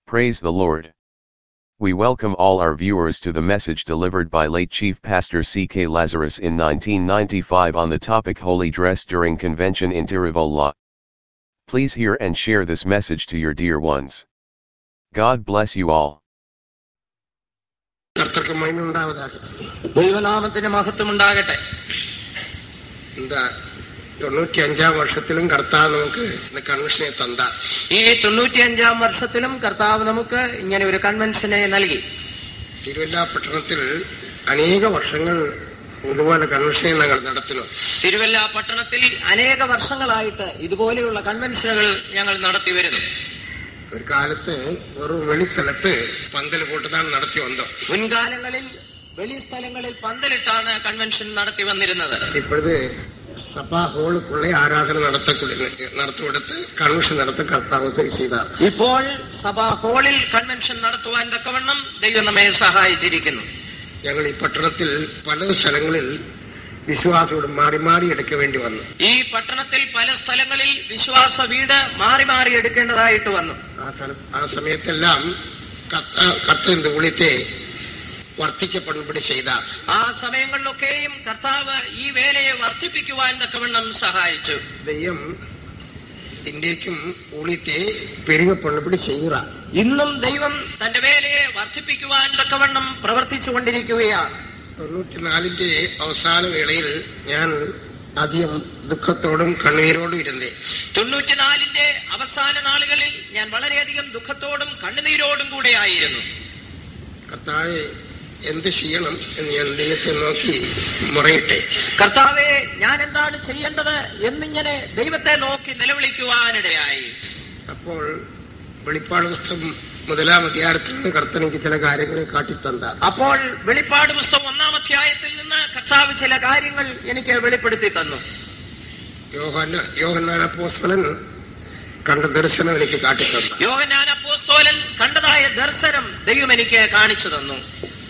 Praise the Lord. We welcome all our viewers to the message delivered by late Chief Pastor C.K. Lazarus in 1995 on the topic Holy Dress during Convention in Tiruvala. Please hear and share this message to your dear ones. God bless you all. கர்த்தருக்கு மகிமை உண்டாவதாக ദൈവനാമത്തിന് മഹത്വം ഉണ്ടാകട്ടെ இந்த തൊണ്ണൂറ്റി അഞ്ചാം വർഷത്തിലും കർത്താവ് നമുക്ക് இந்த കൺവെൻഷനെ തന്താർ ഈ തൊണ്ണൂറ്റിയഞ്ചാം വർഷത്തിലും കർത്താവ് നമുക്ക് ഇങ്ങനെ ഒരു കൺവെൻഷനെ നൽകി തിരുവല്ല പട്ടണത്തിൽ അനേക വർഷങ്ങൾ ഇതുപോലെ കൺവെൻഷനെ ഞങ്ങൾ നടത്തുന്നു തിരുവല്ല പട്ടണത്തിൽ അനേക വർഷങ്ങളായിട്ട് ഇതുപോലെയുള്ള കൺവെൻഷനുകൾ ഞങ്ങൾ നടത്തി വരുന്നു ഒരു കാലത്ത് വെറും വെളിസ്ഥലത്ത് പന്തൽ പോട്ടുതാണ് നടത്തി വന്നോ മുൻകാലങ്ങളിൽ വെളി സ്ഥലങ്ങളിൽ പന്തലിട്ടാണ് കൺവെൻഷൻ നടത്തി വന്നിരുന്നത് ഇപ്പോഴത് സഭാ ഹോളുക്കുള്ള ആരാധന നടത്തക്കൂടി നടത്തിക്കൊടുത്ത് കൺവെൻഷൻ നടത്ത കർത്താവ് സരി ചെയ്താർ ഇപ്പോൾ സഭാ ഹാളിൽ കൺവെൻഷൻ നടത്തുവാൻ തക്കവണ്ണം ദൈവം നമ്മെ സഹായിച്ചിരിക്കുന്നു ഞങ്ങൾ ഈ പട്ടണത്തിൽ പല സ്ഥലങ്ങളിൽ വിശ്വാസിയോട് മാറി മാറി എടുക്ക വേണ്ടി വന്നു ഈ പട്ടണത്തിൽ പല സ്ഥലങ്ങളിൽ വിശ്വാസ വീട് മാറി മാറി എടുക്കേണ്ടതായിട്ട് വന്നു ആ സ്ഥല ആ സമയത്തെല്ലാം കത്ത കത്ത് இந்த ஊழியத்தை വർദ്ധിക്കപ്പെടുമ്പടി ചെയ്ത ആ സമയങ്ങളിലൊക്കെയും കർത്താവ് ഈ വേലയെ വർദ്ധിപ്പിക്കുവാൻ തക്കവണ്ണം സഹായിച്ചു ദൈവം ഇന്ത്യക്കും ഊழிയത്തെ പെരുകപ്പെടുമ്പടി ചെയ്യുക ഇന്നും ദൈവം തന്റെ വേലയെ വർദ്ധിപ്പിക്കുവാൻ തക്കവണ്ണം പ്രവർത്തിച്ചുകൊണ്ടിരിക്കുകയാണ് തൊണ്ണൂറ്റിനാലിന്റെ അവസാന വേളയിൽ ഞാൻ അധികം ദുഃഖത്തോടും കണ്ണീരോടും ഇരുന്നേ തൊണ്ണൂറ്റിനാലിന്റെ അവസാന നാളുകളിൽ ഞാൻ വളരെയധികം ദുഃഖത്തോടും കണ്ണുനീരോടും കൂടെ ആയിരുന്നു കർത്താവെ എന്ത് ചെയ്യണം എന്ന് ഞാൻ ദൈവത്തെ നോക്കി മുറയിട്ടെ കർത്താവെ ഞാൻ എന്താണ് ചെയ്യേണ്ടത് എന്നിങ്ങനെ ദൈവത്തെ നോക്കി നിലവിളിക്കുവാനിടയായി അപ്പോൾ വെളിപ്പാട് പുസ്തകം മുതലാം അധ്യായത്തിൽ നിന്ന് കർത്തനെനിക്ക് ചില കാര്യങ്ങളെ കാട്ടിത്തന്ന അപ്പോൾ വെളിപ്പാട് പുസ്തകം ഒന്നാം അധ്യായത്തിൽ നിന്ന് കർത്താവ് ചില കാര്യങ്ങൾ എനിക്ക് വെളിപ്പെടുത്തി തന്നു യോഹന്ന യോഹന്നാൻ അപ്പോസ്തലൻ കണ്ട ദർശനം എനിക്ക് കാട്ടിത്തന്ന യോഹനാൻ അപ്പോസ്തോലൻ കണ്ടതായ ദർശനം ദൈവം എനിക്ക് കാണിച്ചു തന്നു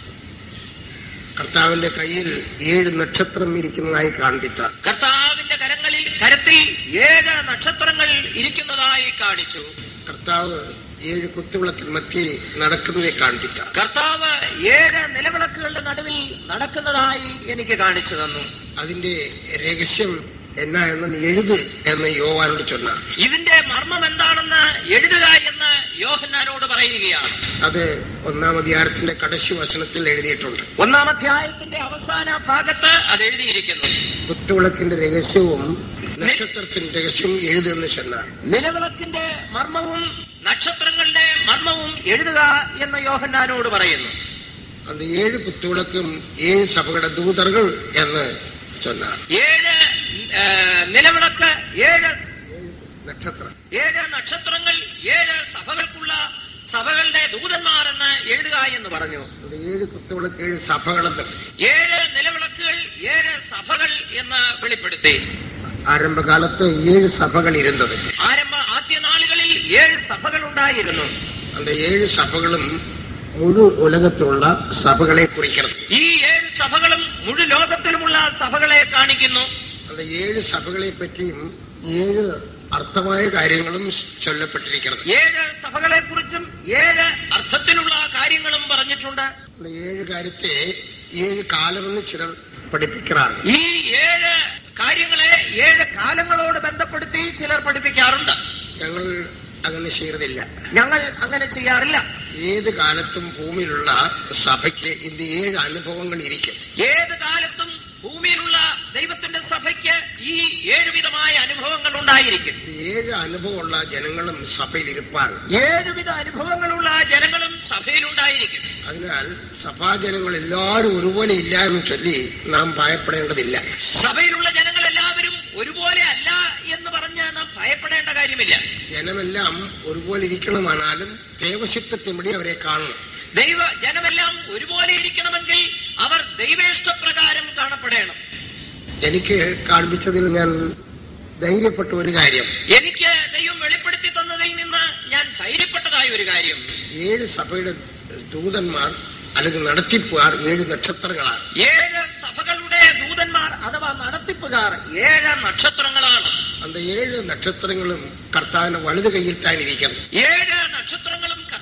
കർത്താവിന്റെ കയ്യിൽ ഏഴ് നക്ഷത്രം ഇരിക്കുന്നതായി കാണിട്ട കർത്താവിന്റെ കരങ്ങളിൽ കരത്തിൽ ഏഴ് നക്ഷത്രങ്ങൾ ഇരിക്കുന്നതായി കാണിച്ചു കർത്താവ് ഏഴ് കുത്തുവിളക്കിൽ മധ്യേ നടക്കുന്നതെ കാണിട്ട കർത്താവ് ഏഴ് നിലവിളക്കുകളുടെ നടുവിൽ നടക്കുന്നതായി എനിക്ക് കാണിച്ചു തന്നു അതിന്റെ രഹസ്യം എന്നാ എന്ന് നീ എഴുത് എന്ന് യോവാനോട് ചൊന്ന ഇതിന്റെ മർമ്മം എന്താണെന്ന് എഴുതുക എന്ന് യോഹന്നാനോട് പറയുകയാണ് അത് ഒന്നാം അധ്യായത്തിന്റെ കടശി വചനത്തിൽ എഴുതിയിട്ടുണ്ട് ഒന്നാം അധ്യായത്തിന്റെ അവസാന ഭാഗത്ത് അത് എഴുതിയിരിക്കുന്നു കുത്തുവിളക്കിന്റെ രഹസ്യവും നക്ഷത്രത്തിന്റെ രഹസ്യവും എഴുതെന്ന് ചെന്ന നിലവിളക്കിന്റെ മർമ്മവും നക്ഷത്രങ്ങളുടെ മർമ്മവും എഴുതുക എന്ന് യോഹന്നാനോട് പറയുന്നു அந்த ஏழு குத்துவிளக்கும் ஏழு சபைகள தூதர்கள் എന്ന് சொன்னார் ഏഴ് ആ, നിലവിളക്ക് ഏഴ് നക്ഷത്രം ഏഴ് നക്ഷത്രങ്ങൾ ഏഴ് സഭകൾക്കുള്ള സഭകളുടെ ദൂതന്മാരെന്ന് എഴുതുക എന്ന് പറഞ്ഞു அந்த ஏழு குத்துவிளக்கு ஏழு സഭകളെന്ന് ഏഴ് നിലവിളക്കുകൾ ഏഴ് സഭകൾ എന്ന് വെളിപ്പെടുത്തി ആരംഭകാലത്ത് ഏഴ് സഭകൾ ഇരുന്നത് ആരംഭ ആദ്യ നാളുകളിൽ ഏഴ് സഭകൾ ഉണ്ടായിരുന്നു அந்த ഏഴ് സഭകളും മുഴു ഉലകത്തിലുള്ള സഭകളെ കുറിക്കണം ഈ ഏഴ് സഭകളും മുഴു ലോകത്തിലുമുള്ള സഭകളെ കാണിക്കുന്നു அந்த ഏഴ് സഭകളെ പറ്റിയും ഏഴ് അർത്ഥമായ കാര്യങ്ങളും ചൊല്ലപ്പെട്ടിരിക്കണം ഏഴ് സഭകളെ കുറിച്ചും ഏഴ് അർത്ഥത്തിലുള്ള കാര്യങ്ങളും പറഞ്ഞിട്ടുണ്ട് அந்த ഏഴ് കാര്യത്തെ ഏഴ് കാലമെന്ന് ചിലർ പഠിപ്പിക്കാറുണ്ട് ഈ ഏഴ് കാര്യങ്ങളെ ഏഴ് കാലങ്ങളോട് ബന്ധപ്പെടുത്തി ചിലർ പഠിപ്പിക്കാറുണ്ട് ഞങ്ങൾ അങ്ങനെ ചെയ്യുന്നില്ല ഞങ്ങൾ അങ്ങനെ ചെയ്യാറില്ല ഏത് കാലത്തും ഭൂമിയിലുള്ള സഭയ്ക്ക് ഇത് ഏഴ് അനുഭവങ്ങൾ ഇരിക്കും ഏത് കാലത്തും ഭൂമിയിലുള്ള ദൈവത്തിന്റെ സഭയ്ക്ക് ഈ ഏഴുവിധമായ അനുഭവങ്ങൾ ഉണ്ടായിരിക്കും ഏഴ് അനുഭവമുള്ള ജനങ്ങളും സഭയിൽ ഇരിപ്പാണ് ഏഴുവിധ അനുഭവങ്ങളുള്ള ജനങ്ങളും സഭയിലുണ്ടായിരിക്കും അതിനാൽ സഭാജനങ്ങൾ എല്ലാവരും ഒരുപോലെ ഇല്ല എന്ന് ചൊല്ലി നാം ഭയപ്പെടേണ്ടതില്ല സഭയിലുള്ള ജനങ്ങൾ എല്ലാവരും ഒരുപോലെ അല്ല എന്ന് പറഞ്ഞ് നാം ഭയപ്പെടേണ്ട കാര്യമില്ല ജനമെല്ലാം ഒരുപോലെ ഇരിക്കണമാണാലും ദേവശിത്വത്തിൻപടി അവരെ കാണണം ദൈവ ജനമെല്ലാം ഒരുപോലെ ഇരിക്കണമെങ്കിൽ അവർ ദൈവേഷ്ടപ്രകാരം കാണപ്പെടണം എനിക്ക് കാണിച്ചതിൽ ഞാൻ ധൈര്യപ്പെട്ട ഒരു കാര്യം എനിക്ക് ദൈവം വെളിപ്പെടുത്തി തന്നതിൽ നിന്ന് ഞാൻ ധൈര്യപ്പെട്ടതായ ഒരു കാര്യം ഏഴ് സഭയുടെ ദൂതന്മാർ അല്ലെങ്കിൽ നടത്തിപ്പുകാർ ഏഴ് നക്ഷത്രങ്ങളാണ് ഏഴ് സഭകളുടെ ദൂതന്മാർ അഥവാ നടത്തിപ്പുകാർ ഏഴ് നക്ഷത്രങ്ങളാണ് அந்த ഏഴ് നക്ഷത്രങ്ങളും കർത്താവിന്റെ വലത് കയ്യിൽ താൻ ഇരിക്കണം ഏഴ് നക്ഷത്രങ്ങളും കർത്താവിന്റെ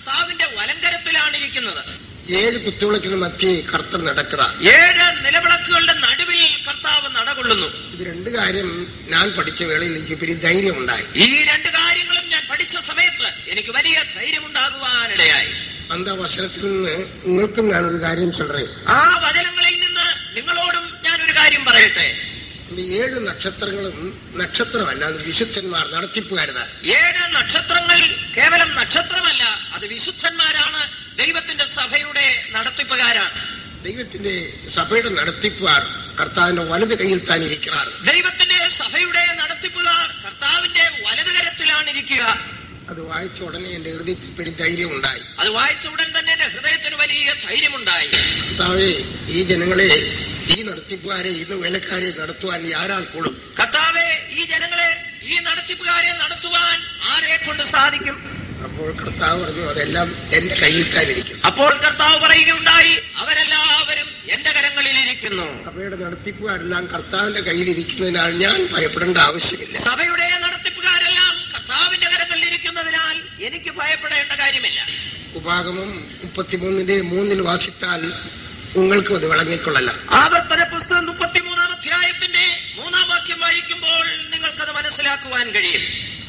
കർത്താവിന്റെ വലങ്കരത്തിലാണ് ഇരിക്കുന്നത് ഏഴ് കുത്തുവിളക്കിന് മധ്യേ കർത്തർ നടക്കുക ഏഴ് നിലവിളക്കുകളുടെ നടുവിൽ കർത്താവ് നടകൊള്ളുന്നു ഇത് രണ്ട് കാര്യം ഞാൻ പഠിച്ച വേളയിൽ എനിക്ക് പിന്നെ ധൈര്യമുണ്ടായി ഈ രണ്ട് കാര്യങ്ങളും ഞാൻ പഠിച്ച സമയത്ത് എനിക്ക് വലിയ ധൈര്യമുണ്ടാകുവാനിടയായി അന്ത വചനത്തിൽ നിന്ന് നിങ്ങൾക്കും ഞാനൊരു കാര്യം ചൊല്ലേ ആ വചനങ്ങളിൽ നിന്ന് നിങ്ങളോടും ഞാനൊരു കാര്യം പറയട്ടെ இந்த ഏഴ് നക്ഷത്രങ്ങളും നക്ഷത്രമല്ല അത് വിശുദ്ധന്മാർ നടത്തിപ്പുകാരതാണ് ഏഴ് നക്ഷത്രങ്ങൾ കേവലം നക്ഷത്രമല്ല അത് വിശുദ്ധന്മാരാണ് ദൈവത്തിന്റെ സഭയുടെ നടത്തിപ്പുകാരാണ് ദൈവത്തിന്റെ സഭയുടെ നടത്തിപ്പുകാർ കർത്താവിന്റെ വലത് കയ്യിൽ താൻ ഇരിക്കാറ് ദൈവത്തിന്റെ സഭയുടെ നടത്തിപ്പുകാർ കർത്താവിന്റെ വലതുകരത്തിലാണ് ഇരിക്കുക അത് വായിച്ച ഉടനെ എന്റെ ഹൃദയത്തിൽ പെരും ധൈര്യമുണ്ടായി അത് വായിച്ച ഉടൻ തന്നെ എന്റെ ഹൃദയത്തിന് വലിയ ധൈര്യമുണ്ടായി കർത്താവെ ഈ ജനങ്ങളെ ഈ നടത്തിപ്പുകാരെ ഈ വേലക്കാരെ നടത്തുവാൻ ആരാൾ കൂടും കർത്താവെ ഈ ജനങ്ങളെ ഈ നടത്തിപ്പുകാരെ നടത്തുവാൻ ആരെ കൊണ്ട് സാധിക്കും അപ്പോൾ കർത്താവ് പറഞ്ഞു അതെല്ലാം എന്റെ കയ്യിൽ താൻ ഇരിക്കും അപ്പോൾ കർത്താവ് പറയുകയുണ്ടായി അവരെല്ലാവരും എന്റെ കരങ്ങളിൽ ഇരിക്കുന്നു സഭയുടെ നടത്തിപ്പുകാരെല്ലാം കർത്താവിന്റെ കയ്യിൽ ഇരിക്കുന്നതിനാൽ ഞാൻ ഭയപ്പെടേണ്ട ആവശ്യമില്ല സഭയുടെ നടത്തിപ്പുകാരെല്ലാം കർത്താവിന്റെ കരങ്ങളിൽ ഇരിക്കുന്നതിനാൽ എനിക്ക് ഭയപ്പെടേണ്ട കാര്യമില്ല ഉപാഗമം മുപ്പത്തിമൂന്നിന്റെ മൂന്നിൽ വാസിത്താൽ ഉങ്ങൾക്കും അത് വിളങ്ങിക്കൊള്ളല ആവർത്തന പുസ്തകം മുപ്പത്തിമൂന്നാം അധ്യായത്തിന്റെ മൂന്നാം വാക്യം വായിക്കുമ്പോൾ നിങ്ങൾക്കത് മനസ്സിലാക്കുവാൻ കഴിയും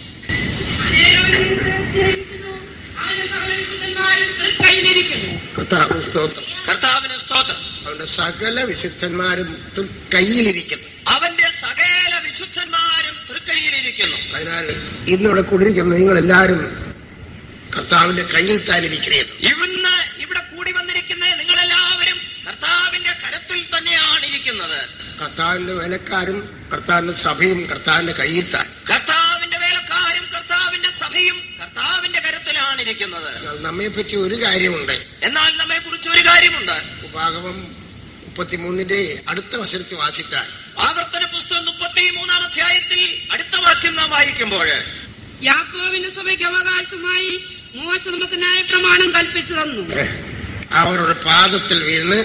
കർത്താവ് സ്തോത്രം കർത്താവിന് സ്തോത്രം അവന്റെ സകല വിശുദ്ധന്മാരും തൃ- കയ്യിലിരിക്കുന്നു അവന്റെ സകല വിശുദ്ധന്മാരും തൃക്കൈയിലിരിക്കുന്നു അതിനാൽ ഇന്നിവിടെ കൂടിയിരിക്കുന്ന നിങ്ങൾ എല്ലാവരും കർത്താവിന്റെ കയ്യിൽ താൻ ഇരിക്കുന്നത് ഇവിന്ന് ഇവിടെ കൂടി വന്നിരിക്കുന്ന നിങ്ങളെല്ലാവരും കർത്താവിന്റെ കരത്തിൽ തന്നെയാണ് ഇരിക്കുന്നത് കർത്താവിന്റെ വേലക്കാരും കർത്താവിന്റെ സഭയും കർത്താവിന്റെ കയ്യിൽ താൻ കർത്താവിന്റെ വേലക്കാരും കർത്താവിന്റെ സഭയും കർത്താവിന്റെ കരത്തിലാണ് ഇരിക്കുന്നത് എന്നാൽ നമ്മെപ്പറ്റി ഒരു കാര്യമുണ്ട് എന്നാൽ നമ്മെ കുറിച്ച് ഒരു കാര്യമുണ്ട് ഉപാഗമം മുപ്പത്തിമൂന്നിന്റെ അടുത്ത വശത്ത് വാസിത്താൽ ആവർത്തന പുസ്തകം മുപ്പത്തി മൂന്നാം അധ്യായത്തിൽ അടുത്ത വാക്യം നാം വായിക്കുമ്പോൾ യാക്കോവിന്റെ സഭയ്ക്ക് അവകാശമായി മോശനമത്തിനായ പ്രമാണം കൽപ്പിച്ചു തന്നു അവരുടെ പാദത്തിൽ വീണ്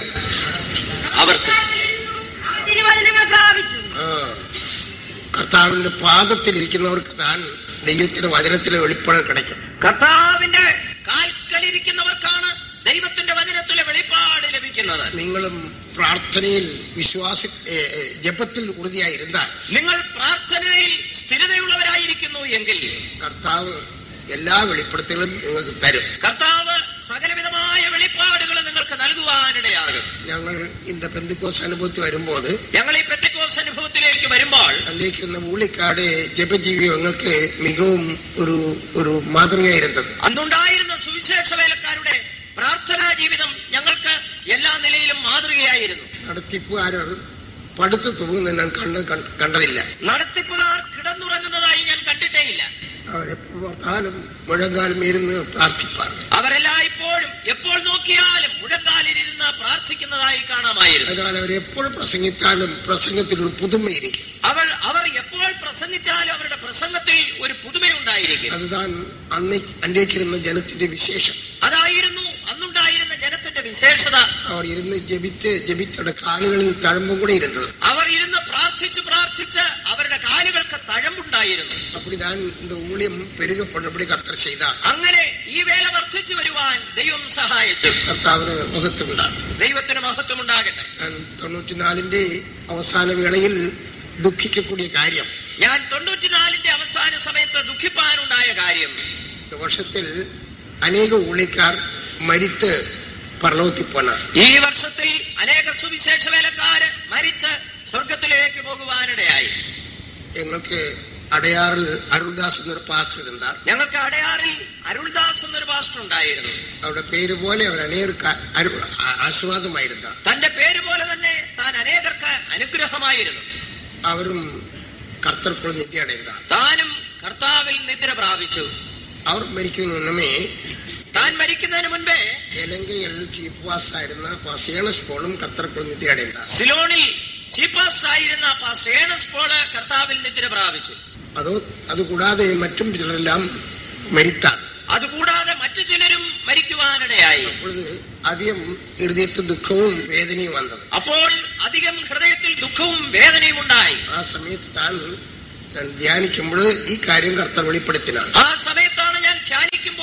അവർ തിരുവചനങ്ങൾ പ്രാപിച്ചു ആ, കർത്താവിന്റെ പാദത്തിൽ ഇരിക്കുന്നവർക്ക് താൻ ദൈവത്തിന്റെ വചനത്തിലെ വെളിപ്പാട് കിടക്കും കർത്താവിന്റെ കാൽക്കലിരിക്കുന്നവർക്കാണ് ദൈവത്തിന്റെ വചനത്തിലെ വെളിപ്പാട് ലഭിക്കുന്നത് നിങ്ങളും പ്രാർത്ഥനയിൽ വിശ്വാസ ഏ, ഏ, ജപത്തിൽ ഉറുതിയായിരുന്നാൽ നിങ്ങൾ പ്രാർത്ഥനയിൽ സ്ഥിരതയുള്ളവരായിരിക്കുന്നു എങ്കിൽ കർത്താവ് എല്ലാ വെളിപ്പെടുത്തലും നിങ്ങൾക്ക് തരും കർത്താവ് സകലവിധമായ വെളിപ്പാടുകൾ നിങ്ങൾക്ക് നൽകുവാനിടയാകും ഞങ്ങൾ ഇന്ന പെന്തിക്കോസ് അനുഭവത്തിൽ വരുമ്പോൾ ഞങ്ങൾ ഈ പെത്തിക്കോസ് അനുഭവത്തിലേക്ക് വരുമ്പോൾ അല്ലേക്കുന്ന ഊളിക്കാട് ജപജീവി ഞങ്ങൾക്ക് മികവും ഒരു ഒരു മാതൃകയായിരുന്നത് അന്നുണ്ടായിരുന്ന സുവിശേഷ വേലക്കാരുടെ പ്രാർത്ഥനാ ജീവിതം ഞങ്ങൾക്ക് എല്ലാ നിലയിലും മാതൃകയായിരുന്നു നടത്തിപ്പുകാരർ പടുത്തു തൂങ്ങുന്ന ഞാൻ കണ്ട് കണ്ട്- കണ്ടതില്ല നടത്തിപ്പുകാർ കിടന്നുറങ്ങുന്നതായി ഞാൻ കണ്ടിട്ടേയില്ല അവരെപ്പോൾ ഓർത്താലും മുഴങ്കാലും ഇരുന്ന് പ്രാർത്ഥിപ്പാർ അവരെല്ലായ്പ്പോഴും എപ്പോൾ നോക്കിയാലും മുഴങ്കാലിരുന്ന് പ്രാർത്ഥിക്കുന്നതായി കാണാമായിരുന്നു അതിനാൽ അവരെപ്പോൾ പ്രസംഗിച്ചാലും പ്രസംഗത്തിൽ ഒരു പുതുമയിരിക്കും അവർ അവർ എപ്പോൾ പ്രസംഗിച്ചാലും അവരുടെ പ്രസംഗത്തിൽ ഒരു പുതുമയുണ്ടായിരിക്കും അതുതാൻ അന്ന് അന്വേഷിച്ചിരുന്ന ജനത്തിന്റെ വിശേഷം അതായിരുന്നു അന്നുണ്ടായിരുന്ന ജനത്തിന്റെ വിശേഷത അവർ ഇരുന്ന് ജപിച്ച് ജപിച്ചവരുടെ കാലുകളിൽ തഴമ്പും കൂടെ ഇരുന്നത് അവർ ഇരുന്ന് പ്രാർത്ഥിച്ച് പ്രാർത്ഥിച്ച് അവരുടെ കാലുകൾക്ക് തഴമ്പുണ്ടായിരുന്നു அப்படிதான் இந்த ஊழியம் பெருகப்படும்படி கர்த்தர் செய்தார் അങ്ങനെ ഈ വേല വർദ്ധിച്ചു വരുവാൻ ദൈവം സഹായിച്ചു കർത്താവിന് മഹത്വമുണ്ടാകും ദൈവത്തിന് മഹത്വമുണ്ടാകട്ടെ ഞാൻ തൊണ്ണൂറ്റിനാലിന്റെ അവസാന വേളയിൽ ദുഃഖിക്കக்கூடிய കാര്യം ഞാൻ തൊണ്ണൂറ്റിനാലിന്റെ അവസാന സമയത്ത് ദുഃഖിപ്പാനുണ്ടായ കാര്യം இந்த വർഷത്തിൽ അനേക ഊഴിക്കാർ മരിത്ത് പരലോകത്തിൽ പോനാർ ഈ വർഷത്തിൽ അനേക സുവിശേഷ വേലക്കാര് മരിച്ച് സ്വർഗത്തിലേക്ക് പോകുവാനിടയായി ഞങ്ങൾക്ക് അടയാറിൽ അരുൾദാസ് എന്നൊരു പാസ്റ്റർ இருந்தார் ഞങ്ങൾക്ക് അടയാറിൽ അരുൾദാസ് എന്നൊരു പാസ്റ്റർ ഉണ്ടായിരുന്നു അവരുടെ പേര് പോലെ അവർ അനേകർക്ക് അരു- ആ- ആശീർവാദമായിരുന്നാർ തന്റെ പേര് പോലെ തന്നെ താൻ അനേകർക്ക് അനുഗ്രഹമായിരുന്നു അവരും കർത്തർക്കുള്ള നിത്യ അടയുന്നാർ താനും കർത്താവിൽ നിദ്ര പ്രാപിച്ചു അവർ മരിക്കുന്ന മുന്നമേ താൻ മരിക്കുന്നതിന് മുൻപേ ഇലങ്കയിൽ ചീഫ് വാസ് ആയിരുന്ന പാസ്റ്റേണസ് പോളും കർത്തർക്കുള്ള നിത്യ അടയുന്നാർ സിലോണിൽ ചീഫ് പാസ്റ്റർ ആയിരുന്ന പാസ്റ്റർ ഏണസ് പോള് കർത്താവിൽ നിദ്ര പ്രാപിച്ചു അതോ അതുകൂടാതെ മറ്റും ചിലരെല്ലാം മരിത്താർ അതുകൂടാതെ മറ്റു ചിലരും മരിക്കുവാനിടയായി അപ്പോഴത് അധികം ഹൃദയത്തിൽ ദുഃഖവും വേദനയും വന്നത് അപ്പോൾ അധികം ഹൃദയത്തിൽ ദുഃഖവും വേദനയും ഉണ്ടായി ആ സമയത്ത് താൻ ഞാൻ ധ്യാനിക്കുമ്പോൾ ഈ കാര്യം കർത്തർ വെളിപ്പെടുത്തിനാണ് ആ സമയത്താണ് ഞാൻ ധ്യാനിക്കുമ്പോൾ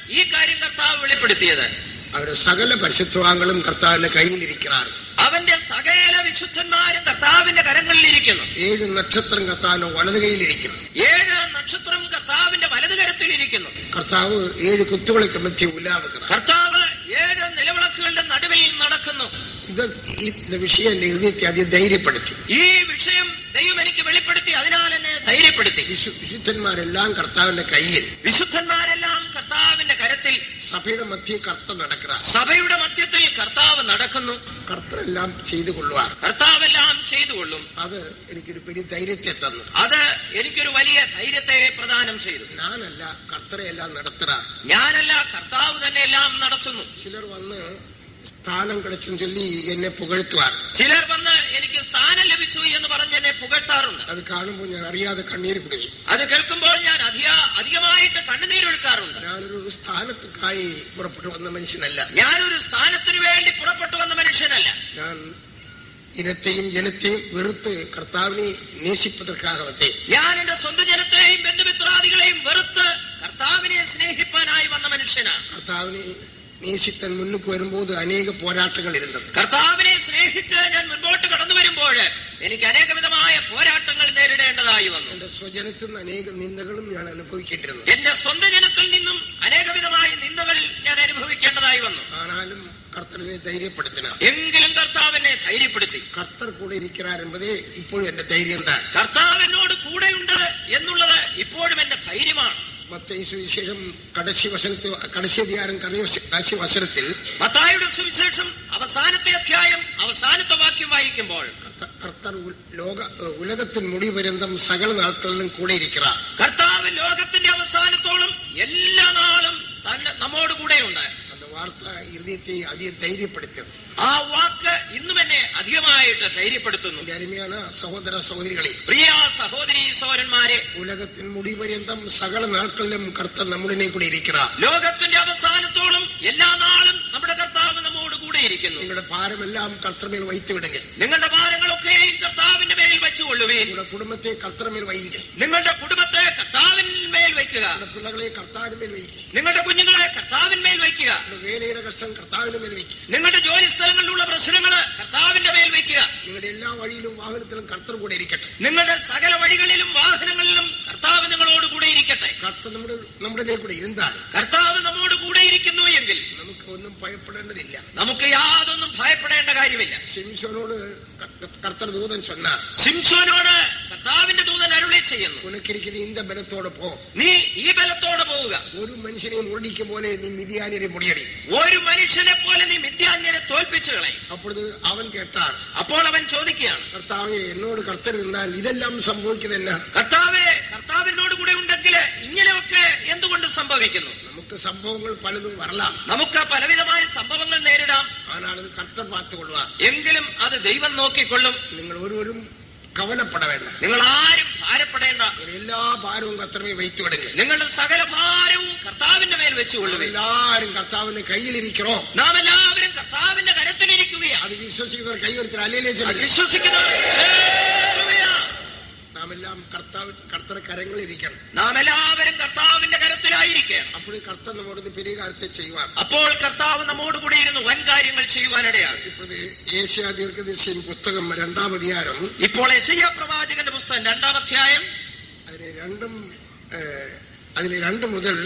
ഈ കാര്യം കർത്താവ് വെളിപ്പെടുത്തിയത് അവരുടെ സകല പരിശുദ്ധവാങ്ങളും കർത്താവിന്റെ കയ്യിലിരിക്കാറ് അവന്റെ സകല വിശുദ്ധന്മാരും കർത്താവിന്റെ കരങ്ങളിൽ ഇരിക്കുന്നു ഏഴ് നക്ഷത്രം കർത്താവിന്റെ വലത് കയ്യിലിരിക്കുന്നു ഏഴ് നക്ഷത്രം കർത്താവിന്റെ വലത് കരത്തിൽ ഇരിക്കുന്നു കർത്താവ് ഏഴ് കുത്തുകളൊക്കെ മധ്യ ഉലാവുകയാണ് കർത്താവ് ഏഴ് നിലവിളക്കുകളുടെ നടുവിൽ നടക്കുന്നു ഇത് ഈ ഇത് വിഷയം എന്റെ ഹൃദയത്തെ അധികം ധൈര്യപ്പെടുത്തി ഈ വിഷയം ദൈവം എനിക്ക് വെളിപ്പെടുത്തി അതിനാൽ എന്നെ ധൈര്യപ്പെടുത്തി വിശു വിശുദ്ധന്മാരെല്ലാം കർത്താവിന്റെ കയ്യിൽ വിശുദ്ധന്മാരെല്ലാം കർത്താവിന്റെ കരത്തിൽ സഭയുടെ മധ്യ കർത്ത നടക്കുക സഭയുടെ മധ്യത്തിൽ കർത്താവ് നടക്കുന്നു കർത്തരെല്ലാം ചെയ്തു കൊള്ളുവാൻ കർത്താവെല്ലാം ചെയ്തുകൊള്ളും അത് എനിക്കൊരു പെரிய ധൈര്യത്തെ തന്നു അത് എനിക്കൊരു വലിയ ധൈര്യത്തെ പ്രദാനം ചെയ്തു ഞാനല്ല കർത്തരെയെല്ലാം നടത്തുക ഞാനല്ല കർത്താവ് തന്നെ എല്ലാം നടത്തുന്നു ചിലർ വന്ന് സ്ഥാനം കിടച്ചും ചൊല്ലി എന്നെ പുകഴ്ത്തുവാൻ ചിലർ വന്ന് എനിക്ക് സ്ഥാനം ലഭിച്ചു എന്ന് പറഞ്ഞ് എന്നെ പുകഴ്ത്താറുണ്ട് അത് കാണുമ്പോൾ ഞാൻ അറിയാതെ കണ്ണീര് കുടിച്ചു അത് കേൾക്കുമ്പോൾ ഞാൻ അധിക അധികമായിട്ട് കണ്ണുനീരൊഴുക്കാറുണ്ട് ഞാനൊരു സ്ഥാനത്തേക്കായി പുറപ്പെട്ടു വന്ന മനുഷ്യനല്ല ഞാനൊരു സ്ഥാനത്തിനു വേണ്ടി പുറപ്പെട്ടു വന്ന മനുഷ്യനല്ല ഞാൻ ഇനത്തെയും ജനത്തെയും വെറുത്ത് കർത്താവിനെ നേശിപ്പതற்காக വന്നേ ഞാൻ എന്റെ സ്വന്തം ജനത്തെയും ബന്ധുമിത്രാദികളെയും വെറുത്ത് കർത്താവിനെ സ്നേഹിപ്പാനായി വന്ന മനുഷ്യനാണ് കർത്താവിനെ നേശിത്തൻ മുന്നുക്ക് വരുമ്പോൾ അനേക പോരാട്ടങ്ങൾ ഇരുന്നത് കർത്താവിനെ സ്നേഹിച്ച് ഞാൻ മുൻപോട്ട് കടന്നു വരുമ്പോൾ എനിക്ക് അനേകവിധമായ പോരാട്ടങ്ങൾ നേരിടേണ്ടതായി വന്നു എന്റെ സ്വജനത്തിൽ നിന്ന് അനേക നിന്ദകളും ഞാൻ അനുഭവിക്കേണ്ടിരുന്നു എന്റെ സ്വന്തം ജനത്തിൽ നിന്നും അനേകവിധമായ നിന്ദകൾ ഞാൻ അനുഭവിക്കേണ്ടതായി വന്നു ആനാലും കർത്തനെ ധൈര്യപ്പെടുത്തിനാർ എങ്കിലും കർത്താവ് എന്നെ ധൈര്യപ്പെടുത്തി കർത്തർ കൂടെ ഇരിക്കാർ என்பதே ഇപ്പോഴും എന്റെ ധൈര്യം താൻ കർത്താവ് എന്നോട് കൂടെയുണ്ട് എന്നുള്ളത് ഇപ്പോഴും എന്റെ ധൈര്യമാണ് മത്ത സുവിശേഷം കടശി വസനത്തിൽ കടശി അധികാരം കടശി വസനത്തിൽ മത്തായുടെ സുവിശേഷം അവസാനത്തെ അധ്യായം അവസാനത്തെ വാക്യം വായിക്കുമ്പോൾ കർത്ത- കർത്തർ ഉ- ലോക ഉലകത്തിൻ മുടിപര്യന്തം സകല നാൾക്കളിലും കൂടെ ഇരിக்கிறார் കർത്താവ് ലോകത്തിന്റെ അവസാനത്തോളം എല്ലാ നാളും തന്നെ നമ്മോട് കൂടെയുണ്ട് அந்த வார்த்தை இருதயத்தை அதிக தைரியப்படுத்தும் ആ വാക്ക് ഇന്നും എന്നെ അധികമായിട്ട് ധൈര്യപ്പെടുത്തുന്നു എന്റെ അരുമயான സഹോദര സഹോദരികളെ പ്രിയ സഹോദരി സഹോദരന്മാരെ ഉലകത്തിൻ മുടിപര്യന്തം സകല നാൾക്കളിലും കർത്തർ നമ്മുടെ കൂടെ ഇരിக்கிறார் ലോകത്തിന്റെ അവസാനത്തോളം എല്ലാ നാളും നമ്മുടെ കർത്താവ് നമ്മോട് കൂടെയിരിക്കുന്നു നിങ്ങളുടെ ഭാരമെല്ലാം കർത്തമേൽ വൈത്തു വിടുക നിങ്ങളുടെ ഭാരങ്ങളൊക്കെയും കർത്താവിന്റെ മേൽ വെച്ചുകൊള്ളുവീൻ നിങ്ങളുടെ കുടുംബത്തെ കർത്തമേൽ വൈകുക നിങ്ങളുടെ കുടുംബത്തെ കർത്താവിന് മേൽ വയ്ക്കുക നിങ്ങളുടെ പിള്ളകളെ കർത്താവിന്മേൽ വയ്ക്കുക നിങ്ങളുടെ കുഞ്ഞുങ്ങളെ കർത്താവിന്മേൽ വയ്ക്കുക നിങ്ങളുടെ വേലയുടെ കഷ്ടം കർത്താവിന്റെ മേൽ വയ്ക്കുക നിങ്ങളുടെ ജോലി സ്ഥലങ്ങളിലുള്ള പ്രശ്നങ്ങള് കർത്താവിന്റെ മേൽ വയ്ക്കുക നിങ്ങളുടെ എല്ലാ വഴിയിലും വാഹനത്തിലും കർത്തർ കൂടെ ഇരിക്കട്ടെ നിങ്ങളുടെ സകല വഴികളിലും വാഹനങ്ങളിലും കർത്താവ് നിങ്ങളോട് കൂടെ ഇരിക്കട്ടെ കർത്തർ നമ്മുടെ നമ്മുടെ കൂടെ ഇരുന്നാൽ കർത്താവ് നമ്മോട് കൂടെ ഇരിക്കുന്നു എങ്കിൽ നമുക്ക് ഒന്നും ഭയപ്പെടേണ്ടതില്ല നമുക്ക് യാതൊന്നും ഭയപ്പെടേണ്ട കാര്യമില്ല സിംസോനോട് ക- കർത്തർ ദൂതൻ சொன்னார் സിംസോനോട് കർത്താവിന്റെ ദൂതൻ അരുളി ചെയ്യുന്നു ഉനക്കിരിക്കുന്ന இந்த ബലത്തോടെ പോ നീ ഈ ബലത്തോടെ പോവുക ഒരു മനുഷ്യനെ മുരടിക്കും പോലെ നീ മിതിയാനിയെ മുടിയടി ഒരു മനുഷ്യനെ പോലെ നീ മിഥ്യാന്യനെ തോൽപ്പിച്ചു കളയും അപ്പോഴത് അവൻ കേട്ടാർ അപ്പോൾ അവൻ ചോദിക്കുകയാണ് കർത്താവെ എന്നോട് കർത്തർ നിന്നാൽ ഇതെല്ലാം സംഭവിക്കുന്നത് എന്നാ കർത്താവെ കർത്താവിനോട് കൂടെ ഉണ്ടെങ്കിൽ ഇങ്ങനെയൊക്കെ എന്തുകൊണ്ട് സംഭവിക്കുന്നു നമുക്ക് സംഭവങ്ങൾ പലതും വരലാം നമുക്ക് പലവിധമായ സംഭവങ്ങൾ നേരിടാം ஆனால் അത് കർത്തർ பார்த்து കൊള്ളുവാർ എങ്കിലും അത് ദൈവം നോക്കിക്കൊള്ളും നിങ്ങൾ ഒരുവരും കവലപ്പെട വേണ്ട നിങ്ങൾ ആരും ഭാരപ്പെടേണ്ട നിങ്ങൾ എല്ലാ ഭാരവും കർത്തമേ വൈത്തു വിടുക നിങ്ങളുടെ സകല ഭാരവും കർത്താവിന്റെ മേൽ വെച്ചുകൊള്ളുവേ എല്ലാരും കർത്താവിന്റെ കയ്യിലിരിக்கிறோம் നാം എല്ലാവരും കർത്താവിന്റെ കരത്തിലിരിക്കുകയാണ് അത് വിശ്വസിക്കുന്നവർ കൈവരുത്തിൽ അല്ലേ അത് ചൊല്ലുക വിശ്വസിക്കുന്നവർ ഹല്ലേലൂയ. നാം എല്ലാം കർത്താവ് കർത്തര കരങ്ങളിലിരിക്കണം നാം എല്ലാവരും കർത്താവിന്റെ കരത്തിലായിരിക്കണം അപ്പോൾ കർത്തർ നമ്മോട് പെരിയ കാര്യത്തെ ചെയ്യുവാൻ അപ്പോൾ കർത്താവ് നമ്മോട് കൂടെ ഇരുന്ന് വൻ കാര്യങ്ങൾ ചെയ്യുവാനിടയാണ് ഇപ്പോഴത് ഏഷ്യാ ദീർഘദർശിൻ പുസ്തകം രണ്ടാം അധികാരം ഇപ്പോൾ എസയ്യ പ്രവാചകന്റെ പുസ്തകം രണ്ടാം അധ്യായം അതിന് രണ്ടും ഏഹ്, അതിന് രണ്ട് മുതൽ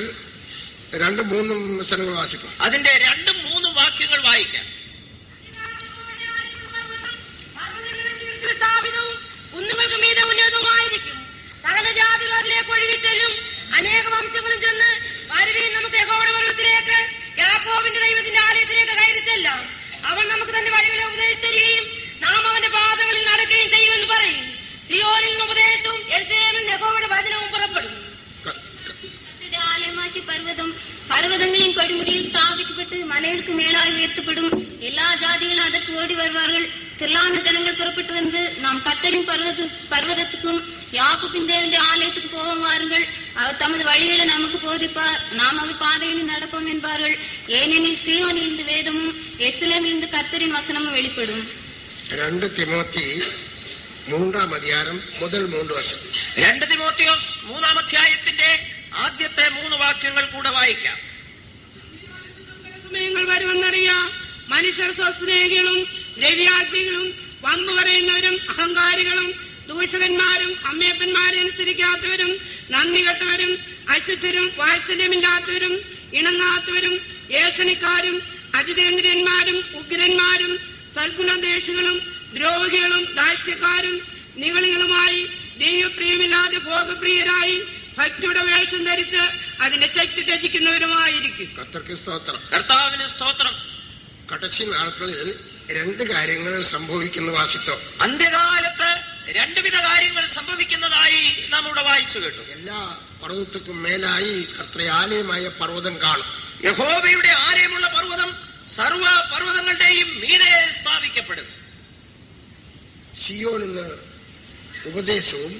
രണ്ടും മൂന്നും വസനങ്ങൾ വാസിക്കും അതിന്റെ രണ്ടും മൂന്നും വാക്യങ്ങൾ വായിക്കാം സ്ഥാപിതവും കുന്നുകൾക്ക് മീതെ ഉന്നതവുമായിരിക്കും സകല ജാതികളിലേക്ക് ഒഴുകിത്തരും അനേക വംശങ്ങളും ചെന്ന് വരുവീൻ നമുക്ക് യഹോവയുടെ വെള്ളത്തിലേക്ക് യാക്കോബിന്റെ ദൈവത്തിന്റെ ആലയത്തിലേക്ക് കയറിച്ചെല്ലാം അവൻ നമുക്ക് തന്റെ വഴികളെ ഉപദേശിത്തരികയും നാം അവന്റെ പാതകളിൽ നടക്കുകയും ചെയ്യുമെന്ന് പറയും സിയോനിൽ നിന്ന് ഉപദേശവും എരുസലേമിൽ നിന്ന് യഹോവയുടെ വചനവും പുറപ്പെടും கர்த்தருடைய ஆலயமாக்கி பர்வதம் பர்வதங்களின் கொடிமுடியில் ஸ்தாபிக்கப்பட்டு மலைகளுக்கு மேலாய் உயர்த்தப்படும் எல்லா ஜாதிகளும் அதற்கு ஓடி வருவார்கள் திரளான ஜனங்கள் புறப்பட்டு வந்து நாம் கத்தரின் பர்வத பர்வதத்துக்கும் யாக்குப்பின் தேவனுடைய ஆலயத்துக்கு போவோம் வாருங்கள் அவர் தமது வழிகளை நமக்கு போதிப்பார் நாம் அவர் பாதைகளில் நடப்போம் என்பார்கள் ஏனெனில் சீயோனிலிருந்து வேதமும் எஸ்லேமிலிருந்து கர்த்தரின் வசனமும் வெளிப்படும் രണ്ട് തിമോത്തി മൂന്നാം അധികാരം മുതൽ മൂന്ന് വർഷം രണ്ട് തിമോത്തിയോസ് മൂന്നാം അധ്യായത്തിന്റെ ആദ്യത്തെ മൂന്ന് വാക്യങ്ങൾ കൂടെ വായിക്കാം മനുഷ്യർ സ്വസ്നേഹികളും ദ്രവ്യാഗ്നികളും വമ്പു പറയുന്നവരും അഹങ്കാരികളും ദൂഷകന്മാരും അമ്മയപ്പന്മാരെ അനുസരിക്കാത്തവരും നന്ദി കെട്ടവരും അശുദ്ധരും വാത്സല്യമില്ലാത്തവരും ഇണങ്ങാത്തവരും ഏഷണിക്കാരും അജിതേന്ദ്രിയന്മാരും ഉഗ്രന്മാരും സൽഗുണദേശികളും ദ്രോഹികളും ധാർഷ്ട്യക്കാരും നികളികളുമായി ദൈവപ്രിയമില്ലാതെ ഭോഗപ്രിയരായി ഭക്തിയുടെ വേഷം ധരിച്ച് അതിന്റെ ശക്തി ത്യജിക്കുന്നവരുമായിരിക്കും കത്തർക്ക് സ്തോത്രം കർത്താവിന് സ്തോത്രം കടച്ചി നാൾക്കളിൽ രണ്ട് കാര്യങ്ങൾ സംഭവിക്കുന്ന വാസിത്വം അന്ത്യകാലത്ത് രണ്ടുവിധ കാര്യങ്ങൾ സംഭവിക്കുന്നതായി നാം ഇവിടെ വായിച്ചു കേട്ടു എല്ലാ പർവ്വതത്തിനും മേലായി കത്രയാലയമായ പർവ്വതം കാണും യഹോവയുടെ ആലയമുള്ള പർവ്വതം സർവ പർവ്വതങ്ങളുടെയും മീതെ സ്ഥാപിക്കപ്പെടും സിയോനിൽ നിന്ന് ഉപദേശവും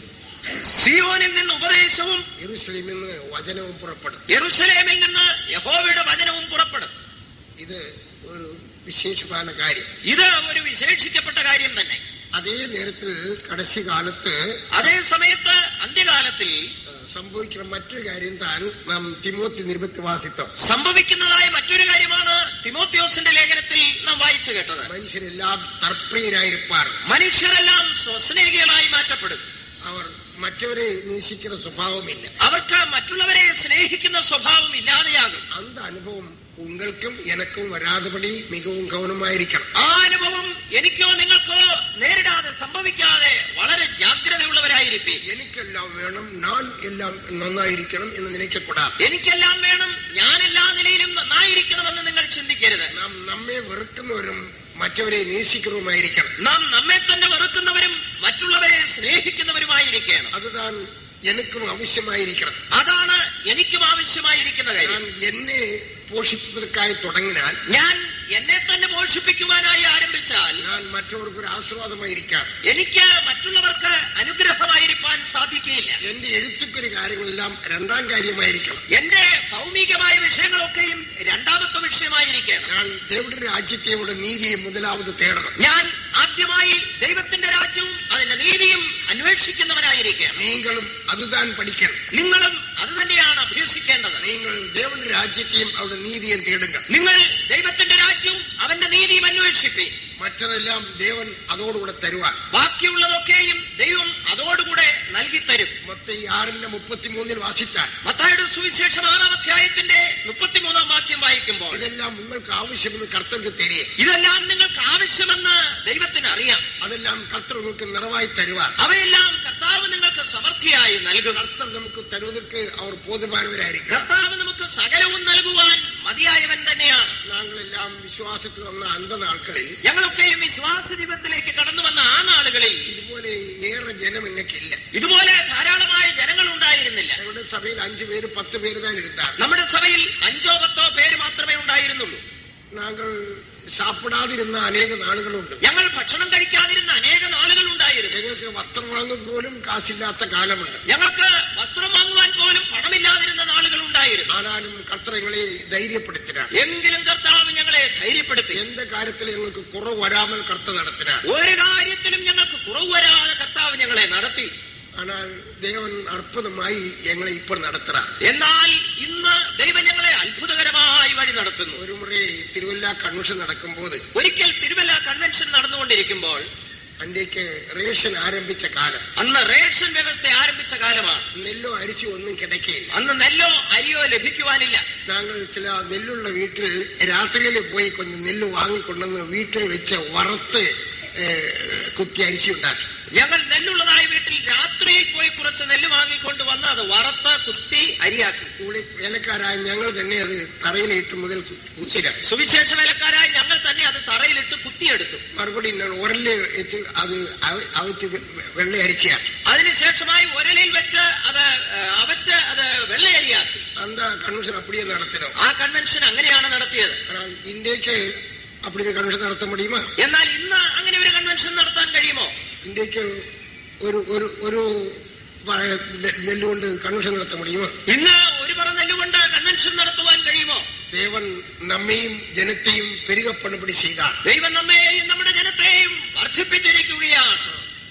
സിയോനിൽ നിന്ന് ഉപദേശവും യെരൂശലേമിൽ നിന്ന് വചനവും പുറപ്പെടും യെറുസലേമിൽ നിന്ന് യഹോവയുടെ വചനവും പുറപ്പെടും ഇത് ഒരു വിശേഷமான കാര്യം ഇത് ഒരു വിശേഷിക്കപ്പെട്ട കാര്യം തന്നെ അതേ നേരത്തിൽ കടശി കാലത്ത് അതേ സമയത്ത് അന്ത്യകാലത്തിൽ ഏഹ്, സംഭവിക്കുന്ന മറ്റൊരു കാര്യം താൻ നാം തിമോത്തി നിരുപത്തി വാസിത്വം സംഭവിക്കുന്നതായ മറ്റൊരു കാര്യമാണ് തിമോത്യോസിന്റെ ലേഖനത്തിൽ നാം വായിച്ചു കേട്ടത് മനുഷ്യരെല്ലാം തർപ്രിയരായിരിപ്പാർ മനുഷ്യരെല്ലാം സ്വസ്നേഹികളായി മാറ്റപ്പെടും അവർ മറ്റവരെ നേശിക്കുന്ന സ്വഭാവമില്ല അവർക്ക് മറ്റുള്ളവരെ സ്നേഹിക്കുന്ന സ്വഭാവം ഇല്ലാതെയാകും அந்த அனுபவம் உங்களுக்கும் எனக்கும் வராதபடி மிகவும் கவனமாയിരിക്കണം ആ അനുഭവം എനിക്കോ നിങ്ങൾക്കോ നേരിടാതെ സംഭവിക്കാതെ വളരെ ജാഗ്രതയുള്ളവരായിരിക്കും എനിക്കെല്ലാം വേണം ഞാൻ എല്ലാം നന്നായിരിക്കണം എന്ന് നിனைக்கக்கூடாது എനിക്കെല്ലാം വേണം ഞാൻ എല്ലാ നിലയിലും നന്നായിരിക്കണമെന്ന് നിങ്ങൾ ചിന്തിക്കരുത് നാം നമ്മെ വെറുക്കുന്നവരും മറ്റവരെ നേശിക്കുന്നവരുമായിരിക്കണം നാം നമ്മെ തന്നെ വെറുക്കുന്നവരും മറ്റുള്ളവരെ സ്നേഹിക്കുന്നവരുമായിരിക്കണം അതുതാൻ എനിക്കും ആവശ്യമായിരിക്കണം അതാണ് എനിക്കും ആവശ്യമായിരിക്കുന്ന ഞാൻ കാര്യം എന്നെ പോഷിപ്പதற்காയി തുടങ്ങിനാൽ ഞാൻ എന്നെ തന്നെ പോഷിപ്പിക്കുവാനായി ആരംഭിച്ചാൽ ഞാൻ മറ്റവർക്ക് ഒരു ആശീർവാദമായിരിക്കാം എനിക്ക് മറ്റുള്ളവർക്ക് അനുഗ്രഹമായിരിക്കാൻ സാധിക്കുകയില്ല എന്റെ എഴുത്തുക്കൊരു കാര്യങ്ങളെല്ലാം രണ്ടാം കാര്യമായിരിക്കണം എന്റെ ഭൗമികമായ വിഷയങ്ങളൊക്കെയും രണ്ടാമത്തെ വിഷയമായിരിക്കണം ഞാൻ ദേവയുടെ രാജ്യത്തെയുടെ നീതിയെ മുതലാവത് തേടണം ഞാൻ ആദ്യമായി ദൈവത്തിന്റെ രാജ്യവും അതിന്റെ നീതിയും അന്വേഷിക്കുന്നവനായിരിക്കണം നീങ്ങളും അതുതാൻ പഠിക്കണം നിങ്ങളും അത് തന്നെയാണ് അഭ്യസിക്കേണ്ടത് നിങ്ങൾ ദേവന്റെ രാജ്യത്തെയും അവിടെ നീതിയും തേടുക നിങ്ങൾ ദൈവത്തിന്റെ രാജ്യവും അവന്റെ നീതിയും അന്വേഷിപ്പി മറ്റതെല്ലാം ദേവൻ അതോടുകൂടെ തരുവാൻ ബാക്കിയുള്ളതൊക്കെയും ദൈവം അതോടുകൂടെ നൽകിത്തരും മൊത്തം ഈ ആറിന്റെ മുപ്പത്തിമൂന്നിൽ വാസിത്താൻ മത്തായുടെ സുവിശേഷം ആറാം അധ്യായത്തിന്റെ മുപ്പത്തിമൂന്നാം വാക്യം വായിക്കുമ്പോൾ ഇതെല്ലാം നിങ്ങൾക്ക് ആവശ്യമെന്ന് കർത്തർക്ക് തരികെ ഇതെല്ലാം നിങ്ങൾക്ക് ആവശ്യമെന്ന് ദൈവത്തിന് അറിയാം അതെല്ലാം കർത്തർ നിങ്ങൾക്ക് നിറവായി തരുവാൻ അവയെല്ലാം കർത്താവ് നിങ്ങൾക്ക് സമൃദ്ധിയായി നൽകും കർത്തർ നമുക്ക് തരുവதற்கு അവർ ബോധമാനവരായിരിക്കും കർത്താവ് നമുക്ക് സകലവും നൽകുവാൻ മതിയായവൻ തന്നെയാണ് ഞങ്ങളെല്ലാം വിശ്വാസത്തിൽ വന്ന അന്ത നാൾക്കളിൽ ഞങ്ങളൊക്കെയും വിശ്വാസ ജീവിതത്തിലേക്ക് കടന്നു വന്ന ആ നാളുകളിൽ ഇതുപോലെ ഏറെ ജനം എന്നൊക്കില്ല ഇതുപോലെ ധാരാളമായ ജനങ്ങൾ ഉണ്ടായിരുന്നില്ല ഞങ്ങളുടെ സഭയിൽ അഞ്ചു പേര് പത്ത് പേര് താൻ ഇരുത്താറ് നമ്മുടെ സഭയിൽ അഞ്ചോ പത്തോ പേര് മാത്രമേ ഉണ്ടായിരുന്നുള്ളൂ ഞങ്ങൾ സാപ്പിടാതിരുന്ന അനേക നാളുകളുണ്ട് ഞങ്ങൾ ഭക്ഷണം കഴിക്കാതിരുന്ന അനേക നാളുകൾ ഉണ്ടായിരുന്നു ഞങ്ങൾക്ക് വസ്ത്രം വാങ്ങും പോലും കാശില്ലാത്ത കാലമുണ്ട് ഞങ്ങൾക്ക് വസ്ത്രം വാങ്ങുവാൻ പോലും പണമില്ലാതിരുന്ന നാളുകൾ ഉണ്ടായിരുന്നു ആനാലും കർത്തർ ഞങ്ങളെ ധൈര്യപ്പെടുത്തിനാണ് എങ്കിലും കർത്താവ് ഞങ്ങളെ ധൈര്യപ്പെടുത്തി എന്ത് കാര്യത്തിൽ ഞങ്ങൾക്ക് കുറവ് വരാമൽ കർത്ത നടത്തിനാണ് ഒരു കാര്യത്തിലും ഞങ്ങൾക്ക് കുറവ് വരാതെ കർത്താവ് ഞങ്ങളെ നടത്തി ஆனால் தேவன் அற்புதமாய் எங்களை இப்ப நடத்துறார் എന്നാൽ ഇന്ന് ദൈവം ഞങ്ങളെ അത്ഭുതകരമായി വഴി നടത്തുന്നു ഒരു മുறை തിരുവല്ല കൺവെൻഷൻ നടക്കുമ്പോൾ ഒരിക്കൽ തിരുവല്ല കൺവെൻഷൻ നടന്നുകൊണ്ടിരിക്കുമ്പോൾ അന്റേക്ക് റേഷൻ ആരംഭിച്ച കാലം അന്ന് റേഷൻ വ്യവസ്ഥ ആരംഭിച്ച കാലമാണ് നെല്ലോ അരിശി ഒന്നും കിടക്കയില്ല അന്ന് നെല്ലോ അരിയോ ലഭിക്കുവാനില്ല ഞങ്ങൾ ചില നെല്ലുള്ള വീട്ടിൽ രാത്രിയിൽ പോയി കൊഞ്ചം നെല്ല് വാങ്ങിക്കൊണ്ടെന്ന് വീട്ടിൽ വെച്ച് വറുത്ത് ഏഹ്, കുത്തി അരിശി ഉണ്ടാക്കി ഞങ്ങൾ നെല്ലുള്ളതായ വീട്ടിൽ രാത്രിയിൽ പോയി കുറച്ച് നെല്ല് വാങ്ങിക്കൊണ്ട് വന്ന് അത് വറുത്ത് കുത്തി അരിയാക്കി കൂടെ വേലക്കാരായ ഞങ്ങൾ തന്നെ അത് തറയിലിട്ട് മുതൽ കുത്തിര സുവിശേഷ വേലക്കാരായി ഞങ്ങൾ തന്നെ അത് തറയിലിട്ട് കുത്തിയെടുത്തു മറുപടി ഞാൻ ഉരല് വെച്ച് അത് അവ- അവച്ച് വെള്ള അരിച്ചയാക്കി അതിനുശേഷമായി ഒരലിൽ വെച്ച് അത് ഏഹ്, അവച്ച് അത് വെള്ളയരിയാക്കി அந்த கன்வென்ஷன் அப்படியே நடத்தினோம் ആ കൺവെൻഷൻ അങ്ങനെയാണ് നടത്തിയത് ஆனால் இன்றைக்கு அப்படி ஒரு கன்வென்ஷன் நடத்த முடியுமா എന്നാൽ ഇന്ന് അങ്ങനെ ഒരു കൺവെൻഷൻ നടത്താൻ കഴിയുമോ இன்றைக்கு ஒரு ஒரு ஒரு പഴയ നെ- നെല്ലുകൊണ്ട് കൺവെൻഷൻ നടത്ത முடியுமா ഇന്ന് ഒരു പറ നെല്ലുകൊണ്ട് കൺവെൻഷൻ നടത്തുവാൻ കഴിയുമോ தேவன் நம்மையும் ஜனத்தையும் பெருக பண்ணும்படி செய்தார் ദൈവം നമ്മെയും നമ്മുടെ ജനത്തെയും വർദ്ധിപ്പിച്ചിരിക്കുകയാണ്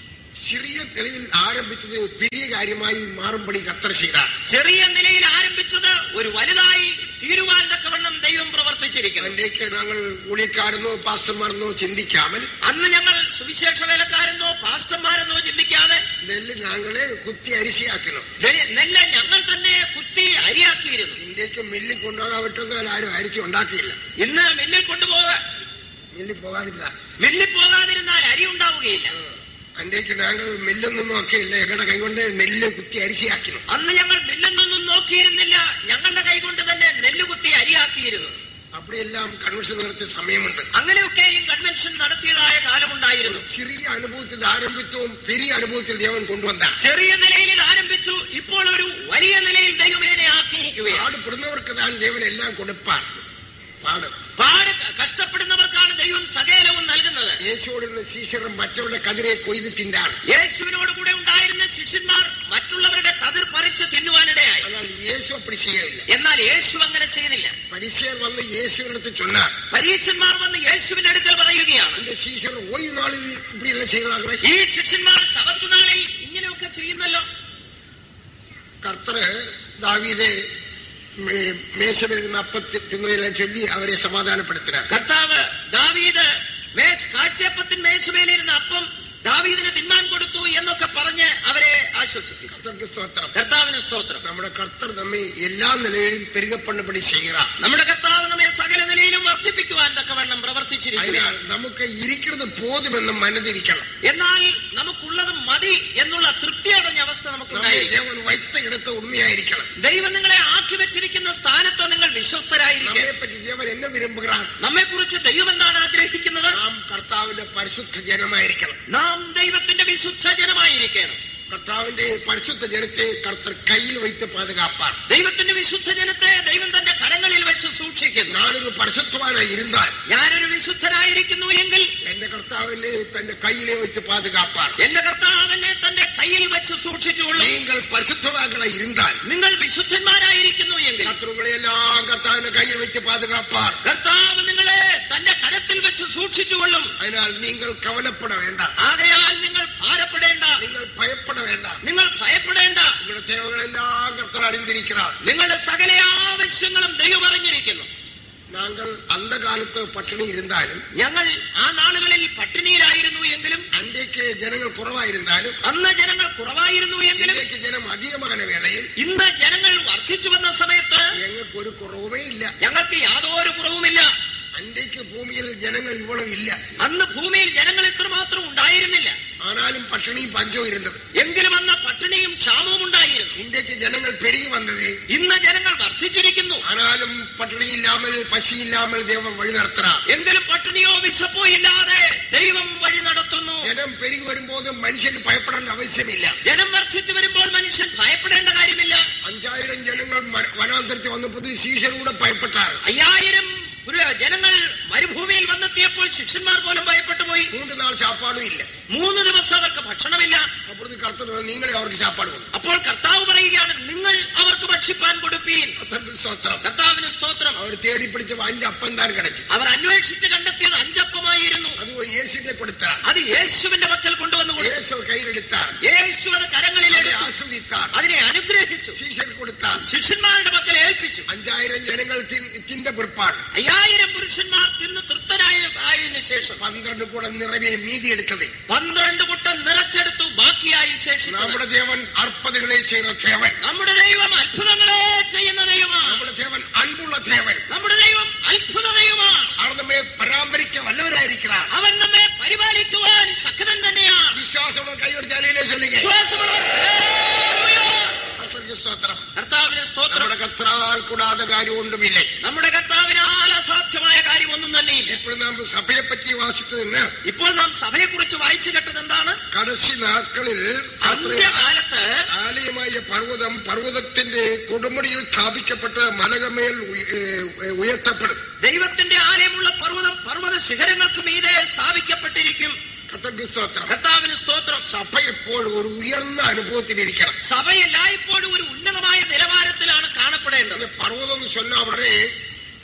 சிறிய நிலையில் ஆரம்பித்தது பெரிய காரியமாய் மாறும்படி கத்தர் செய்தார் ചെറിയ നിലയിൽ ആരംഭിച്ചത് ഒരു വലുതായി തീരുവാൻ തക്കവണ്ണം ദൈവം പ്രവർത്തിച്ചിരിക്കുന്നു அன்றைக்கு நாங்கள் ஊழியக்காரனோ பாஸ்டர்மாரனோ சிந்திக்காமல் അന്ന് ഞങ്ങൾ സുവിശേഷ വേലക്കാരെന്നോ പാസ്റ്റർമാരെന്നോ ചിന്തിക്കാതെ നെല്ല് ഞങ്ങളെ കുത്തി അരിശിയാക്കണം ദേ- നെല്ല് ഞങ്ങൾ തന്നെ കുത്തി അരിയാക്കിയിരുന്നു ഇന്ത്യക്ക് മില്ലിൽ കൊണ്ടുപോകാൻ പറ്റുന്ന ആരും അരിച്ച് ഉണ്ടാക്കിയില്ല ഇന്ന് മില്ലിൽ കൊണ്ടുപോകാൻ മില്ലിൽ പോകാനില്ല മില്ലിൽ പോകാതിരുന്നാൽ അരി ഉണ്ടാവുകയില്ല അന്റേക്ക് ഞങ്ങൾ മില്ലൊന്നും നോക്കിയില്ല ഞങ്ങളുടെ കൈകൊണ്ട് നെല്ല് കുത്തി അരിശിയാക്കണം അന്ന് ഞങ്ങൾ മില്ലെന്നൊന്നും നോക്കിയിരുന്നില്ല ഞങ്ങളുടെ കൈകൊണ്ട് തന്നെ നെല്ല് കുത്തി അരിയാക്കിയിരുന്നു அப்படியெல்லாம் கன்வென்ஷன் நடத்திய சமயமுண்டு അങ്ങനെയൊക്കെയും കൺവെൻഷൻ നടത്തിയതായ കാലമുണ്ടായിരുന്നു சிறிய அனுபவத்தில் ஆரம்பித்தோம் பெரிய அனுபவத்தில் தேவன் கொண்டு வந்தார் ചെറിയ നിലയിൽ ഇത് ആരംഭിച്ചു ഇപ്പോൾ ഒരു വലിയ നിലയിൽ ദൈവമേനെ ആക്കിയിരിക്കുകയാണ് பாடுபடுന്നവർക്ക് தான் தேவன் எல்லாம் கொடுப்பார் പാട് പാട് കഷ്ടപ്പെടുന്നവർക്കാണ് ദൈവം സകലവും നൽകുന്നത് യേശുവോടുള്ള ശീശറും മറ്റവരുടെ കതിരെ കൊയ്ത് തിന്നാണ് യേശുവിനോട് കൂടെ ഉണ്ടായിരുന്ന ശിഷ്യന്മാർ മറ്റുള്ളവരുടെ കതിർ പറിച്ച് തിന്നുവാനിടയായി എന്നാൽ യേശു അപ്പടി ചെയ്യയില്ല എന്നാൽ യേശു അങ്ങനെ ചെയ്യുന്നില്ല പരിശയർ വന്ന് യേശുവിനടുത്ത് ചൊന്നാർ പരീക്ഷന്മാർ വന്ന് യേശുവിന്റെ അടുക്കൽ പറയുകയാണ് എന്റെ ശീശർ ഓയ്വ് നാളിൽ ഇപ്പടിയെല്ലാം ചെയ്താൽ ഈ ശിഷ്യന്മാർ ശബത്തുനാളിൽ ഇങ്ങനെയൊക്കെ ചെയ്യുന്നല്ലോ കർത്തറ് ദാവീതെ മേശമിരുന്ന അപ്പത്തി തിന്നതിനെ ചൊല്ലി അവരെ സമാധാനപ്പെടുത്തിനാർ കർത്താവ് ദാവീദ് മേശ് കാഴ്ചയപ്പത്തിൻ മേശമേലിരുന്ന അപ്പം ദാവീദിന് തിന്മാൻ കൊടുത്തു എന്നൊക്കെ പറഞ്ഞ് അവരെ ആശ്വസിപ്പിക്കും കർത്തർക്ക് സ്തോത്രം കർത്താവിന് സ്തോത്രം നമ്മുടെ കർത്തർ നമ്മെ എല്ലാ നിലയിലും പെരുകപ്പണ്ണപടി ചെയ്യുക നമ്മുടെ കർത്താവ് നമ്മെ സകല നിലയിലും വർദ്ധിപ്പിക്കുവാൻ തക്കവണ്ണം പ്രവർത്തിച്ചിരിക്കുന്നു അതിനാൽ നമുക്ക് ഇരിക്കുന്നത് പോതുമെന്ന് മനതിരിക്കണം എന്നാൽ നമുക്കുള്ളത് മതി എന്നുള്ള തൃപ്തി അടഞ്ഞ അവസ്ഥ നമ്മെ നമുക്കുണ്ടായിരിക്കും ദേവൻ വൈത്ത ഇടത്ത് ഉണ്മയായിരിക്കണം ദൈവം നിങ്ങളെ ആക്കി വെച്ചിരിക്കുന്ന സ്ഥാനത്ത് നിങ്ങൾ വിശ്വസ്തരായിരിക്കും നമ്മെ പറ്റി ദേവൻ എന്നെ വിരുമ്പുகிறாൻ നമ്മെ കുറിച്ച് ദൈവം എന്താണ് ആഗ്രഹിക്കുന്നത് നാം കർത്താവിന്റെ പരിശുദ്ധ ജനമായിരിക്കണം നാം ദൈവത്തിന്റെ വിശുദ്ധ ജനമായിരിക്കണം കർത്താവിന്റെ പരിശുദ്ധ ജനത്തെ കർത്തർ കയ്യിൽ വയ്ത്ത് പാതുകാപ്പാർ ദൈവത്തിന്റെ വിശുദ്ധ ജനത്തെ ദൈവം തന്റെ കരങ്ങളിൽ വെച്ച് സൂക്ഷിക്കുന്നു നാളൊരു പരിശുദ്ധവാനായി ഇരുന്നാൽ ഞാനൊരു വിശുദ്ധനായിരിക്കുന്നു എങ്കിൽ എന്റെ കർത്താവിനെ തന്റെ കയ്യിലെ വയ്ത്ത് പാതുകാപ്പാർ എന്റെ കർത്താവിനെ തന്റെ കയ്യിൽ വെച്ച് സൂക്ഷിച്ചുകൊള്ളു നിങ്ങൾ പരിശുദ്ധവാക്കളായി ഇരുന്നാൽ നിങ്ങൾ വിശുദ്ധന്മാരായിരിക്കുന്നു എങ്കിൽ ശത്രുക്കളെല്ലാം കർത്താവിന്റെ കയ്യിൽ വെച്ച് പാതുകാപ്പാർ കർത്താവ് നിങ്ങളെ തന്റെ കരത്തിൽ വെച്ച് സൂക്ഷിച്ചുകൊള്ളും അതിനാൽ നിങ്ങൾ കവലപ്പെട വേണ്ട ആകയാൽ നിങ്ങൾ ഭാരപ്പെടേണ്ട നിങ്ങൾ ഭയപ്പെട വേണ്ട നിങ്ങൾ ഭയപ്പെടേണ്ട നിങ്ങളുടെ തേവകളെല്ലാം കർത്തർ അറിഞ്ഞിരിக்கிறார் നിങ്ങളുടെ സകല ആവശ്യങ്ങളും ദൈവം അറിഞ്ഞിരിക്കുന്നു ഞങ്ങൾ അന്ധകാലത്ത് പട്ടിണി ഇരുന്നാലും ഞങ്ങൾ ആ നാളുകളിൽ പട്ടിണിയിലായിരുന്നു എങ്കിലും അന്ത്യക്ക് ജനങ്ങൾ കുറവായിരുന്നാലും അന്ന് ജനങ്ങൾ കുറവായിരുന്നു എങ്കിലും ഇന്ത്യക്ക് ജനം അധികമാകുന്ന വേളയിൽ ഇന്ന് ജനങ്ങൾ വർദ്ധിച്ചു വന്ന സമയത്ത് ഞങ്ങൾക്ക് ഒരു കുറവുമേ ഇല്ല ഞങ്ങൾക്ക് യാതൊരു കുറവുമില്ല അന്ത്യക്ക് ഭൂമിയിൽ ജനങ്ങൾ ഇവളും ഇല്ല അന്ന് ഭൂമിയിൽ ജനങ്ങൾ ഇത്രമാത്രം ഉണ്ടായിരുന്നില്ല ആനാലും പട്ടിണിയും പഞ്ചവും ഇരുന്നത് എങ്കിലും അന്ന് പട്ടിണിയും ക്ഷാമവും ഉണ്ടായിരുന്നു ഇന്ത്യക്ക് ജനങ്ങൾ പെരുകി വന്നത് ഇന്ന് ജനങ്ങൾ വർദ്ധിച്ചിരിക്കുന്നു ആനാലും പട്ടിണിയില്ലാமல் പശിയില്ലാமல் ദൈവം വഴി നടത്തണം എങ്കിലും പട്ടിണിയോ വിശപ്പോ ഇല്ലാതെ ദൈവം വഴി നടത്തുന്നു ജനം പെരുകി വരുമ്പോൾ മനുഷ്യന് ഭയപ്പെടേണ്ട ആവശ്യമില്ല ജനം വർദ്ധിച്ചു വരുമ്പോൾ മനുഷ്യൻ ഭയപ്പെടേണ്ട കാര്യമില്ല അഞ്ചായിരം ജനങ്ങൾ മ- വനാന്തരത്തിൽ വന്നപ്പോൾ ശീശൻ കൂടെ ഭയപ്പെട്ടാർ അയ്യായിരം പുര- ജനങ്ങൾ മരുഭൂമിയിൽ വന്നെത്തിയപ്പോൾ ശിഷ്യന്മാർ പോലും ഭയപ്പെട്ടു പോയി മൂന്ന് നാൾ ചാപ്പാടും ഇല്ല മൂന്ന് ദിവസം അവർക്ക് ഭക്ഷണമില്ല അപ്പുറത്ത് കർത്തർ നിങ്ങളെ അവർക്ക് ചാപ്പാട് കൊടുക്കും അപ്പോൾ കർത്താവ് പറയുകയാണ് നിങ്ങൾ അവർക്ക് ഭക്ഷിപ്പാൻ കൊടുപ്പീൻ കർത്തർക്ക് സ്തോത്രം കർത്താവിന് സ്തോത്രം അവർ തേടി പിടിച്ച അഞ്ച് അപ്പം താൻ കിടച്ചു അവർ അന്വേഷിച്ച് കണ്ടെത്തിയത് അഞ്ചപ്പമായിരുന്നു അത് യേശുവിനെ കൊടുത്താർ അത് യേശുവിന്റെ പക്കൽ കൊണ്ടുവന്നു കൊടുത്തു യേശു കയ്യിലെടുത്താർ യേശു അത് കരങ്ങളിൽ അവരെ എടുത്തു ആസ്വദിത്താർ അതിനെ അനുഗ്രഹിച്ചു ശീശൻ കൊടുത്താർ ശിഷ്യന്മാരുടെ പക്കൽ ഏൽപ്പിച്ചു അഞ്ചായിരം ജനങ്ങൾ തിൻ- തിന്റെ പിற்பாട് അയ്യായിരം പുരുഷന്മാർ തിന്ന് തൃപ്തരായ ആയതിനു ശേഷം പന്ത്രണ്ട് കൂടെ നിറവേ മീതി എടുത്തത് പന്ത്രണ്ട് കുട്ടം നിറച്ചെടുത്തു ബാക്കിയായി ശേഷിച്ചത് നമ്മുടെ ദേവൻ അർപ്പതകളെ ചെയ്യുന്ന ദേവൻ നമ്മുടെ ദൈവം അത്ഭുതങ്ങളെ ചെയ്യുന്ന ദൈവമാണ് നമ്മുടെ ദേവൻ അൻപുള്ള ദേവൻ നമ്മുടെ ദൈവം അത്ഭുത ദൈവമാണ് അവർ നമ്മെ പരാമരിക്ക വല്ലവരായിരിക്കണം അവൻ നമ്മെ പരിപാലിക്കുവാൻ ശക്തൻ തന്നെയാണ് വിശ്വാസമുള്ള കൈവടിച്ചാലേ ചൊല്ലുക വിശ്വാസമുള്ളവർ കർത്തർക്ക് സ്തോത്രം കർത്താവിന് സ്തോത്രം നമ്മുടെ കത്രാൽ കൂടാതെ കാര്യമൊന്നുമില്ലേ നമ്മുടെ കർത്താവിനാൽ അസാധ്യമായ കാര്യമൊന്നും തന്നെയില്ല ഇപ്പോൾ നാം സഭയെ പറ്റി വാസിച്ചതിന് ഇപ്പോൾ നാം സഭയെക്കുറിച്ച് വായിച്ചു കേട്ടത് എന്താണ് കടസി നാட்കളിൽ അന്ത്യകാലത്ത് ആലയമായ പർവ്വതം പർവ്വതത്തിന്റെ കൊടുമുടിയിൽ സ്ഥാപിക്കപ്പെട്ട മലകമേൽ ഉയ- ഏ, ഉയർത്തപ്പെടും ദൈവത്തിന്റെ ആലയമുള്ള പർവ്വതം പർവ്വത ശിഖരങ്ങൾക്ക് മീതെ സ്ഥാപിക്കപ്പെട്ടിരിക്കും കത്തർക്ക് സ്തോത്രം കർത്താവിന് സ്തോത്രം സഭ എപ്പോഴും ഒരു ഉയർന്ന അനുഭവത്തിലിരിക്കണം സഭ എല്ലായ്പ്പോഴും ഒരു ഉന്നതമായ നിലവാരത്തിലാണ് കാണപ്പെടേണ്ടത് അത് പർവ്വതം എന്ന് சொன்னா உடனே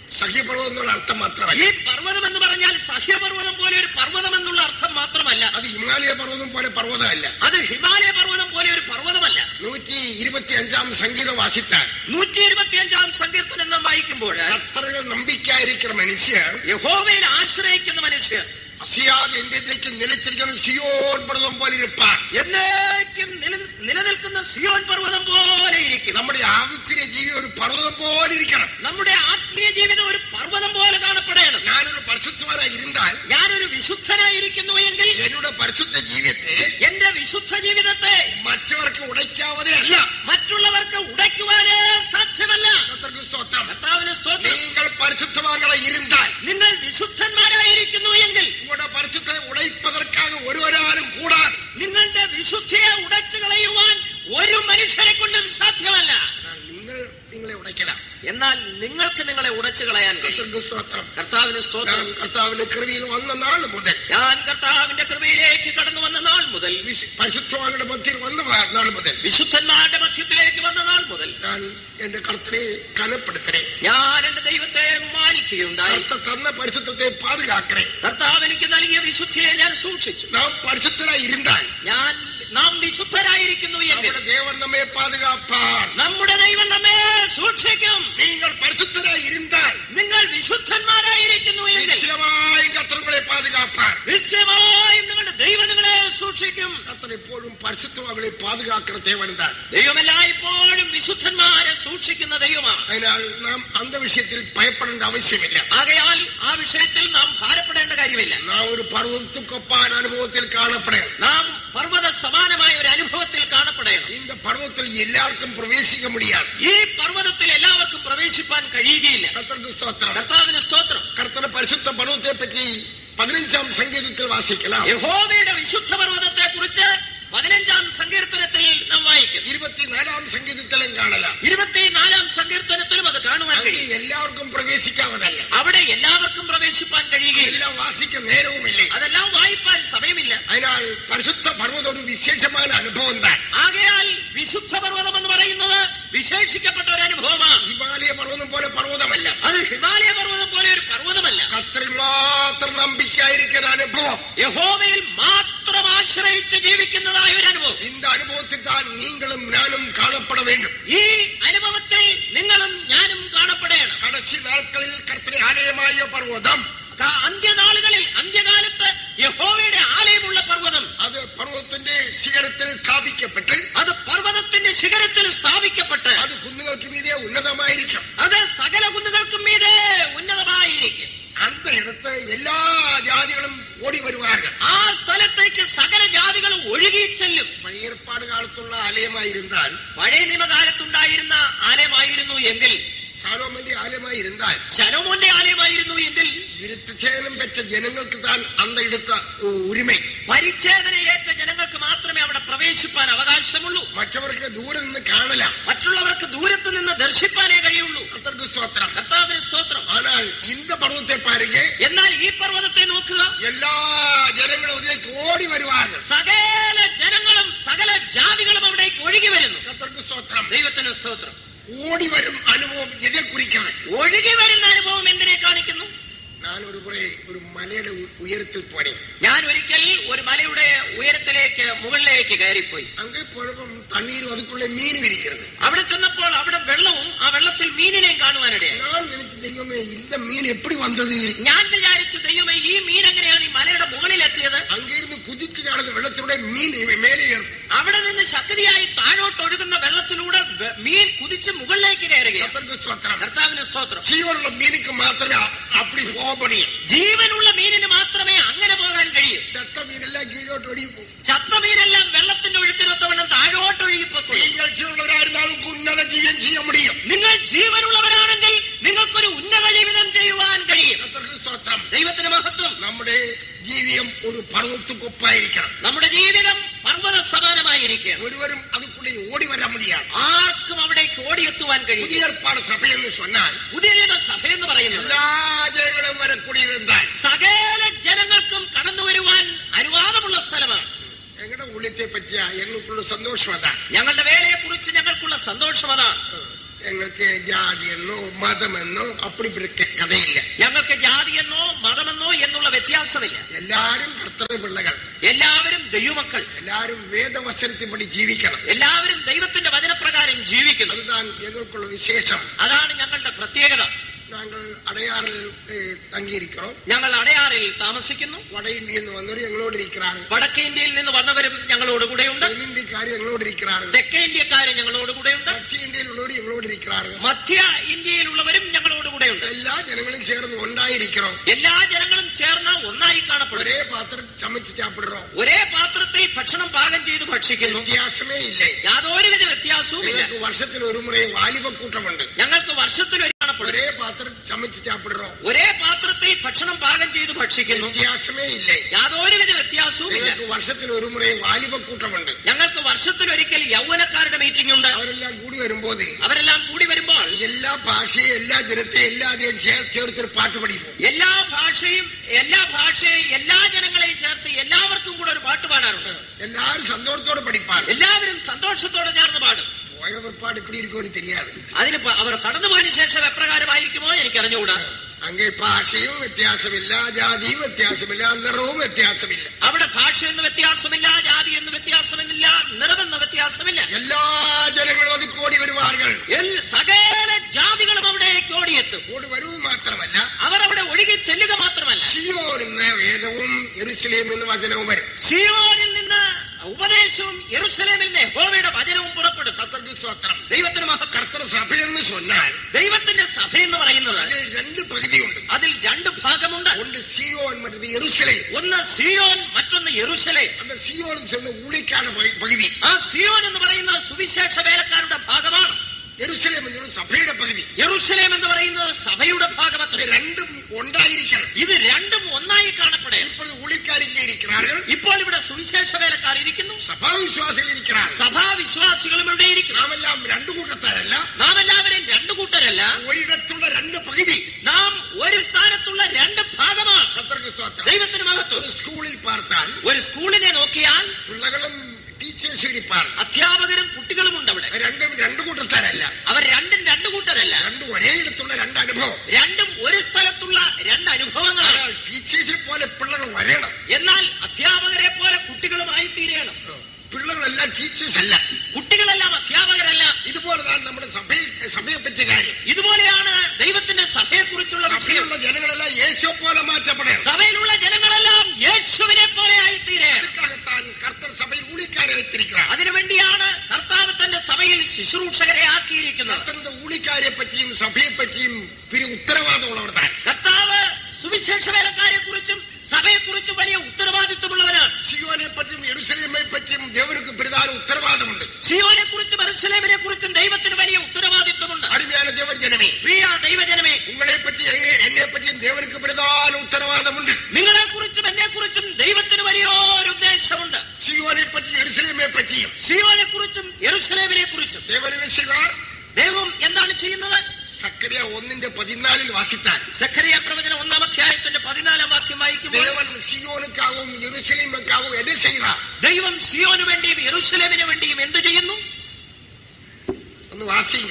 സഹ്യപർവ്വതം എന്നുള്ള അർത്ഥം മാത്രമല്ല ഈ പർവ്വതം എന്ന് പറഞ്ഞാൽ സഹ്യപർവ്വതം പോലെ ഒരു പർവ്വതം എന്നുള്ള അർത്ഥം മാത്രമല്ല അത് ഹിമാലയ പർവ്വതം പോലെ പർവ്വതമല്ല അത് ഹിമാലയ പർവ്വതം പോലെ ഒരു പർവ്വതമല്ല നൂറ്റി ഇരുപത്തി അഞ്ചാം സംഗീതം വാസിത്താൽ നൂറ്റി ഇരുപത്തിയഞ്ചാം സങ്കീർത്തനം നാം വായിക്കുമ്പോൾ കത്തറുകൾ നമ്പിക്കായിരിക്കുന്ന മനുഷ്യർ യഹോവയിൽ ആശ്രയിക്കുന്ന മനുഷ്യർ അസിയാതെ എന്തിലേക്ക് നിലത്തിരിക്കുന്ന സിയോൻ പർവ്വതം പോലെ ഇരുപ്പാൻ എന്നേക്കും നില- നിലനിൽക്കുന്ന സിയോൻ പർവ്വതം പോലെ ഇരിക്കും നമ്മുടെ ആവിക്കുரிய ജീവി ഒരു പർവ്വതം പോലെ ഇരിക്കണം നമ്മുടെ ആത്മീയ ജീവിതം ഒരു പർവ്വതം പോലെ കാണപ്പെടണം ഞാനൊരു പരിശുദ്ധവാനായി ഇരുന്നാൽ ഞാനൊരു വിശുദ്ധനായിരിക്കുന്നു എങ്കിൽ എന്നോട് പരിശുദ്ധ ജീവിതത്തെ എന്റെ വിശുദ്ധ ജീവിതത്തെ മറ്റവർക്ക് ഉടയ്ക്കാവതേ അല്ല മറ്റുള്ളവർക്ക് ഉടയ്ക്കുവാനേ സാധ്യമല്ല കർത്തർക്ക് സ്തോത്രം കർത്താവിന് സ്തോത്രം നിങ്ങൾ പരിശുദ്ധവാനായി ഇരുന്നാൽ നിങ്ങൾ വിശുദ്ധന്മാരായിരിക്കുന്നു എങ്കിൽ നിങ്ങളുടെ പരിശുദ്ധ ഉടയ്പ്പതற்காக ഒരുവരാലും കൂടാതെ നിങ്ങളുടെ വിശുദ്ധിയെ ഉടച്ചു കളയുവാൻ ഒരു മനുഷ്യരെ കൊണ്ടും സാധ്യമല്ല എന്നാൽ നിങ്ങൾ നിങ്ങളെ ഉടയ്ക്കണം എന്നാൽ നിങ്ങൾക്ക് നിങ്ങളെ ഉടച്ചു കളയാൻ കഴിയും കർത്തർക്ക് സ്തോത്രം കർത്താവിന് സ്തോത്രം ഞാൻ കർത്താവിന്റെ കൃതിയിൽ വന്ന നാൾ മുതൽ ഞാൻ കർത്താവിന്റെ കൃപയിലേക്ക് കടന്നു വന്ന നാൾ മുതൽ വിശു- പരിശുദ്ധവാങ്ങളുടെ മധ്യയിൽ വന്ന നാൾ മുതൽ വിശുദ്ധന്മാരുടെ മധ്യത്തിലേക്ക് വന്ന നാൾ മുതൽ ഞാൻ എന്റെ കർത്തനെ കനപ്പെടുത്തണേ ഞാൻ എന്റെ ദൈവത്തെ മാനിക്കുകയുണ്ടായി കർത്ത തന്ന പരിശുദ്ധത്തെ പാതുകാക്കണേ കർത്താവ് എനിക്ക് നൽകിയ വിശുദ്ധിയെ ഞാൻ സൂക്ഷിച്ചു നാം പരിശുദ്ധരായി ഇരുന്നാൽ ഞാൻ നാം വിശുദ്ധരായിരിക്കുന്നു എങ്കിൽ നമ്മുടെ ദേവൻ നമ്മെ പാതുകാപ്പാൻ നമ്മുടെ ദൈവം നമ്മെ സൂക്ഷിക്കും നിങ്ങൾ പരിശുദ്ധരായി ഇരുന്നാൽ നിങ്ങൾ വിശുദ്ധന്മാരായിരിക്കുന്നു എങ്കിൽ നിശ്ചയമായും കർത്തങ്ങളെ പാതുകാപ്പാൻ നിശ്ചയമായും നിങ്ങളുടെ ദൈവം നിങ്ങളെ സൂക്ഷിക്കും കർത്തൻ എപ്പോഴും പരിശുദ്ധമാകളെ പാതുകാക്കുന്ന ദേവൻ താൻ ദൈവമെല്ലായ്പ്പോഴും വിശുദ്ധന്മാരെ സൂക്ഷിക്കുന്ന ദൈവമാണ് അതിനാൽ നാം അന്ധവിഷയത്തിൽ ഭയപ്പെടേണ്ട ആവശ്യമില്ല ആകയാൽ ആ വിഷയത്തിൽ നാം ഭാരപ്പെടേണ്ട കാര്യമില്ല നാം ഒരു പർവ്വത്തുക്കൊപ്പാൻ അനുഭവത്തിൽ കാണപ്പെടണം നാം പർവ്വത സമാനമായ ഒരു അനുഭവത്തിൽ കാണപ്പെടണം இந்த பர்வத்தில் எல்லாருக்கும் பிரவேசிக்க முடியாது ഈ പർവ്വതത്തിൽ എല്ലാവർക്കും പ്രവേശിപ്പാൻ കഴിയുകയില്ല கர்த்தருக்கு ஸ்தோத்திரம் കർത്താവിന് സ്തോത്രം கர்த்தர் பரிசுத்த பர்வத்தை பற்றி பதினைஞ்சாம் சங்கீதத்தில் வாசிக்கலாம் യഹോവയുടെ വിശുദ്ധ പർവ്വതത്തെ കുറിച്ച് പതിനഞ്ചാം സങ്കീർത്തനത്തിൽ നാം വായിക്കും ഇരുപത്തിനാലാം സംഗീതത്തിലും കാണലാം ഇരുപത്തിനാലാം സങ്കീർത്തനത്തിലും അത് കാണുവാൻ അവിടെ കഴിയും എല്ലാവർക്കും പ്രവേശിക്കാവതല്ല അവിടെ എല്ലാവർക്കും പ്രവേശിപ്പാൻ കഴിയുകയില്ല എല്ലാം വാസിക്ക നേരവുമില്ലേ അതെല്ലാം വായിപ്പാൻ സമയമില്ല അതിനാൽ പരിശുദ്ധ പർവ്വതം ഒരു വിശേഷമായ അനുഭവം താൻ ആകയാൽ വിശുദ്ധ പർവ്വതം എന്ന് പറയുന്നത് വിശേഷിക്കപ്പെട്ട ഒരു അനുഭവമാണ് ഹിമാലയ പർവ്വതം പോലെ പർവ്വതമല്ല അത് ഹിമാലയ പർവ്വതം പോലെ ഒരു പർവ്വതമല്ല കത്തറിൽ മാത്രം നമ്പിക്കായിരിക്കുന്ന അനുഭവം യഹോവയിൽ മാത്രം ആശ്രയിച്ച് ജീവിക്കുന്നതായ ഒരു അനുഭവം இந்த அனுபவத்தில் தான் நீங்களும் நானும் காணப்பட வேண்டும் ഈ അനുഭവത്തിൽ നിങ്ങളും ഞാനും കാണപ്പെടണം கடைசி நாட்களில் கர்த்தரை ஆலயமாய பர்வதம் ക- അന്ത്യനാളുകളിൽ അന്ത്യകാലത്ത് യഹോവയുടെ ആലയമുള്ള പർവ്വതം അത് പർവ്വതത്തിന്റെ ശിഖരത്തിൽ സ്ഥാപിക്കപ്പെട്ട് അത് പർവ്വതത്തിന്റെ ശിഖരത്തിൽ സ്ഥാപിക്കപ്പെട്ട് അത് കുന്നുകൾക്ക് മീതെ ഉന്നതമായിരിക്കും അത് സകല കുന്നുകൾക്കും മീതെ ഉന്നതമായിരിക്കും அந்த இடத்தை எல்லா ஜாதிகளும் ஓடி வருவார்கள் ആ സ്ഥലത്തേക്ക് സകല ജാതികളും ഒഴുകി ചെല്ലും പഴയ ഏർപ്പാട് കാലത്തുള്ള ആലയമായിരുന്നാൽ പഴയ നിയമകാലത്തുണ്ടായിരുന്ന ആലയമായിരുന്നു എങ്കിൽ സാലോമന്റെ ആലയമായിരുന്നാൽ ശലോമോന്റെ ആലയമായിരുന്നു എങ്കിൽ വിരുദ്ധചേനം പെറ്റ ജനങ്ങൾക്ക് താൻ അന്ത എടുത്ത ഉരിമ പരിച്ഛേദനയേറ്റ ജനങ്ങൾക്ക് മാത്രമേ അവിടെ പ്രവേശിപ്പാൻ അവകാശമുള്ളൂ മറ്റവർക്ക് ദൂരെ നിന്ന് കാണലാം മറ്റുള്ളവർക്ക് ദൂരത്ത് നിന്ന് ദർശിപ്പാനേ കഴിയുള്ളൂ കർത്തർക്ക് സ്തോത്രം കർത്താവിന് സ്തോത്രം ஆனால் இந்த பருவத்தை பாருங்க എന്നാൽ ഈ പർവ്വതത്തെ നോക്കുക எல்லா ஜனங்களும் അതിലേക്ക് ഓടി വരുവാர்கள் സകല ജനങ്ങളും സകല ജാതികളും അവിടേക്ക് ഒഴുകി വരുന്നു കർത്തർക്ക് സ്തോത്രം ദൈവത്തിന് സ്തോത്രം ഓടി വരും അനുഭവം എതെ കുറിക്കുന്നത് ഒഴുകി വരുന്ന അനുഭവം എന്തിനെ കാണിക്കുന്നു ഞാൻ ഒരു കുറെ ഒരു മലയുടെ ഉ- ഉയരത്തിൽ പോണേ ഞാൻ ഒരിക്കൽ ഒരു മലയുടെ ഉയരത്തിലേക്ക് മുകളിലേക്ക് കയറിപ്പോയി അങ്ങേ പോയപ്പം തണ്ണീരും അതുക്കുള്ള മീനും ഇരിക്കുന്നത് അവിടെ ചെന്നപ്പോൾ അവിടെ വെള്ളവും ആ വെള്ളത്തിൽ മീനിനെയും കാണുവാനിടയായി ഞാൻ എനിക്ക് ദൈവമേ இந்த மீன் எப்படி வந்தது ഞാൻ വിചാരിച്ചു ദൈവമേ ഈ മീൻ എങ്ങനെയാണ് ഈ മലയുടെ മുകളിലെത്തിയത് அங்கிருந்து குதித்து நடந்த வெள்ளத்தினுடைய மீன் மேலே ஏறும் അവിടെ നിന്ന് ശക്തിയായി താഴോട്ട് ഒഴുകുന്ന വെള്ളത്തിലൂടെ വെ- മീൻ കുതിച്ച് മുകളിലേക്ക് കയറുകയാണ് கர்த்தருக்கு ஸ்தோத்திரம் കർത്താവിന് സ്തോത്രം ஜீவனுள்ள மீனுக்கு மாத்திரமே அ- அப்படி போக முடியும் ജീവനുള്ള മീനിന് മാത്രമേ അങ്ങനെ പോകാൻ കഴിയൂ செத்த மீனெல்லாம் கீழோட்டு ஒடி போகும் ചത്ത മീനെല്ലാം വെള്ളത്തിന്റെ ഒഴുക്കിനൊത്തവണ്ണം താഴോട്ട് ഒഴുകിപ്പോയി நீங்கள் ஜீவனுள்ளவராயிருந்தாலும் உன்னத ஜீவன் செய்ய முடியும் നിങ്ങൾ ജീവനുള്ളവരാണെങ്കിൽ നിങ്ങൾക്കൊരു ഉന്നത ജീവിതം ചെയ്യുവാൻ കഴിയും கர்த்தருக்கு ஸ்தோத்திரம் ദൈവത്തിന് മഹത്വം നമ്മുടെ ജീവിതം ഒരു പർവ്വത്തുക്കൊപ്പായിരിക്കണം നമ്മുടെ ജീവിതം പർവ്വത സമാനമായിരിക്കണം ഒരുവരും അതുക്കുள்ளே ഓടി വരാൻ முடியாது ആർക്കും അവിടേക്ക് ഓടിയെത്തുവാൻ കഴിയും പുതിയ ഏർപ്പാട് സഭയെന്ന് சொன்னால் പുതിയ നിയമസഭ എന്ന് പറയുന്നത് എല്ലാ ജനങ്ങളും വരக்கூடிയതെന്താൽ സകല ജനങ്ങൾക്കും കടന്നു വരുവാൻ അനുവാദമുള്ള സ്ഥലമാണ് ഞങ്ങളുടെ ഉള്ളിത്തെ പറ്റിയ എങ്ങൾക്കുള്ള സന്തോഷം അതാണ് ഞങ്ങളുടെ വേലയെ കുറിച്ച് ഞങ്ങൾക്കുള്ള സന്തോഷം അതാണ് எங்களுக்கு ஜாதி என்னோ மதம் என்னோ அப்படிப்பட்ட க- கதையில்லை ഞങ്ങൾക്ക് ജാതിയെന്നോ മതമെന്നോ എന്നുള്ള വ്യത്യാസമില്ല எல்லாரும் கர்த்தர பிள்ளைகள் എല്ലാവരും ദൈവമക്കൾ எல்லாரும் வேத வசனத்தின்படி ஜீவிക്കണം എല്ലാവരും ദൈവത്തിന്റെ വചനപ്രകാരം ജീവിക്കുന്നു அதுதான் எங்களுக்குள்ள விசேஷம் അതാണ് ഞങ്ങളുടെ പ്രത്യേകത நாங்கள் அடையாறில் அஹ், தங்கியிருக்கிறோம் ഞങ്ങൾ അടയാറിൽ താമസിക്കുന്നു வட இந்தியில் வந்தவர் எங்களோடு இருக்கிறார்கள் വടക്കേ ഇന്ത്യയിൽ നിന്ന് വന്നവരും ഞങ്ങളോട് കൂടെയുണ്ട് தென்னிந்தியக்கார் எங்களோடு இருக்கிறார்கள் തെക്കേ ഇന്ത്യക്കാരും ഞങ്ങളോട് കൂടെയുണ്ട് மத்திய இந்தியில் உள்ளவர் எங்களோடு இருக்கிறார்கள் മധ്യ ഇന്ത്യയിലുള്ളവരും ഞങ്ങളോട് കൂടെയുണ്ട് எல்லா ஜனங்களும் சேர்ந்து ஒன்றாயிருக்கிறோம் എല്ലാ ജനങ്ങളും ചേർന്ന് ഒന്നായി കാണപ്പെടും ஒரே பாத்திரம் சமைச்சு சாப்பிடுறோம் ഒരേ പാത്രത്തിൽ ഭക്ഷണം പാകം ചെയ്ത് ഭക്ഷിക്കുന്നു வித்தியாசமே இல்லை യാതൊരുവിധ വ്യത്യാസവുമില്ല எங்களுக்கு வருஷத்தில் ஒரு முறை வாலிப கூட்டம் உண்டு ഞങ്ങൾക്ക് വർഷത്തിൽ ഒരു കാണപ്പെടും ஒரே பாத்திரம் சமைச்சு சாப்பிடுறோம் ഒരേ പാത്രത്തിൽ ഭക്ഷണം പാകം ചെയ്ത് ഭക്ഷിക്കുന്നു வித்தியாசமே இல்லை യാതൊരുവിധ വ്യത്യാസവുമില്ല எங்களுக்கு வருஷத்தில் ஒரு முறை வாலிப கூட்டம் உண்டு ഞങ്ങൾക്ക് വർഷത്തിൽ ഒരിക്കൽ യൗവനക്കാരുടെ മീറ്റിംഗ് ഉണ്ട് அவரெல்லாம் கூடி வரும்போது അവരെല്ലാം കൂടി വരുമ്പോൾ எல்லா பாஷையும் எல்லா ஜனத்தையும் எல்லாத்தையும் சே- சேர்த்து ஒரு பாட்டு படிப்போம் എല്ലാ ഭാഷയും എല്ലാ ഭാഷയും എല്ലാ ജനങ്ങളെയും ചേർത്ത് എല്ലാവർക്കും കൂടെ ഒരു പാട്ട് പാടാറുണ്ട് எல்லாரும் சந்தோஷத்தோட படிப்பார் എല്ലാവരും സന്തോഷത്തോടെ ചേർന്ന് പാടും போய பிற்பாடு இப்படி இருக்கும்னு தெரியாது അതിന് പ- അവർ കടന്നുപോയതിനു ശേഷം എപ്രകാരമായിരിക്കുമോ എനിക്ക് അറിഞ്ഞുകൂടാ அங்கே பாஷையும் வித்தியாசமில்ல ஜாதியும் வித்தியாசமில்ல நிறவும் வித்தியாசமில்ல അവിടെ ഭാഷയെന്ന് വ്യത്യാസമില്ല ജാതി എന്ന് വ്യത്യാസമില്ല നിറമെന്ന വ്യത്യാസമില്ല எல்லா ஜனங்களும் அதுக்கு ஓடி வருவார்கள் എൽ- സകല ജാതികളും അവിടേക്ക് ഓടിയെത്തും ஓடி வருவது மாத்திரமല്ല അവർ അവിടെ ഒഴുകി ചെല്ലുക മാത്രമല്ല സിയോൻ എന്ന വേദവും എരുസലേം എന്ന വചനവും വരും സിയോനിൽ നിന്ന് ഉപദേശവും യെറുസലേമിൽ നിന്ന് യഹോവയുടെ വചനവും പുറപ്പെടും കർത്തർക്ക് സ്തോത്രം ദൈവത്തിന് മഹത്വം കർത്തർ സഭയെന്ന് சொன்னால் ദൈവത്തിന്റെ സഭ എന്ന് പറയുന്നത് അതിൽ രണ്ട് പകുതിയുണ്ട് അതിൽ രണ്ട് ഭാഗമുണ്ട് ഒന്ന് സിയോൻ മറ്റത് എരുസലേം ഒന്ന് സിയോൻ മറ്റൊന്ന് യെറുസലേം அந்த സിയോൻ ചെന്ന ഊഴിക്കാണ് പകു- പകുതി ആ സിയോൻ എന്ന് പറയുന്ന സുവിശേഷ വേലക്കാരുടെ ഭാഗമാണ് എരുസലേം എന്നുള്ള സഭയുടെ പകുതി യെറുസലേം എന്ന് പറയുന്നത് സഭയുടെ ഇത് ഭാഗമത്രേ രണ്ടും ഉണ്ടായിരിക്കണം ഇത് രണ്ടും ഒന്നായി കാണപ്പെടേ ഇപ്പോൾ ഊഴിക്കാരിക്ക് ഇരിக்கிறார்கள் ഇപ്പോൾ ഇവിടെ സുവിശേഷ വേലക്കാർ ഇരിക്കുന്നു സഭാവിശ്വാസികൾ ഇരിக்கிறார்கள் സഭാവിശ്വാസികളും ഇവിടെ ഇരിക്കുന്നു നാം എല്ലാം രണ്ടു കൂട്ടത്താരല്ല നാം എല്ലാവരും രണ്ടു കൂട്ടരല്ല ഒരിടത്തുള്ള രണ്ട് പകുതി നാം ഒരു സ്ഥാനത്തുള്ള രണ്ട് ഭാഗമാണ് കർത്തർക്ക് സ്തോത്രം ദൈവത്തിന് മഹത്വം ഒരു സ്കൂളിൽ പാർത്താൽ ഒരു സ്കൂളിനെ നോക്കിയാൽ പിള്ളകളും ടീച്ചേഴ്സും ഇരിപ്പാർ അധ്യാപകരും കുട്ടികളും ഉണ്ട് അവിടെ രണ്ടും രണ്ടു കൂട്ടത്താരല്ല അവർ രണ്ടും രണ്ടു കൂട്ടരല്ല രണ്ടും ഒരേ ഇടത്തുള്ള രണ്ട് അനുഭവം രണ്ടും ഒരു സ്ഥലത്തുള്ള രണ്ട് അനുഭവങ്ങളാണ് എന്നാൽ ടീച്ചേഴ്സിനെ പോലെ പിള്ളകൾ വരണം എന്നാൽ അധ്യാപകരെ പോലെ കുട്ടികളുമായി തീരണം പിള്ളകളെല്ലാം ടീച്ചേഴ്സ് അല്ല കുട്ടികളെല്ലാം അധ്യാപകരല്ല ഇതുപോലെ താൻ നമ്മുടെ സഭയിൽ സഭയെ പറ്റിയ കാര്യം ഇതുപോലെയാണ് ദൈവത്തിന്റെ സഭയെക്കുറിച്ചുള്ള വിഷയം സഭയിലുള്ള ജനങ്ങളെല്ലാം യേശോ പോലെ മാറ്റപ്പെടണം സഭയിലുള്ള ജനങ്ങളെല്ലാം യേശുവിനെ പോലെ ആയിത്തീരണം அதுக்காகத்தான் கர்த்தர் சபையில் ஊழிக்காரை வைத்திருக்கிறார் അതിനുവേണ്ടിയാണ് കർത്താവ് തന്റെ സഭയിൽ ശുശ്രൂഷകരെ ആക്കിയിരിക്കുന്നത് கர்த்தர் ஊழிக்காரை பற்றியும் சபையை பற்றியும் பெரிய உத்தரவாதம் உள்ளவர் தான் കർത്താവ് സുവിശേഷ വേലക്കാരെ കുറിച്ചും സഭയെ കുറിച്ചും വലിയ ഉത്തരവാദിത്വമുള്ളവരാണ് சியோனை பற்றியும் எருசலேமை பற்றியும் தேவனுக்கு பெரிதான உத்தரவாதம் உண்டு സിയോനെ കുറിച്ചും എറുസലേമിനെ കുറിച്ചും ദൈവത്തിന് വലിയ ഉത്തരവാദിത്വമുണ്ട് அருமையான தேவன் ஜனமே പ്രിയ ദൈവജനമേ உங்களை பற்றி என்னை பற்றியும் தேவனுக்கு பெரிதான உத்தரவாதம் உண்டு നിങ്ങളെ കുറിച്ചും എന്നെ കുറിച്ചും ദൈവത്തിന് വലിയൊരു ഉദ്ദേശമുണ്ട് சியோனை பற்றியும் எருசலேமை பற்றியும் സിയോനെ കുറിച്ചും യെരുസലേമിനെ കുറിച്ചും தேவன் என்ன செய்வார் ദൈവം എന്താണ് ചെയ്യുന്നത് സക്കറിയ ഒന്നിന്റെ പതിനാലിൽ വാസിത്താൻ സഖരിയ പ്രവചനം ഒന്നാം അധ്യായത്തിന്റെ പതിനാലാം വാക്യം വായിക്കുമ്പോൾ தேவன் சியோனுக்காகவும் எருசலேமுக்காகவும் எதை செய்கிறார் ദൈവം സിയോന് വേണ്ടിയും യെരുസലേമിന് വേണ്ടിയും എന്ത് ചെയ്യുന്നു ഒന്ന് വാസിங்க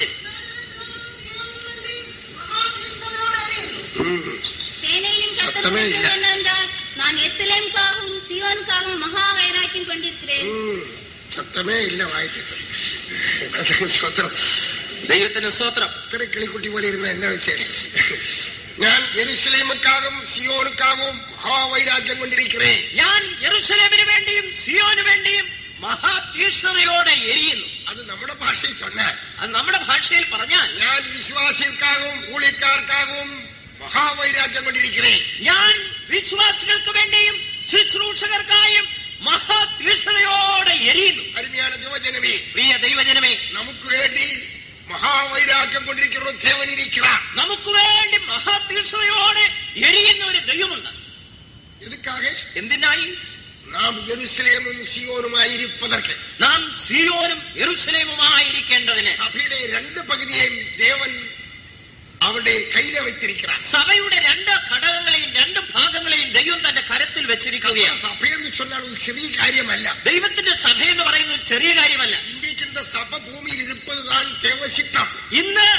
சேனையிலும் கர்த்தர் சத்தமே இல்ல. சொல்வது என்னவென்றால் நான் எருசலேமுக்காகவும் சியோனுக்காகவும் மகா வைராக்கியம் கொண்டிருக்கிறேன் ഉം. சத்தமே இல்ல வாய்ச்சிட்டு സ്വത്രം ദൈവത്തിന് സ്തോത്രം ഇത്ര കിളിക്കുട്ടി പോലെ ഇരുന്ന എന്നാ വിശേഷം ഞാൻ എരുസലേമുക്കാகவும் സിയോനുക്കാகவும் മഹാവൈരാഗ്യം കൊണ്ടിരിக்கிறேன் ഞാൻ യെരുസലേമിന് വേണ്ടിയും സിയോന് വേണ്ടിയും മഹാതീഷ്ണതയോടെ എരിയുന്നു അത് നമ്മുടെ ഭാഷയിൽ சொன்னால் അത് നമ്മുടെ ഭാഷയിൽ പറഞ്ഞാൽ ഞാൻ വിശ്വാസികൾക്കാகவும் ഊഴിക്കാർക്കാகவும் മഹാവൈരാഗ്യം കൊണ്ടിരിக்கிறேன் ഞാൻ വിശ്വാസികൾക്ക് വേണ്ടിയും ശുശ്രൂഷകർക്കായും മഹാതീഷ്ണതയോടെ എരിയുന്നു അരുமையான യുവജനമേ പ്രിയ ദൈവജനമേ നമുക്ക് വേണ്ടി മഹാവൈരാഗ്യം കൊണ്ടിരിക്കുന്ന ഒരു ദേവൻ ഇരിக்கிறார் നമുക്ക് വേണ്ടി മഹാതീഷ്ണതയോടെ എരിയുന്ന ഒരു ദൈവമുണ്ട് എതുക്കാக എന്തിനായി നാം യെരുസലേമും സിയോനുമായിരിപ്പതற்கு നാം സിയോനും യെരുസലേമുമായിരിക്കേണ്ടതിന് സഭയുടെ രണ്ട് പകുതിയെയും ദേവൻ അവരുടെ കയ്യിലെ വെച്ചിരിக்கிறார் സഭയുടെ രണ്ട് ഘടകങ്ങളെയും രണ്ട് ഭാഗങ്ങളെയും ദൈവം തന്റെ കരത്തിൽ വെച്ചിരിക്കുകയാണ് സഭയെന്ന് ചൊന്നാൽ ഒരു ചെറിയ കാര്യമല്ല ദൈവത്തിന്റെ സഭ എന്ന് പറയുന്നത് ചെറിയ കാര്യമല്ല ഇന്ത്യക്ക് இந்த சப பூமியில் இருப்பதுதான் தேவசித்தம் ഇന്ന്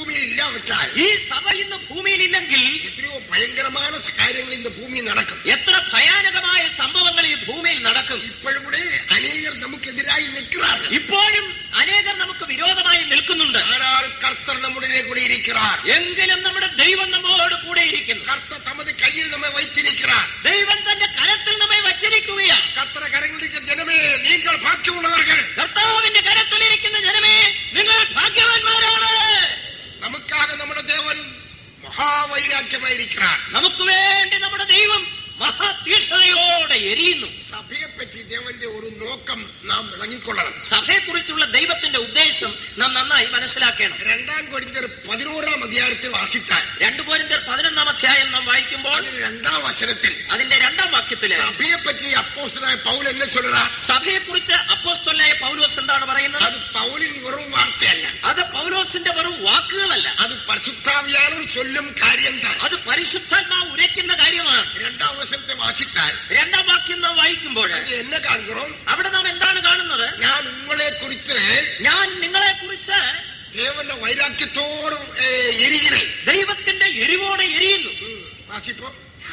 ഭൂമിയിൽ ഇല്ലാവിട്ടാൽ ഈ സഭ ഇന്ന് ഭൂമിയിലില്ലെങ്കിൽ എത്രയോ ഭയങ്കരമായ കാര്യങ്ങൾ ഇന്ന് ഭൂമിയിൽ നടക്കും എത്ര ഭയാനകമായ സംഭവങ്ങൾ ഈ ഭൂമിയിൽ നടക്കും ഇപ്പോഴും കൂടെ അനേകർ നമുക്കെതിരായി നിൽക്கிறார்கள் ഇപ്പോഴും അനേകർ നമുക്ക് വിരോധമായി നിൽക്കുന്നുണ്ട് ஆனால் கர்த்தர் நம்முடனே கூட இருக்கிறார் എങ്കിലും നമ്മുടെ ദൈവം നമ്മോട് കൂടെ ഇരിക്കുന്നു கர்த்தர் தமது கையில் நம்மை வைத்திருக்கிறார் ദൈവം തന്റെ കരത്തിൽ നമ്മെ വച്ചിരിക്കുകയാണ് கர்த்தர கரங்களுக்கு ஜனமே நீங்கள் பாக்கியமுள்ளவர்கள் കർത്താവിന്റെ കരത്തിലിരിക്കുന്ന ജനമേ നിങ്ങൾ ഭാഗ്യവാന്മാരാണ് நமக்காக നമ്മുടെ ദേവൻ മഹാവൈരാഗ്യമായിരിக்கிறார் നമുക്ക് വേണ്ടി നമ്മുടെ ദൈവം മഹാതീക്ഷണയോടെ എരിയുന്നു സഭയെ പറ്റി ദേവന്റെ ഒരു നോക്കം നാം വിളങ്ങിക്കൊള്ളണം സഭയെക്കുറിച്ചുള്ള ദൈവത്തിന്റെ ഉദ്ദേശം നാം നന്നായി മനസ്സിലാക്കണം രണ്ടാം കൊരിന്തർ പതിനോറാം അധ്യായത്തിൽ വാസിത്താൽ രണ്ടു പോരിന്റെ പതിനൊന്നാം അധ്യായം നാം വായിക്കുമ്പോൾ അതിന് രണ്ടാം വചനത്തിൽ അതിന്റെ രണ്ടാം വാക്യത്തില് സഭയെ പറ്റി അപ്പോസ്റ്റലായ പൗൽ എന്നെ ചൊല്ലുறார் സഭയെക്കുറിച്ച് അപ്പോസ്തലനായ പൗലോസ് എന്താണ് പറയുന്നത് അത് പൗലിൻ വെറും വാർത്തയല്ല അത് പൗലോസിന്റെ വെറും വാക്കുകളല്ല അത് പരിശുദ്ധാവിയാനും ചൊല്ലും കാര്യം താൻ അത് പരിശുദ്ധാത്മാവ് ഉരയ്ക്കുന്ന കാര്യമാണ് രണ്ടാം വചനത്തെ വാസിത്താൽ രണ്ടാം വാക്യം നാം വായിക്കുമ്പോൾ അത് എന്നെ കാണിക്കണം അവിടെ നാം എന്താണ് കാണുന്നത് ഞാൻ ഉങ്ങളെ കുറിച്ച് ഞാൻ നിങ്ങളെ കുറിച്ച് ദേവന്റെ വൈരാഗ്യത്തോടും എരിகிறேன் ദൈവത്തിന്റെ എരിവോടെ എരിയുന്നു വാസിപ്പോ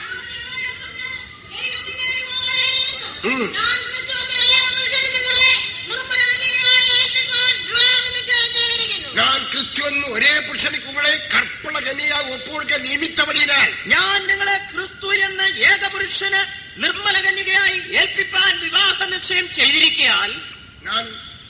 ഞാൻ ക്രിസ്തുവിന്റെ എല്ലാ പുരുഷന്മാരെ നിർമ്മലഹനിയായി ഏറ്റുവാൻ വിവാഹം നിശ്ചയിച്ചിരിക്കുന്നു. ഞാൻ ക്രിസ്തു എന്ന് ഒരേ പുരുഷനിക്ക് ഉങ്ങളെ കർപ്പണ കന്യയായി ഒപ്പുകൊടുക്കാൻ നിയമിത്തപടിയാൽ ഞാൻ നിങ്ങളെ ക്രിസ്തു എന്ന ഏകപുരുഷന് നിർമ്മല കന്യകയായി ഏൽപ്പിപ്പാൻ വിവാഹ നിശ്ചയം ചെയ്തിരിക്കയാൽ ഞാൻ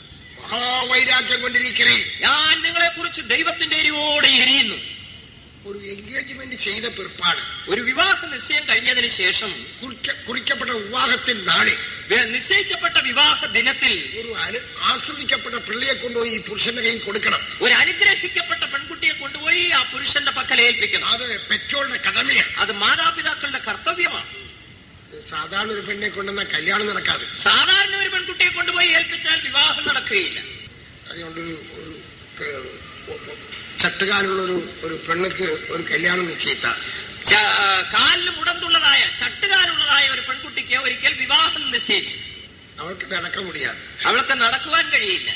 മഹാവൈരാഗ്യം കൊണ്ടിരിக்கிறேன் ഞാൻ നിങ്ങളെ കുറിച്ച് ദൈവത്തിന്റെ എരിവോടെ എരിയുന്നു ഒരു എൻഗേജ്മെന്റ് ചെയ്ത പിற்பாട് ഒരു വിവാഹ നിശ്ചയം കഴിഞ്ഞതിന് ശേഷം കുറിക്ക- കുറിക്കപ്പെട്ട വിവാഹത്തിൽ നാളെ വേ- നിശ്ചയിക്കപ്പെട്ട വിവാഹ ദിനത്തിൽ ഒരു അനു ആസ്വദിക്കപ്പെട്ട പിള്ളയെ കൊണ്ടുപോയി ഈ പുരുഷന്റെ കയ്യിൽ കൊടുക്കണം ഒരു അനുഗ്രഹിക്കപ്പെട്ട പെൺകുട്ടിയെ കൊണ്ടുപോയി ആ പുരുഷന്റെ പക്കൽ ഏൽപ്പിക്കണം അത് പെറ്റോളുടെ കടമയാണ് അത് മാതാപിതാക്കളുടെ കർത്തവ്യമാണ് സാധാരണ ഒരു പെണ്ണെ കൊണ്ടുവന്ന കല്യാണം നടക്കാതെ സാധാരണ ഒരു പെൺകുട്ടിയെ കൊണ്ടുപോയി ഏൽപ്പിച്ചാൽ വിവാഹം നടക്കുകയില്ല അതുകൊണ്ട് ഒരു ഒരു ക- ചട്ടുകാലുള്ള ഒരു ഒരു പെണ്ണുക്ക് ഒരു കല്യാണം നിശ്ചയിത്ത ച- കാലിന് മുടന്തുള്ളതായ ചട്ടുകാലുള്ളതായ ഒരു പെൺകുട്ടിക്ക് ഒരിക്കൽ വിവാഹം നിശ്ചയിച്ചു അവൾക്ക് നടക്കാൻ മുടിയാതെ അവൾക്ക് നടക്കുവാൻ കഴിയില്ല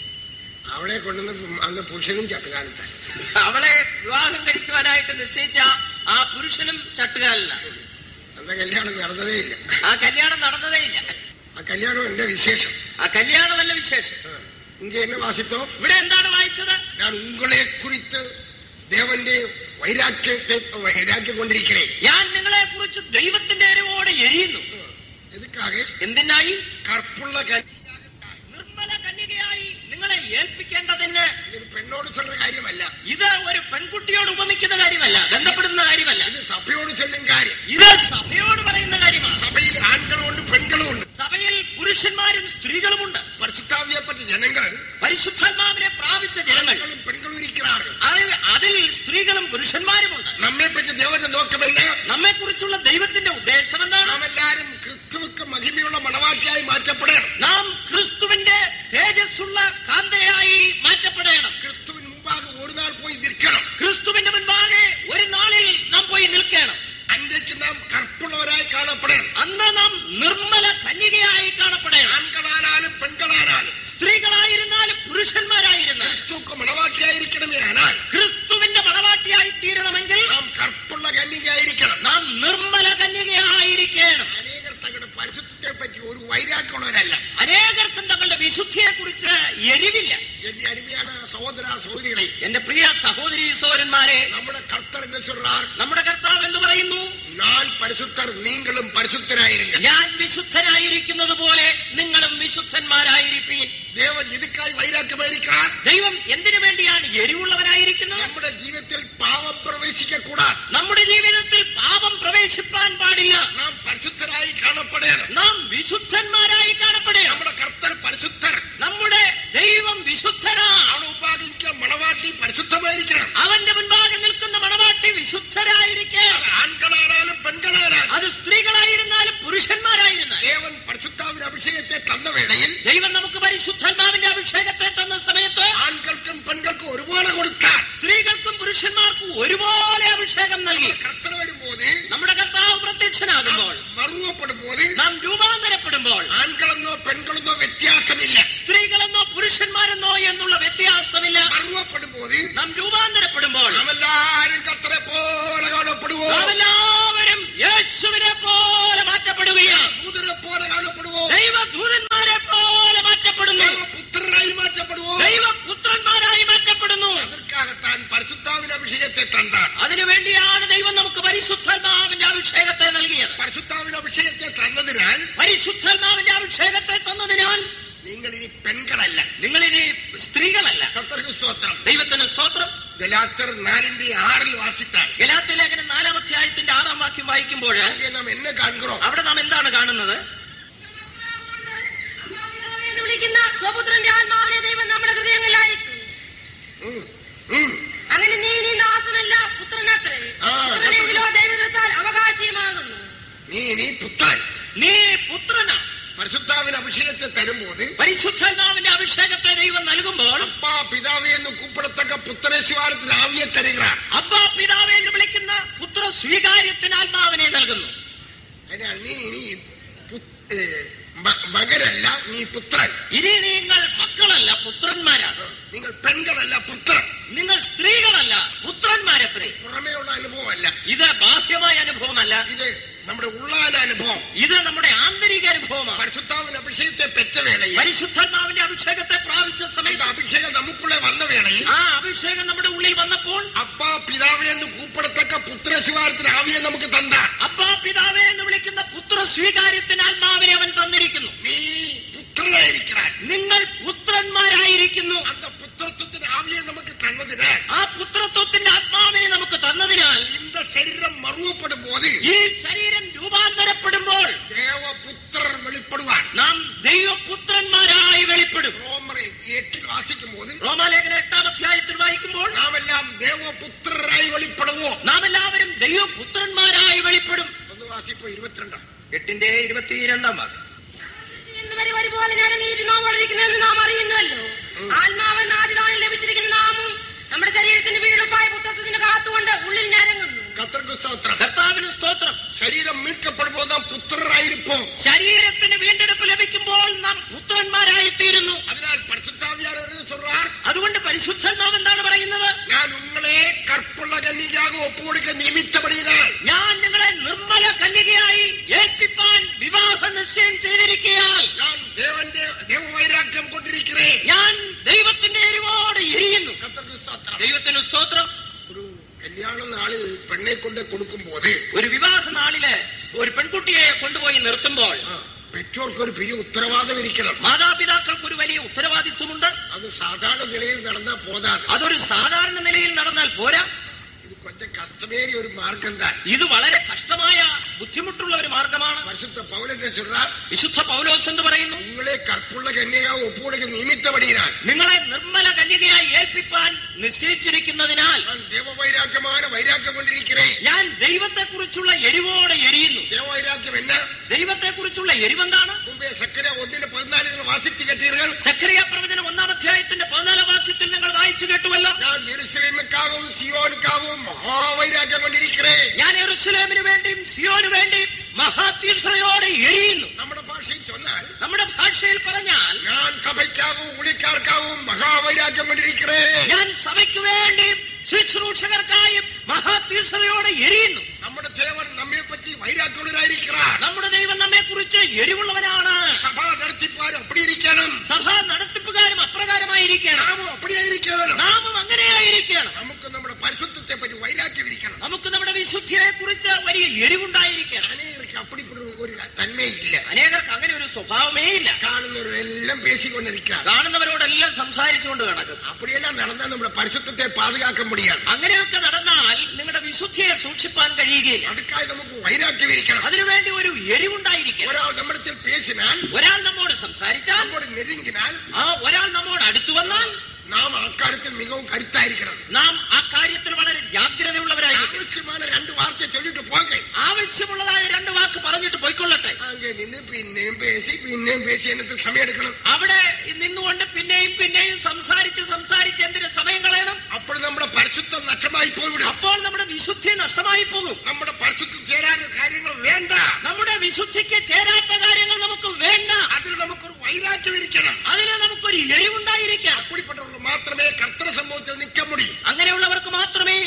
അവളെ കൊണ്ടുവന്ന അന്ന് പുരുഷനും ചട്ടുകാലത്തായി അവളെ വിവാഹം കഴിക്കുവാനായിട്ട് നിശ്ചയിച്ച ആ പുരുഷനും ചട്ടുകാലിലാണ് അന്ന കല്യാണം നടന്നതേ ഇല്ല ആ കല്യാണം നടന്നതേ ഇല്ല ആ കല്യാണം എന്റെ വിശേഷം ആ കല്യാണമല്ല വിശേഷം ഇங்க എന്നെ വാസിത്തോ ഇവിടെ എന്താണ് വായിച്ചത് ഞാൻ ഉങ്ങളെ കുറിച്ച് ദേവന്റെ വൈരാഗ്യത്തെ വൈരാഗ്യം കൊണ്ടിരിக்கிறேன் ഞാൻ നിങ്ങളെ കുറിച്ച് ദൈവത്തിന്റെ എരിവോടെ എരിയുന്നു എതുക്കാക എന്തിനായി കറുപ്പുള്ള കന്യ നിർമ്മല കന്യകയായി നിങ്ങളെ ഏൽപ്പിക്കേണ്ടതിന് ഇതൊരു പെണ്ണോട് ചൊല്ലുന്ന കാര്യമല്ല ഇത് ഒരു പെൺകുട്ടിയോട് ഉപമിക്കുന്ന കാര്യമല്ല ബന്ധപ്പെടുന്ന കാര്യമല്ല ഇത് സഭയോട് ചൊല്ലും കാര്യം ഇത് സഭയോട് പറയുന്ന കാര്യമാണ് സഭയിൽ ആൺകളുമുണ്ട് പെൺകളുമുണ്ട് സഭയിൽ പുരുഷന്മാരും സ്ത്രീകളുമുണ്ട് പരിശുദ്ധാവിയപ്പെട്ട ജനങ്ങൾ പരിശുദ്ധാത്മാവിനെ പ്രാപിച്ച ജനങ്ങൾ ആൺകളും പെൺകളും ഇരിக்கிறார்கள் അതിൽ- അതിൽ സ്ത്രീകളും പുരുഷന്മാരുമുണ്ട് നമ്മെ പറ്റി ദേവന്റെ നോക്കമല്ല നമ്മെ കുറിച്ചുള്ള ദൈവത്തിന്റെ ഉദ്ദേശം എന്താണ് നാം എല്ലാരും ക്രിസ്തുവുക്ക് മഹിമയുള്ള മണവാട്ടിയായി മാറ്റപ്പെടണം നാം ക്രിസ്തുവിന്റെ തേജസ്സുള്ള കാന്തയായി മാറ്റപ്പെടണം ക്രിസ്തുവിന് മുമ്പാകെ ഒരു നാൾ പോയി നിൽക്കണം ക്രിസ്തുവിന്റെ മുൻപാകെ ഒരു നാളിൽ നാം പോയി നിൽക്കണം അന്റയ്ക്ക് നാം കറുപ്പുള്ളവരായി കാണപ്പെടണം അന്ന് നാം നിർമ്മല കന്യകയായി കാണപ്പെടണം ആൺകളാനാലും പെൺകളാനാലും സ്ത്രീകളായിരുന്നാലും പുരുഷന്മാരായിരുന്നാലും ക്രിസ്തുക്ക് മണവാട്ടിയായിരിക്കണമേ ஆனால் ക്രിസ്തുവിന്റെ മണവാട്ടിയായി തീരണമെങ്കിൽ നാം കറുപ്പുള്ള കന്യകയായിരിക്കണം നാം നിർമ്മല കന്യകയായിരിക്കണം അനേകർ തങ്ങളുടെ പരിശുദ്ധത്തെ പറ്റി ഒരു വൈരാഗ്യമുള്ളവരല്ല അനേകർക്കും തങ്ങളുടെ വിശുദ്ധിയെ കുറിച്ച് എരിവില്ല എന്റെ അരുമയാണ് സഹോദര സഹോദരികളെ എന്റെ പ്രിയ സഹോദരി സഹോദരന്മാരെ നമ്മുടെ കർത്തർ എന്ന് சொல்றார் നമ്മുടെ കർത്താവ് എന്ന് പറയുന്നു ഞാൻ പരിശുദ്ധർ നീങ്ങളും പരിശുദ്ധരായിരുங்க ഞാൻ വിശുദ്ധനായിരിക്കുന്നത് പോലെ നിങ്ങളും വിശുദ്ധന്മാരായിരിക്കും ദേവൻ ഇതുക്കായി വൈരാഗ്യമായിരിക്കാൻ ദൈവം എന്തിനു വേണ്ടിയാണ് എരിവുള്ളവരായിരിക്കുന്നത് നമ്മുടെ ജീവിതത്തിൽ പാവം പ്രവേശിക്കൂടാ നമ്മുടെ ജീവിതത്തിൽ പാപം പ്രവേശിപ്പാൻ പാടില്ല നാം പരിശുദ്ധരായി കാണപ്പെടണം നാം വിശുദ്ധന്മാരായി കാണപ്പെടുക നമ്മുടെ കർത്തർ പരിശുദ്ധർ നമ്മുടെ ദൈവം വിശുദ്ധനാണ് അവൻ ഉപാദിക്കാൻ മണവാട്ടി പരിശുദ്ധമായിരിക്കണം അവന്റെ മുൻപാകെ നിൽക്കുന്ന മണവാട്ടി വിശുദ്ധരായിരിക്കെ അത് ആൺകളാനാലും പെൺകളാനാലും അത് സ്ത്രീകളായിരുന്നാലും പുരുഷന്മാരായിരുന്നാലും ദേവൻ പരിശുദ്ധാവിന്റെ അഭിഷേകത്തെ തന്ന വേളയിൽ ദൈവം നമുക്ക് പരിശുദ്ധാത്മാവിന്റെ അഭിഷേകത്തെ തന്ന സമയത്ത് ആൺകൾക്കും പെൺകൾക്കും ഒരുപോലെ കൊടുക്കാൻ സ്ത്രീകൾക്കും പുരുഷന്മാർക്കും ഒരുപോലെ അഭിഷേകം നൽകി കർത്തർ വരുമ്പോൾ നമ്മുടെ കർത്താവ് പ്രത്യക്ഷനാകുമ്പോൾ മറുവപ്പെടുമ്പോൾ നാം രൂപാന്തരപ്പെടുമ്പോൾ ആൺകളെന്നോ പെൺകളെന്നോ വ്യത്യാസമില്ല സ്ത്രീകളെന്നോ പുരുഷന്മാരെന്നോ എന്നുള്ള വ്യത്യാസമില്ല മറുവപ്പെടുമ്പോൾ നാം രൂപാന്തരപ്പെടുമ്പോൾ വരുമ്പോൾ നാം എല്ലാവരും കത്തരെ പോലെ കാണപ്പെടുവോ നാം എല്ലാവരും യേശുവിനെ പോലെ മാറ്റപ്പെടുകയാണ് ദൂതരെ പോലെ കാണപ്പെടുവോ ദൈവദൂതന്മാരെ പോലെ മാറ്റപ്പെടുന്നു പുത്രനായി മാറ്റപ്പെടുവോ ദൈവപുത്രന്മാരായി മാറ്റപ്പെടുന്നു அதற்காகத்தான் பரிசுத்தாவின் அபிஷேகத்தை தந்தார் അതിനുവേണ്ടിയാണ് ദൈവം നമുക്ക് പരിശുദ്ധാത്മാവിന്റെ അഭിഷേകത്തെ നൽകിയത് பரிசுத்தாவின் அபிஷேகத்தை தந்ததினால் പരിശുദ്ധാത്മാവിന്റെ അഭിഷേകത്തെ തന്നതിനാൽ நீங்கள் இனி பெண்கள் அல்ல നിങ്ങളിനി സ്ത്രീകളല്ല கத்தருக்கு ஸ்தோத்திரம் ദൈവത്തിന് സ്തോത്രം ഗലാത്തർ നാലിന്റെ ആറിൽ വാസിത്താൽ ഗലാത്യ ലേഖനം നാലാം അധ്യായത്തിന്റെ ആറാം വാക്യം വായിക്കുമ്പോൾ அங்கே நாம் என்ன காண்கிறோம் അവിടെ നാം എന്താണ് കാണുന്നത് എന്ന് വിളിക്കുന്ന സ്വപുത്രന്റെ ആത്മാവിനെ ദൈവം നമ്മുടെ ഹൃദയങ്ങളിൽ അയച്ചു ம், ம். അങ്ങനെ നീ നീ ദാസനല്ല പുത്രനത്രേ ആ. പുത്രനെങ്കിലോ ദൈവത്താൽ അവകാശിയുമാകുന്നു நீ நீ புத்தாய் നീ പുത്രന பரிசுத்தாவின் அபிஷேகத்தை தரும்போது പരിശുദ്ധാത്മാവിന്റെ അഭിഷേകത്തെ ദൈവം നൽകുമ്പോൾ அப்பா பிதாவே என்று கூப்பிடத்தக்க புத்திரேஸ்வாரத்தின் ஆவியை தருகிறார் അബ്ബ പിതാവെ എന്ന് വിളിക്കുന്ന പുത്ര സ്വീകാര്യത്തിന് ആത്മാവിനെ നൽകുന്നു അതിനാൽ നീ നീ പു- ഏ, മ- മകരല്ല നീ പുത്രൻ ഇനി നിങ്ങൾ മക്കളല്ല പുത്രന്മാരാണ് നിങ്ങൾ പെൺകളല്ല പുത്രൻ നിങ്ങൾ സ്ത്രീകളല്ല പുത്രന്മാരത്രേ പുറമേയുള്ള അനുഭവമല്ല ഇത് ബാഹ്യമായ അനുഭവമല്ല ഇത് നമ്മുടെ ഉള്ളാല അനുഭവം ഇത് നമ്മുടെ ആന്തരിക അനുഭവമാണ് പരിശുദ്ധാവിൻ അഭിഷേകത്തെ പെറ്റ വേളയിൽ പരിശുദ്ധാത്മാവിന്റെ അഭിഷേകത്തെ പ്രാപിച്ച இந்த സമയത്ത് அபிஷேகம் நமக்குள்ளே வந்த வேளையில் ആ അഭിഷേകം നമ്മുടെ ഉള്ളിൽ വന്നപ്പോൾ அப்பா பிதாவே என்று கூப்பிடத்தக்க புத்திர சிவாரத்தின் ஆவியை நமக்கு தந்தார் അബ്ബാ പിതാവെ എന്ന് വിളിക്കുന്ന പുത്ര സ്വീകാര്യത്തിന് ആത്മാവിനെ അവൻ തന്നിരിക്കുന്നു நீ புத்திரனாயிருக்கிறாய் നിങ്ങൾ പുത്രന്മാരായിരിക്കുന്നു அந்த புத்திரத்துவத்தின் ஆவியை நமக்கு தந்ததினால் ആ പുത്രത്വത്തിന്റെ ആത്മാവിനെ നമുക്ക് തന്നതിനാൽ இந்த சரீரம் மறுவப்படும் போது ഈ ശരീരം രൂപാന്തരപ്പെടുമ്പോൾ தேவபுத்திரர் வெளிப்படுவார் നാം ദൈവപുത്രന്മാരായി വെളിപ്പെടും ரோமரை எட்டில் வாசிக்கும் போது റോമാലേഖന എട്ടാം അധ്യായത്തിൽ വായിക്കുമ്പോൾ நாம் எல்லாம் தேவபுத்திரராய் வெளிப்படுவோம் നാം എല്ലാവരും ദൈവപുത്രന്മാരായി വെളിപ്പെടും ഒന്ന് വാസിപ്പോ ഇരുപത്തിരണ്ടാം എട്ടിന്റെ ഇരുപത്തിരണ്ടാം ഭാഗം എന്ന് വരെ ഒരുപോലെ ഞരങ്ങിയിട്ട് നാം വളരിക്കുന്നതെന്ന് നാം അറിയുന്നുവല്ലോ ആത്മാവൻ ആദിനായി ലഭിച്ചിരിക്കുന്ന നാമും നമ്മുടെ ശരീരത്തിന്റെ വീടുപ്പായ പുത്രത്തിന് കാത്തുകൊണ്ട് ഉള്ളിൽ ഞരങ്ങുന്നു கத்தருக்கு ஸ்தோத்திரம் കർത്താവിന് സ്തോത്രം ശരീരം மீட்கப்படும் போது நாம் புத்திரராயிருப்போம் ശരീരത്തിന് വീണ്ടെടുപ്പ് ലഭിക്കുമ്പോൾ നാം പുത്രന്മാരായി തീരുന്നു അതിനാൽ പരിശുദ്ധാവിയാർ என்ன சொல்றார் അതുകൊണ്ട് പരിശുദ്ധാത്മാവ് എന്താണ് പറയുന്നത് ഞാൻ ഉങ്ങളെ കற்பുള്ള കന്യകാക ഒപ്പുകൊടുക്ക നിയമിത്തപടിയാൽ ഞാൻ നിങ്ങളെ നിർമ്മല കന്യകയായി ഏൽപ്പിപ്പാൻ വിവാഹ നിശ്ചയം ചെയ്തിരിക്കയാൽ ഞാൻ ദേവന്റെ ദൈവവൈരാഗ്യം കൊണ്ടിരിக்கிறേ ഞാൻ ദൈവത്തിന്റെ എരിവോട് എരിയുന്നു കത്തർക്ക് സ്തോത്രം ദൈവത്തിന് സ്തോത്രം ഒരു കല്യാണ നാളിൽ പെണ്ണെ കൊണ്ട് കൊടുക്കും പോത് ഒരു വിവാഹ നാളില് ഒരു പെൺകുട്ടിയെ കൊണ്ടുപോയി നിർത്തുമ്പോൾ പെற்றോർക്ക് ഒരു പെரிய ഉത്തരവാദം ഇരിക്കണം മാതാപിതാക്കൾക്ക് ഒരു വലിയ ഉത്തരവാദിത്വമുണ്ട് അത് സാധാരണ നിലയിൽ നടന്നാൽ പോതാതെ അതൊരു സാധാരണ നിലയിൽ നടന്നാൽ പോരാ ഇത് കൊഞ്ചം കഷ്ടമേറിയ ഒരു മാർഗം താൻ ഇത് വളരെ കഷ്ടമായ ബുദ്ധിമുട്ടുള്ള ഒരു മാർഗമാണ് പരിശുദ്ധ പൗലന്റെ ചൊല്ലാർ വിശുദ്ധ പൗലോസ് എന്ന് പറയുന്നു ഉങ്ങളെ കற்பുള്ള കന്യകാവ് ഒപ്പുകൊടുക്ക നിയമിത്തപടിയാൽ നിങ്ങളെ നിർമ്മല കന്യകയായി ഏൽപ്പിപ്പാൻ നിശ്ചയിച്ചിരിക്കുന്നതിനാൽ ഞാൻ ദേവവൈരാഗ്യമാണ് വൈരാഗ്യം കൊണ്ടിരിக்கிறേ ഞാൻ ദൈവത്തെക്കുറിച്ചുള്ള എരിവോടെ എരിയുന്നു ദേവവൈരാഗ്യം എന്നാ ദൈവത്തെക്കുറിച്ചുള്ള എരിവെന്താണ് മുമ്പേ സക്കര ഒന്നിന് പതിനാലിന് വാസിത്തി കെട്ടീர்கள் സക്രിയ പ്രവചനം ഒന്നാം അധ്യായത്തിന്റെ പതിനാലാം വാക്യത്തിൽ നിങ്ങൾ വായിച്ചു കേട്ടുവല്ലോ ഞാൻ യെരുസലേമുക്കാവും സിയോനുക്കാവും മഹാവൈരാഗ്യം കൊണ്ടിരിக்கிறേ ഞാൻ എറുസലേമിന് വേണ്ടിയും സിയോന് വേണ്ടിയും മഹാതീക്ഷണയോടെ എരിയുന്നു നമ്മുടെ ഭാഷയിൽ ചൊന്നാൽ നമ്മുടെ ഭാഷയിൽ പറഞ്ഞാൽ ഞാൻ സഭയ്ക്കാവും ഉളിക്കാർക്കാവും മഹാവൈരാഗ്യം കൊണ്ടിരിக்கிறേ ഞാൻ സഭയ്ക്ക് വേണ്ടിയും ശുശ്രൂഷകർക്കായും മഹാതീക്ഷണയോടെ എരിയുന്നു നമ്മുടെ ദേവൻ നമ്മെ പറ്റി വൈരാഗ്യമുള്ളവരായിരിக்கிறார் നമ്മുടെ ദൈവം നമ്മെ കുറിച്ച് എരിവുള്ളവനാണ് സഭാ നടത്തിപ്പാരും അപ്പടി ഇരിക്കണം സഭ നടത്തിപ്പുകാരും അപ്രകാരമായിരിക്കണം നാമും അപ്പടിയായിരിക്കണം നാമും അങ്ങനെയായിരിക്കണം നമുക്ക് നമ്മുടെ പരിശുദ്ധത്തെ പറ്റി വൈരാഗ്യം ഇരിക്കണം നമുക്ക് നമ്മുടെ വിശുദ്ധിയെ കുറിച്ച് വലിയ എരിവുണ്ടായിരിക്കണം അനേകർക്ക് അപ്പടിപ്പെട്ട ഒരു തന്മയില്ല അനേകർക്ക് അങ്ങനെ ഒരു സ്വഭാവമേ ഇല്ല കാണുന്നവരെല്ലാം പേശിക്കൊണ്ടിരിക്കുക കാണുന്നവരോടെല്ലാം സംസാരിച്ചുകൊണ്ട് കിടക്കും அப்படியெல்லாம் நடந்தா നമ്മുടെ പരിശുദ്ധത്തെ പാതുകാക്ക முடியாது അങ്ങനെയൊക്കെ നടന്നാൽ നിങ്ങളുടെ വിശുദ്ധിയെ സൂക്ഷിപ്പാൻ കഴിയുകയില്ല அதுக்காக നമുക്ക് വൈരാഗ്യം ഇരിക്കണം അതിനുവേണ്ടി ഒരു എരിവുണ്ടായിരിക്കണം ഒരാൾ നമ്മുടെ പേശിനാൽ ഒരാൾ നമ്മോട് സംസാരിച്ചാൽ നമ്മോട് നെരുങ്ങിനാൽ ആ ഒരാൾ നമ്മോട് അടുത്തു വന്നാൽ നാം അക്കാര്യത്തിൽ മികവും കരുത്തായിരിക്കണം നാം ആ കാര്യത്തിൽ വളരെ ജാഗ്രതയുള്ളവരായിരിക്കും ആവശ്യമാണ് രണ്ട് വാർത്ത ചൊല്ലിട്ട് പോകെ ആവശ്യമുള്ളതായ രണ്ട് വാക്ക് പറഞ്ഞിട്ട് പോയിക്കൊള്ളട്ടെ അங்கே നിന്ന് പിന്നെയും പേശി പിന്നെയും പേശി എന്നിട്ട് സമയമെടുക്കണം അവിടെ നിന്നുകൊണ്ട് പിന്നെയും പിന്നെയും സംസാരിച്ച് സംസാരിച്ച് എന്തിന് സമയം കളയണം അപ്പോൾ നമ്മുടെ പരിശുദ്ധം നഷ്ടമായി പോയിവിടും അപ്പോൾ നമ്മുടെ വിശുദ്ധി നഷ്ടമായി പോകും നമ്മുടെ പരിശുദ്ധം ചേരാത്ത കാര്യങ്ങൾ വേണ്ട നമ്മുടെ വിശുദ്ധിക്ക് ചേരാത്ത കാര്യങ്ങൾ നമുക്ക് വേണ്ട അതിൽ നമുക്കൊരു വൈരാഗ്യം ഇരിക്കണം അതിന് നമുക്കൊരു എരിവുണ്ടായിരിക്കാം அப்படிப்பட்டவர்கள் മാത്രമേ കർത്തൃ സംഭവത്തിൽ നിൽക്കാൻ മുടിയും അങ്ങനെയുള്ളവർക്ക് മാത്രമേ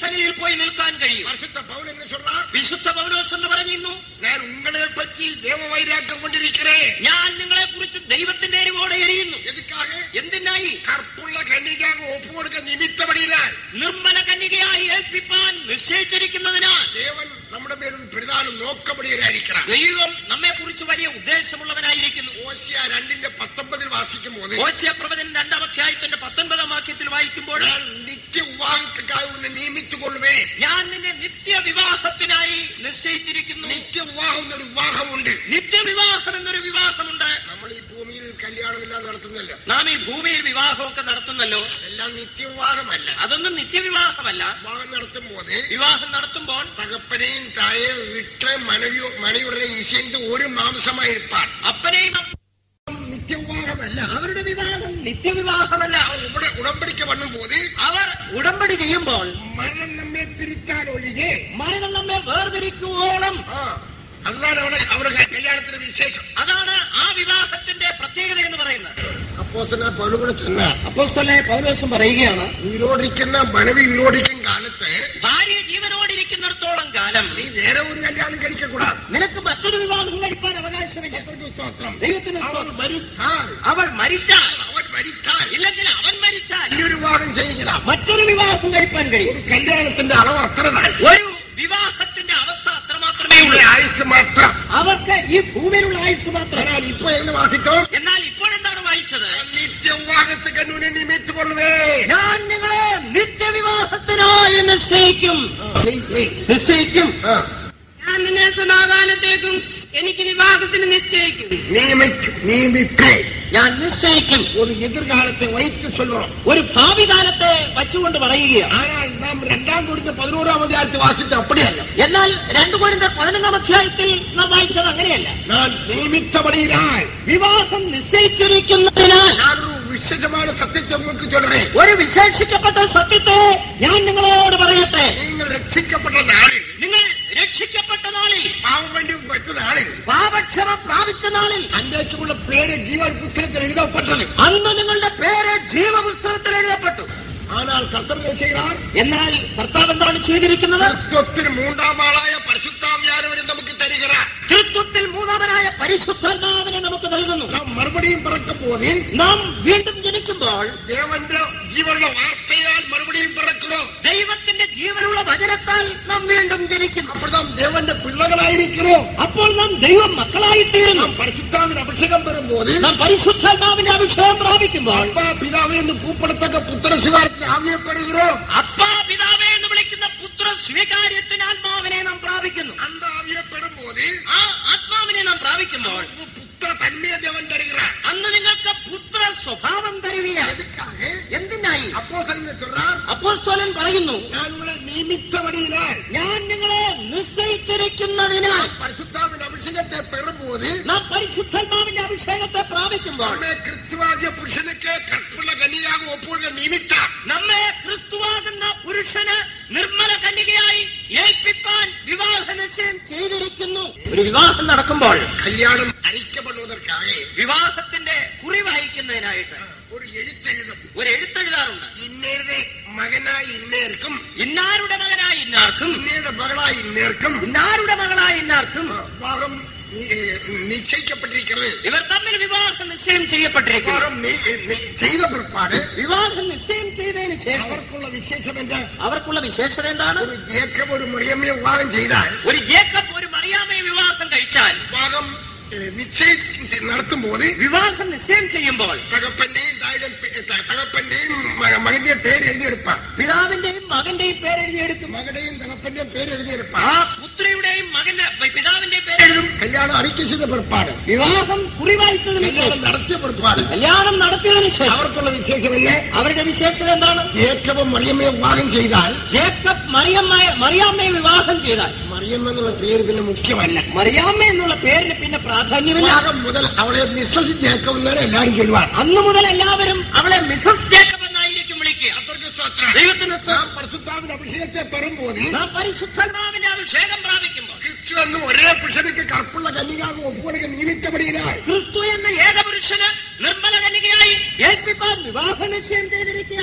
ദൈവസന്നിധിയിൽ പോയി നിൽക്കാൻ കഴിയും பரிசுத்த பவுல் என்ன சொல்றார் വിശുദ്ധ പൗലോസ് എന്ന് പറയുന്നു நான் உங்களை பற்றி தேவ வைராக்கம் கொண்டிருக்கிறேன் ഞാൻ നിങ്ങളെ കുറിച്ച് ദൈവത്തിന്റെ എരിവോടെ എരിയുന്നു எதுக்காக എന്തിനായി கற்புள்ள கன்னிக்காக ஒப்பு கொடுக்க நிமித்தபடினால் നിർമ്മല കന്യകയായി ഏൽപ്പിപ്പാൻ നിശ്ചയിച്ചിരിക്കുന്നതിനാൽ தேவன் നമ്മുടെ മേലും പ്രധാന നോക്കപ്പെടുകയായിരിക്കണം ദൈവം നമ്മെ കുറിച്ച് വലിയ ഉദ്ദേശമുള്ളവനായിരിക്കുന്നു ഓശിയ രണ്ടിന്റെ പത്തൊമ്പതിൽ വാസിക്കുമ്പോൾ ഓശയ പ്രവചൻ രണ്ടാം അധ്യായത്തിന്റെ പത്തൊൻപതാം വാക്യത്തിൽ വായിക്കുമ്പോൾ ഞാൻ നിത്യ വിവാഹത്തിക്കായി ഒന്ന് നിയമിച്ചുകൊള്ളുവേ ഞാൻ നിന്നെ നിത്യ വിവാഹത്തിനായി നിശ്ചയിച്ചിരിക്കുന്നു നിത്യ വിവാഹം എന്നൊരു വിവാഹമുണ്ട് നിത്യവിവാഹം എന്നൊരു വിവാഹമുണ്ട് നമ്മൾ ഈ ഭൂമിയിൽ കല്യാണമെല്ലാം നടത്തുന്നില്ല നാം ഈ ഭൂമിയിൽ വിവാഹമൊക്കെ നടത്തുന്നല്ലോ എല്ലാം നിത്യവിവാഹമല്ല അതൊന്നും നിത്യവിവാഹമല്ല വിവാഹം നടത്തുമ്പോൾ വിവാഹം നടത്തുമ്പോൾ തകപ്പനെയും തായെയും വിട്ട് മനവിയോ മണിയുടെ ഈശന്റെ ഒരു മാംസമായി ഇരുപ്പാൻ അപ്പനെയും നിത്യവിവാഹമല്ല അവരുടെ വിവാഹം നിത്യവിവാഹമല്ല ഇവിടെ ഉടമ്പടിക്ക് വണ്ണുമ്പോൾ അവർ ഉടമ്പടി ചെയ്യുമ്പോൾ മരണം നമ്മെ പിരിച്ചാൽ ഒഴികെ മരണം നമ്മെ വേർതിരിക്കുവോളം ആ അതാണ് അവിടെ അവരുടെ കല്യാണത്തിന് വിശേഷം അതാണ് ആ വിവാഹത്തിന്റെ പ്രത്യേകത എന്ന് പറയുന്നത് അപ്പോസന പഴുകൂടെ ചെന്ന അപ്പോസ്തലനെ പൗലോസും പറയുകയാണ് ഉയരോടിക്കുന്ന മനവി ഉയരോടിക്കും കാലത്ത് ഭാര്യ ജീവനോടിരിക്കുന്നിടത്തോളം കാലം നീ വേറെ ഒരു കല്യാണം കഴിക്കക്കൂടാതെ നിനക്ക് മറ്റൊരു വിവാഹം കഴിക്കാൻ അവകാശമില്ല സ്തോത്രം ദൈവത്തിന് അവൾ സ്തോത്രം. മരിച്ചാൽ അവൾ മരിച്ചാൽ അവൻ മരിച്ചാൽ ഇല്ലെങ്കിൽ അവൻ മരിച്ചാൽ ഈ ഒരു വിവാഹം ചെയ്യണം മറ്റൊരു വിവാഹം കഴിപ്പാൻ കഴിയും ഒരു കല്യാണത്തിന്റെ അളവ് അത്രതാണ് ഒരു വിവാഹത്തിന്റെ അവസ്ഥ അത്രമാത്രമേ ഉള്ളൂ ഒരു ആയുസ് മാത്രം അവർക്ക് ഈ ഭൂമിയിലുള്ള ആയുസ് മാത്രം എന്നാൽ ഇപ്പൊ എന്ന് വാസിക്കോ എന്നാൽ ഇപ്പോൾ എന്താണ് വായിച്ചത് നിത്യവിവാഹത്തെ കണ്ണൂനെ നിമിത്തുകൊള്ളുവേ ഞാൻ നിങ്ങളെ നിത്യവിവാഹത്തിനായി നിശ്ചയിക്കും നിശ്ചയിക്കും ഞാൻ നിന്നെ സമാധാനത്തേക്കും എനിക്ക് വിവാഹത്തിന് നിശ്ചയിക്കും നിയമിക്കും നിയമിക്കേ ഞാൻ നിശ്ചയിക്കും ഒരു എതിർകാലത്തെ വൈറ്റ് ചൊല്ലണം ഒരു ഭാവി കാലത്തെ വച്ചുകൊണ്ട് പറയുകയാണ് ஆனால் நாம் இரண்டாம் கொடுத்த பதினோராம் அதிகாரத்தை வாசித்து அப்படியல்ல എന്നാൽ രണ്ടു കോരിന്റെ പതിനൊന്നാം അധ്യായത്തിൽ നാം വായിച്ചത് അങ്ങനെയല്ല நான் நியமித்தபடியினால் വിവാഹം നിശ്ചയിച്ചിരിക്കുന്നതിനാൽ நான் ஒரு விசேஷமான சத்தியத்தை உங்களுக்கு சொல்றேன் ഒരു വിശേഷിക്കപ്പെട്ട സത്യത്തെ ഞാൻ നിങ്ങളോട് പറയട്ടെ நீங்கள் ரட்சிக்கப்பட்ட நாளில் നിങ്ങൾ രക്ഷിക്കപ്പെട്ട നാളിൽ பாவம் வேண்டி பெற்ற நாளில் പാപക്ഷമ പ്രാപിച്ച നാളിൽ அன்றைக்குள்ள பேரு ஜீவன் புத்தகத்தில் எழுதப்பட்டது അന്ന് നിങ്ങളുടെ പേര് ജീവപുസ്തകത്തിൽ എഴുതപ്പെട്ടു ஆனால் கர்த்தர் என்ன செய்கிறார் എന്നാൽ കർത്താവ് എന്താണ് ചെയ്തിരിക്കുന്നത് கிறிஸ்துவத்தின் மூன்றாம் ஆளாய பரிசுத்தாமியானவரை நமக்கு தருகிறார் തൃത്വത്തിൽ മൂന്നാമനായ പരിശുദ്ധാത്മാവിനെ നമുക്ക് നൽകുന്നു நாம் மறுபடியும் பிறக்கும் போது നാം വീണ്ടും ജനിക്കുമ്പോൾ தேவന്റെ ജീവനുള്ള വാർത്തയാൽ മറുപടിയും പിറக்கிறோம் ദൈവത്തിന്റെ ജീവനുള്ള വചനത്താൽ നാം വീണ്ടും ജനിക്കുന്നു അപ്പോൾ നാം ദേവന്റെ പിള്ളകളായിരിக்கிறோம் അപ്പോൾ നാം ദൈവം മക്കളായിത്തീരുന്നു നാം പരിശുദ്ധാവിന് അഭിഷേകം വരുമ്പോൾ നാം പരിശുദ്ധാത്മാവിന്റെ അഭിഷേകം പ്രാപിക്കുമ്പോൾ അപ്പാ പിതാവേ എന്ന് കൂപ്പിടത്തക്ക പുത്ര ശിവാരത്തിന് ആവിയപ്പെടുகிறோம் അപ്പാ പിതാവേ എന്ന് വിളിക്കുന്ന പുത്ര സ്വീകാര്യത്തിന് ആത്മാവിനെ നാം പ്രാപിക്കുന്നു அந்த ആവിയപ്പെടുമ്പോൾ ആ ആത്മാവിനെ നാം പ്രാപിക്കുമ്പോൾ പുത്ര തന്മയെ ദേവൻ തരുகிறார் അന്ന് നിങ്ങൾക്ക് പുത്ര സ്വഭാവം തരികയാണ് എதுக்காக എന്തിനായി அப்போ சொல்றார் അപ്പോസ്തോലൻ പറയുന്നു ഞാൻ உங்களை നിയമിത്തപടിയിനാൽ ഞാൻ നിങ്ങളെ നിശ്ചയിച്ചിരിക്കുന്നതിനാൽ പരിശുദ്ധാവിന്റെ അഭിഷേകത്തെ പെറുമ്പോൾ നാം പരിശുദ്ധാത്മാവിന്റെ അഭിഷേകത്തെ പ്രാപിക്കുമ്പോൾ നമ്മെ ക്രിസ്തുവാകിയ പുരുഷനുക്ക് കற்பുള്ള കന്യയാക ഒപ്പുക നിയമിത്താം നമ്മെ ക്രിസ്തുവാകുന്ന പുരുഷന് നിർമ്മല കന്യകയായി ഏൽപ്പിപ്പാൻ വിവാഹ നിശ്ചയം ചെയ്തിരിക്കുന്നു ഒരു വിവാഹം നടക്കുമ്പോൾ കല്യാണം അരിക്കപ്പെടുവதற்காக വിവാഹത്തിന്റെ കുറി വായിക്കുന്നതിനായിട്ട് ഒരു എഴുത്തെഴുതും ഒരു എഴുത്തെഴുതാറുണ്ട് ഇന്നേരുടെ മകനായി ഇന്നേർക്കും ഇന്നാരുടെ മകനായി ഇന്നാർക്കും ഇന്നേരുടെ മകളായി ഇന്നേർക്കും ഇന്നാരുടെ മകളായി ഇന്നാർക്കും വിവാഹം ഏഹ്, നിശ്ചയിക്കപ്പെട്ടിരിക്കുന്നത് ഇവർ തമ്മിൽ വിവാഹം നിശ്ചയം ചെയ്യപ്പെട്ടിരിക്കുന്നു വിവാഹം നി- നി- ചെയ്ത പിற்பாട് വിവാഹം നിശ്ചയം ചെയ്തതിന് ശേഷം അവർക്കുള്ള വിശേഷം എന്താ അവർക്കുള്ള വിശേഷത എന്താണ് ഒരു ജേക്കബ് ഒരു മറിയമ്മയെ വിവാഹം ചെയ്താൽ ഒരു ജേക്കബ് ഒരു മറിയാമയെ വിവാഹം കഴിച്ചാൽ വിവാഹം ഏഹ്, നിശ്ചയിച്ച് നടത്തുമ്പോൾ വിവാഹം നിശ്ചയം ചെയ്യുമ്പോൾ തകപ്പന്റെയും തായുടെ തകപ്പന്റെയും മ- മകന്റെയും പേര് എഴുതിയെടുപ്പാൻ പിതാവിന്റെയും മകന്റെയും പേരെഴുതിയെടുക്കും മകന്റെയും തകപ്പന്റെയും പേര് എഴുതിയെടുപ്പാൻ ആ പുത്രിയുടെയും മകന്റെ പിതാവിന്റെയും പേരെഴുതും കല്യാണം അറിയിക്ക ചെയ്ത പിற்பாട് വിവാഹം കുറിവായിച്ചതിന് കല്യാണം ശേഷം നടത്തിയ പിற்பாട് കല്യാണം നടത്തിയതിനു ശേഷം അവർക്കുള്ള വിശേഷമല്ലേ അവരുടെ വിശേഷത എന്താണ് ജേക്കബും മറിയമ്മയെ വിവാഹം ചെയ്താൽ ജേക്കബ് മറിയമ്മയെ മറിയാമ്മയെ വിവാഹം ചെയ്താൽ മറിയമ്മ എന്നുള്ള പേര് പിന്നെ മുഖ്യമല്ല മറിയാമ്മ എന്നുള്ള പേരിന് പിന്നെ പ്രാധാന്യമില്ല വിവാഹം മുതൽ അവളെ മിസ്സസ് ജേക്കബ് എന്നാണ് എല്ലാവരും ചൊല്ലുവാൻ അന്നു മുതൽ എല്ലാവരും അവളെ മിസസ് ജേക്കബ് എന്നായിരിക്കും വിളിക്കുക അത്രയ്ക്ക് സ്തോത്രം ദൈവത്തിന് നാം സ്തോത്രം. പരിശുദ്ധാവിന്റെ അഭിഷേകത്തെ പെറുമ്പോൾ നാം പരിശുദ്ധാത്മാവിന്റെ അഭിഷേകം പ്രാപിക്കുമ്പോൾ ക്രിസ്തു എന്ന് ഒരേ പുരുഷനുക്ക് കറുപ്പുള്ള കന്യകാവ് ഒപ്പുകൊടുക്ക നിയമിക്കപ്പെടുകയാൽ ക്രിസ്തു എന്ന ഏകപുരുഷന് നിർമ്മല കന്യകയായി ഏൽപ്പിക്കാൻ വിവാഹ നിശ്ചയം ചെയ്തിരിക്കുകയാണ്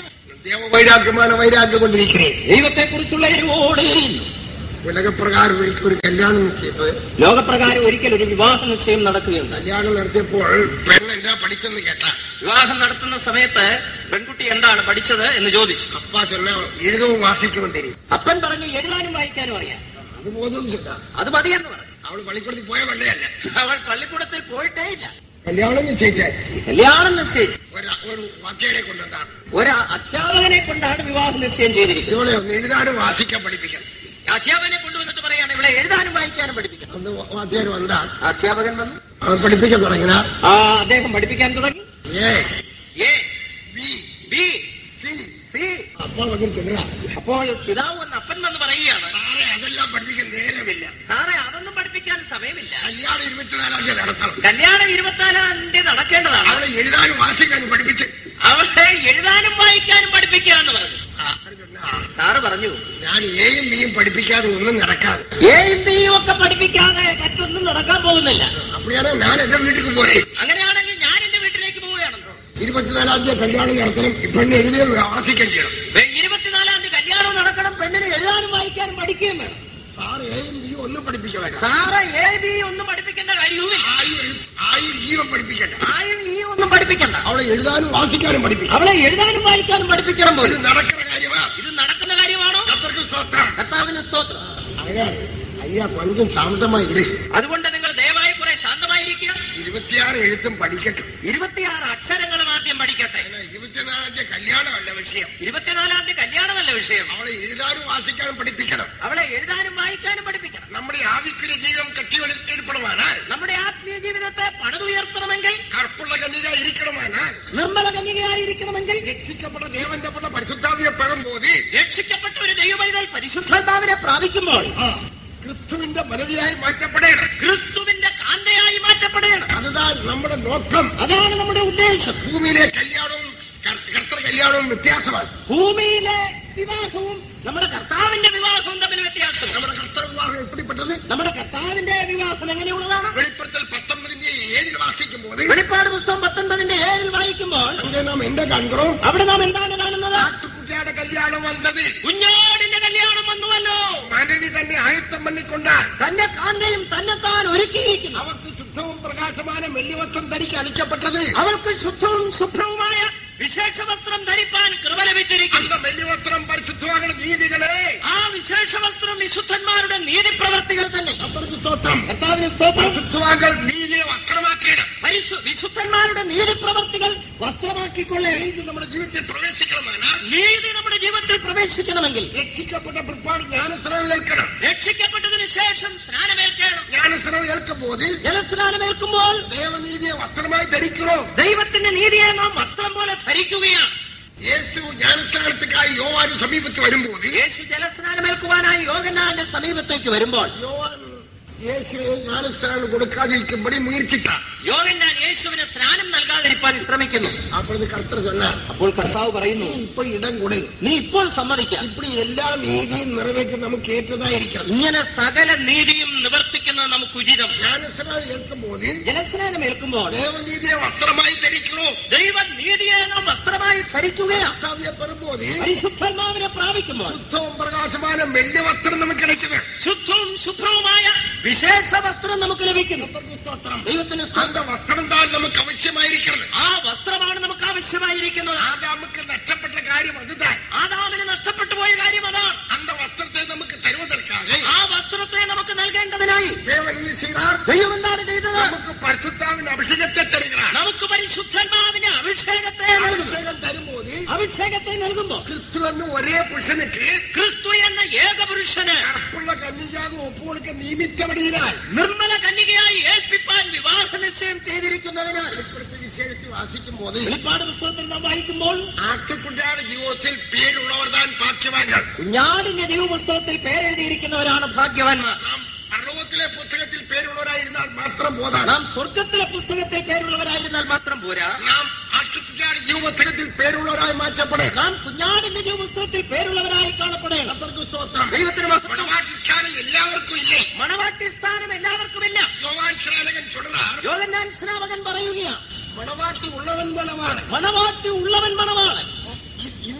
ദേവവൈരാഗ്യமான വൈരാഗ്യം കൊണ്ടിരിக்கிறேன் ദൈവത്തെക്കുറിച്ചുള്ള എരിവോടെ എരിയുന്നു ഉലകപ്രകാരം ഒരിക്കൽ ഒരു കല്യാണം ചെയ്തത് ലോകപ്രകാരം ഒരിക്കൽ ഒരു വിവാഹ നിശ്ചയം നടക്കുകയുണ്ടായി കല്യാണം നടത്തിയപ്പോൾ പെണ്ണ് എന്താ പഠിച്ചെന്ന് കേട്ടാ വിവാഹം നടത്തുന്ന സമയത്ത് പെൺകുട്ടി എന്താണ് പഠിച്ചത് എന്ന് ചോദിച്ചു അപ്പ ചൊന്ന എഴുതവും വാസിക്കുമെന്ന് തരും അപ്പൻ പറഞ്ഞു എഴുതാനും വായിക്കാനും അറിയാം അത് ബോധവും ചില്ല അത് മതിയെന്ന് പറഞ്ഞു അവള് പള്ളിക്കൂടത്തിൽ പോയ പണ്ടേയല്ല അവൾ പള്ളിക്കൂടത്തിൽ പോയിട്ടേ ഇല്ല കല്യാണം നിശ്ചയിച്ചാൽ കല്യാണം നിശ്ചയിച്ചു ഒരു ഒരു വാദ്യരെ കൊണ്ടെന്താണ് ഒരു അധ്യാപകനെ കൊണ്ടാണ് വിവാഹ നിശ്ചയം ചെയ്തിരിക്കുന്നത് ഇവളെ ഒന്ന് എഴുതാനും വാസിക്കാൻ പഠിപ്പിക്കണം അധ്യാപകനെ കൊണ്ടുവന്നിട്ട് പറയാണ് ഇവിടെ എഴുതാനും വായിക്കാനും പഠിപ്പിക്കണം ഒന്ന് വാദ്യര് വന്നാൽ അധ്യാപകൻ വന്നു അവൻ പഠിപ്പിക്കാൻ തുടങ്ങിന ആ അദ്ദേഹം പഠിപ്പിക്കാൻ തുടങ്ങി A A B B C C അപ്പ വന്നിട്ട് ചെല്ലുക. അപ്പോൾ പിതാവ് വന്ന് അപ്പൻ വന്ന് പറയുകയാണ് സാറേ അതെല്ലാം പഠിപ്പിക്കാൻ നേരമില്ല സാറേ അതൊന്നും പഠിപ്പിക്കാൻ സമയമില്ല കല്യാണം ഇരുപത്തിനാലാം തീയതി നടത്തണം കല്യാണം ഇരുപത്തിനാലാം തീയതി നടക്കേണ്ടതാണ് അവളെ എഴുതാനും വാസിക്കാനും പഠിപ്പിച്ച് അവളെ എഴുതാനും വായിക്കാനും പഠിപ്പിക്കുക എന്ന് പറഞ്ഞു ആ, അവര് ചൊന്നാ, സാറ് പറഞ്ഞു ഞാൻ എയും ബിയും പഠിപ്പിക്കാതെ ഒന്നും നടക്കാതെ എയും ബിയും ഒക്കെ പഠിപ്പിക്കാതെ മറ്റൊന്നും നടക്കാൻ പോകുന്നില്ല അപ്പടിയാണ് ഞാൻ എന്റെ വീട്ടിൽ പോരെ അങ്ങനെയാണെങ്കിൽ ഞാൻ എന്റെ വീട്ടിലേക്ക് പോവുകയാണല്ലോ ഇരുപത്തിനാലാം തീയതി കല്യാണം നടത്തണം പെണ്ണ് എഴുതിയ വാസിക്കാൻ ചെയ്യണം വേ- ഇരുപത്തിനാലാം തീയതി കല്യാണം നടക്കണം പെണ്ണിന് എഴുതാനും വായിക്കാനും പഠിക്കുകയും വേണം സാർ എയും ബിയും ഒന്നും പഠിപ്പിക്കാൻ സാറ് എ ബി ഒന്നും പഠിപ്പിക്കേണ്ട കാര്യവുമില്ല ആയും എഴുത്ത്- ആയും ഈയും പഠിപ്പിക്കണ്ട ആയും ഈ ഒന്നും പഠിപ്പിക്കണ്ട അവളെ എഴുതാനും വാസിക്കാനും പഠിപ്പിക്കണം അവളെ എഴുതാനും വായിക്കാനും പഠിപ്പിക്കണം ഇത് പോലും നടക്കുന്ന കാര്യമാ ഇത് നടക്കുന്ന കാര്യമാണോ അത്രക്ക് സ്വത്രം കർത്താവിന് സ്തോത്രം അങ്ങനെ അയ്യാ കൊഞ്ചം ശാന്തമായി ഇരു അതുകൊണ്ട് നിങ്ങൾ ദയവായി കുറെ ശാന്തമായിരിക്കുക ഇരുപത്തിയാറ് എഴുത്തും പഠിക്കട്ടെ ഇരുപത്തിയാറ് അക്ഷരങ്ങളും ആദ്യം പഠിക്കട്ടെ അങ്ങനെ ഇരുപത്തിനാലാം തീയതി കല്യാണമല്ല വിഷയം ഇരുപത്തിനാലാം തീയതി കല്യാണമല്ല വിഷയം അവളെ എഴുതാനും വാസിക്കാനും പഠിപ്പിക്കണം അവളെ എഴുതാനും വായിക്കാനും പഠിപ്പിക്കണം നമ്മുടെ ആവിക്കുര ജീവിതം കെട്ടിവെടുപ്പെടുവാനാൽ നമ്മുടെ ആത്മീയ ജീവിതത്തെ പണിതുയർത്തണമെങ്കിൽ കറുപ്പുള്ള കന്യക ഇരിക്കണമാനാൽ നിർമ്മല കന്യകയായിരിക്കണമെങ്കിൽ രക്ഷിക്കപ്പെട്ട ദേവന്റെ പെട്ട പരിശുദ്ധാവിയെ പെറുമ്പോതി രക്ഷിക്കപ്പെട്ട ഒരു ദൈവവൈതൽ പരിശുദ്ധാത്മാവിനെ പ്രാപിക്കുമ്പോൾ ആ ക്രിസ്തുവിന്റെ മനവിയായി മാറ്റപ്പെടേണം ക്രിസ്തുവിന്റെ കാന്തയായി മാറ്റപ്പെടുകയാണ് അതുതാൻ നമ്മുടെ നോക്കം അതാണ് നമ്മുടെ ഉദ്ദേശം ഭൂമിയിലെ കല്യാണവും കർ- കർത്തൃ കല്യാണവും വ്യത്യാസമാണ് ഭൂമിയിലെ വിവാഹവും നമ്മുടെ കർത്താവിന്റെ വിവാഹവും തമ്മിൽ വ്യത്യാസം നമ്മുടെ കർത്തൃ വിവാഹം എപ്പിടിപ്പെട്ടത് നമ്മുടെ കർത്താവിന്റെ വിവാഹം എങ്ങനെയുള്ളതാണ് വെളിപ്പെടുത്തൽ പത്തൊമ്പതിന്റെ ഏഴിൽ വാസിക്കുമ്പോൾ വെളിപ്പാട് പുസ്തകം പത്തൊൻപതിന്റെ ഏഴിൽ വായിക്കുമ്പോൾ അങ്ങനെ നാം എന്റെ കണ്ടോ അവിടെ നാം എന്താണ് കാണുന്നത് ആട്ടുകുട്ടിയുടെ കല്യാണം വന്നത് കുഞ്ഞാടിന്റെ കല്യാണം വന്നുവല്ലോ മനവി തന്നെ ആയത്തം പണിക്കൊണ്ടാൽ തന്റെ കാന്തയും തന്നെത്താൻ ഒരുക്കിയിരിക്കുന്നു അവർക്ക് ശുദ്ധവും പ്രകാശமான വെള്ളിവസ്ത്രം ധരിക്ക് അണിക്കപ്പെട്ടത് അവൾക്ക് ശുദ്ധവും ശുഭ്രവുമായ വിശേഷ വസ്ത്രം ധരിപ്പാൻ കൃപ ലഭിച്ചിരിക്കുന്നു അന്ത വെള്ളിവസ്ത്രം പരിശുദ്ധമാകുന്ന നീതികളെ ആ വിശേഷ വസ്ത്രം വിശുദ്ധന്മാരുടെ നീതിപ്രവർത്തികൾ തന്നെ അത്രക്ക് സ്തോത്രം കർത്താവിന് സ്തോത്രം പരിശുദ്ധമാകൾ നീതിയെ വക്രമാക്കണം പരിശു- വിശുദ്ധന്മാരുടെ നീതിപ്രവർത്തികൾ വസ്ത്രമാക്കിക്കൊള്ളേ നീതി നമ്മുടെ ജീവിതത്തിൽ പ്രവേശിക്കണമെന്നാൽ നീതി നമ്മുടെ ജീവിതത്തിൽ പ്രവേശിക്കണമെങ്കിൽ രക്ഷിക്കപ്പെട്ട പിற்பாട് ജ്ഞാനസ്നാനം ഏൽക്കണം രക്ഷിക്കപ്പെട്ടതിന് ശേഷം സ്നാനമേൽക്കണം ജ്ഞാനസ്നാനം ഏൽക്കുമ്പോൾ ജലസ്നാനമേൽക്കുമ്പോൾ ദേവനീതിയെ വസ്ത്രമായി ധരിക്കണോ ദൈവത്തിന്റെ നീതിയെ നാം വസ്ത്രം പോലെ ധരിക്കുകയാണ് യേശു ജ്ഞാനസ്നാനത്തിനായി യോവാന് സമീപത്ത് വരുമ്പോൾ യേശു ജലസ്നാനമേൽക്കുവാനായി യോഗനാന്റെ സമീപത്തേക്ക് വരുമ്പോൾ യോവാൻ യേശുവിന് ജ്ഞാനസ്നാനം കൊടുക്കാതിരിക്കുമ്പടി മുയற்சிത്ത യോഗന്നാൻ യേശുവിന് സ്നാനം നൽകാതിരിക്കാൻ ശ്രമിക്കുന്നു അപ്പോഴത് കർത്തർ சொன்னார் അപ്പോൾ കർത്താവ് പറയുന്നു ഇപ്പൊ ഇടം കൊടു നീ ഇപ്പോൾ സമ്മതിക്കാം ഇപ്പടി എല്ലാ നീതിയും നിറവേറ്റി നമുക്ക് ഏറ്റതായിരിക്കണം ഇങ്ങനെ സകല നീതിയും നിവർത്തിക്കുന്നത് നമുക്ക് ഉചിതം ജ്ഞാനസ്നാനം ഏൽക്കുമ്പോൾ ജലസ്നാനം ഏൽക്കുമ്പോൾ ദേവനീതിയെ വസ്ത്രമായി ധരിക്കണോ ദൈവ നീതിയെ നാം വസ്ത്രമായി ധരിക്കുകയാണ് കർത്താവിയെ പെറുമ്പോൾ പരിശുദ്ധാത്മാവിനെ പ്രാപിക്കുമ്പോൾ ശുദ്ധവും പ്രകാശമാനം വലിയ വസ്ത്രം നമുക്ക് കിടക്കുന്നത് ശുദ്ധവും ശുഭ്രവുമായ വിശേഷ വസ്ത്രം നമുക്ക് ലഭിക്കുന്നു ദൈവത്തിന് സ്തോത്രം. அந்த വസ്ത്രം താൻ നമുക്ക് ആവശ്യമായിരിക്കണം ആ വസ്ത്രമാണ് നമുക്ക് ആവശ്യമായിരിക്കുന്നത് നമുക്ക് നഷ്ടപ്പെട്ട കാര്യം അതുതാൻ ആദാമിന് നഷ്ടപ്പെട്ടു പോയ കാര്യം അതാണ് அந்த വസ്ത്രത്തെ നമുക്ക് തരുവതற்காக ആ വസ്ത്രത്തെ നമുക്ക് നൽകേണ്ടതിനായി தேவன் என்ன செய்கிறார் ദൈവം എന്താണ് ചെയ്തത് നമുക്ക് പരിശുദ്ധാവിന്റെ അഭിഷേകത്തെ തരുகிறார் നമുക്ക് പരിശുദ്ധാത്മാവിന്റെ അഭിഷേകത്തെ നൽകുന്നു അഭിഷേകം തരുമ്പോൾ അഭിഷേകത്തെ നൽകുമ്പോൾ ക്രിസ്തു എന്ന ഒരേ പുരുഷനുക്ക് ക്രിസ്തു എന്ന ഏകപുരുഷന് കറുപ്പുള്ള കന്യജാകും ഒപ്പുകൊടുക്ക നിയമിത്തപടിയിനാൽ നിർമ്മല കന്യകയായി ഏൽപ്പിപ്പാൻ വിവാഹ നിശ്ചയം ചെയ്തിരിക്കുന്നതിനാൽ വെളിപ്പെടുത്തിയ വിഷയത്തിൽ വാസിക്കുമ്പോൾ വെളിപ്പാട് പുസ്തകത്തിൽ നാം വായിക്കുമ്പോൾ ആട്ടുകുട്ടിയുടെ ജീവിതത്തിൽ പേരുള്ളവർ താൻ ഭാഗ്യവാന്കൾ കുഞ്ഞാടിന്റെ ദൈവപുസ്തകത്തിൽ പേരെഴുതിയിരിക്കുന്നവരാണ് ഭാഗ്യവാന്മാർ നാം പർവ്വതത്തിലെ പുസ്തകത്തിൽ പേരുള്ളവരായിരുന്നാൽ മാത്രം പോതാണ് നാം സ്വർഗത്തിലെ പുസ്തകത്തിൽ പേരുള്ളവരായിരുന്നാൽ മാത്രം പോരാ നാം ആട്ടുകുട്ടിയുടെ ജീവപുസ്തകത്തിൽ പേരുള്ളവരായി മാറ്റപ്പെടേ നാം കുഞ്ഞാടിന്റെ ദൈവപുസ്തകത്തിൽ പേരുള്ളവരായി കാണപ്പെടേണം അത്രക്ക് സ്തോത്രം ദൈവത്തിന് മഹത്വം. മണവാട്ടിക്കാണ് എല്ലാവർക്കും ഇല്ലേ മണവാട്ടി സ്ഥാനം എല്ലാവർക്കുമില്ല യോവാൻ ശ്രാലകൻ ചൊല്ലാർ യോഗന്നാൻ സ്നാപകൻ പറയുകയാണ് മണവാട്ടി ഉള്ളവൻ മണവാണ് മണവാട്ടി ഉള്ളവൻ മണവാളൻ ഇ- இந்த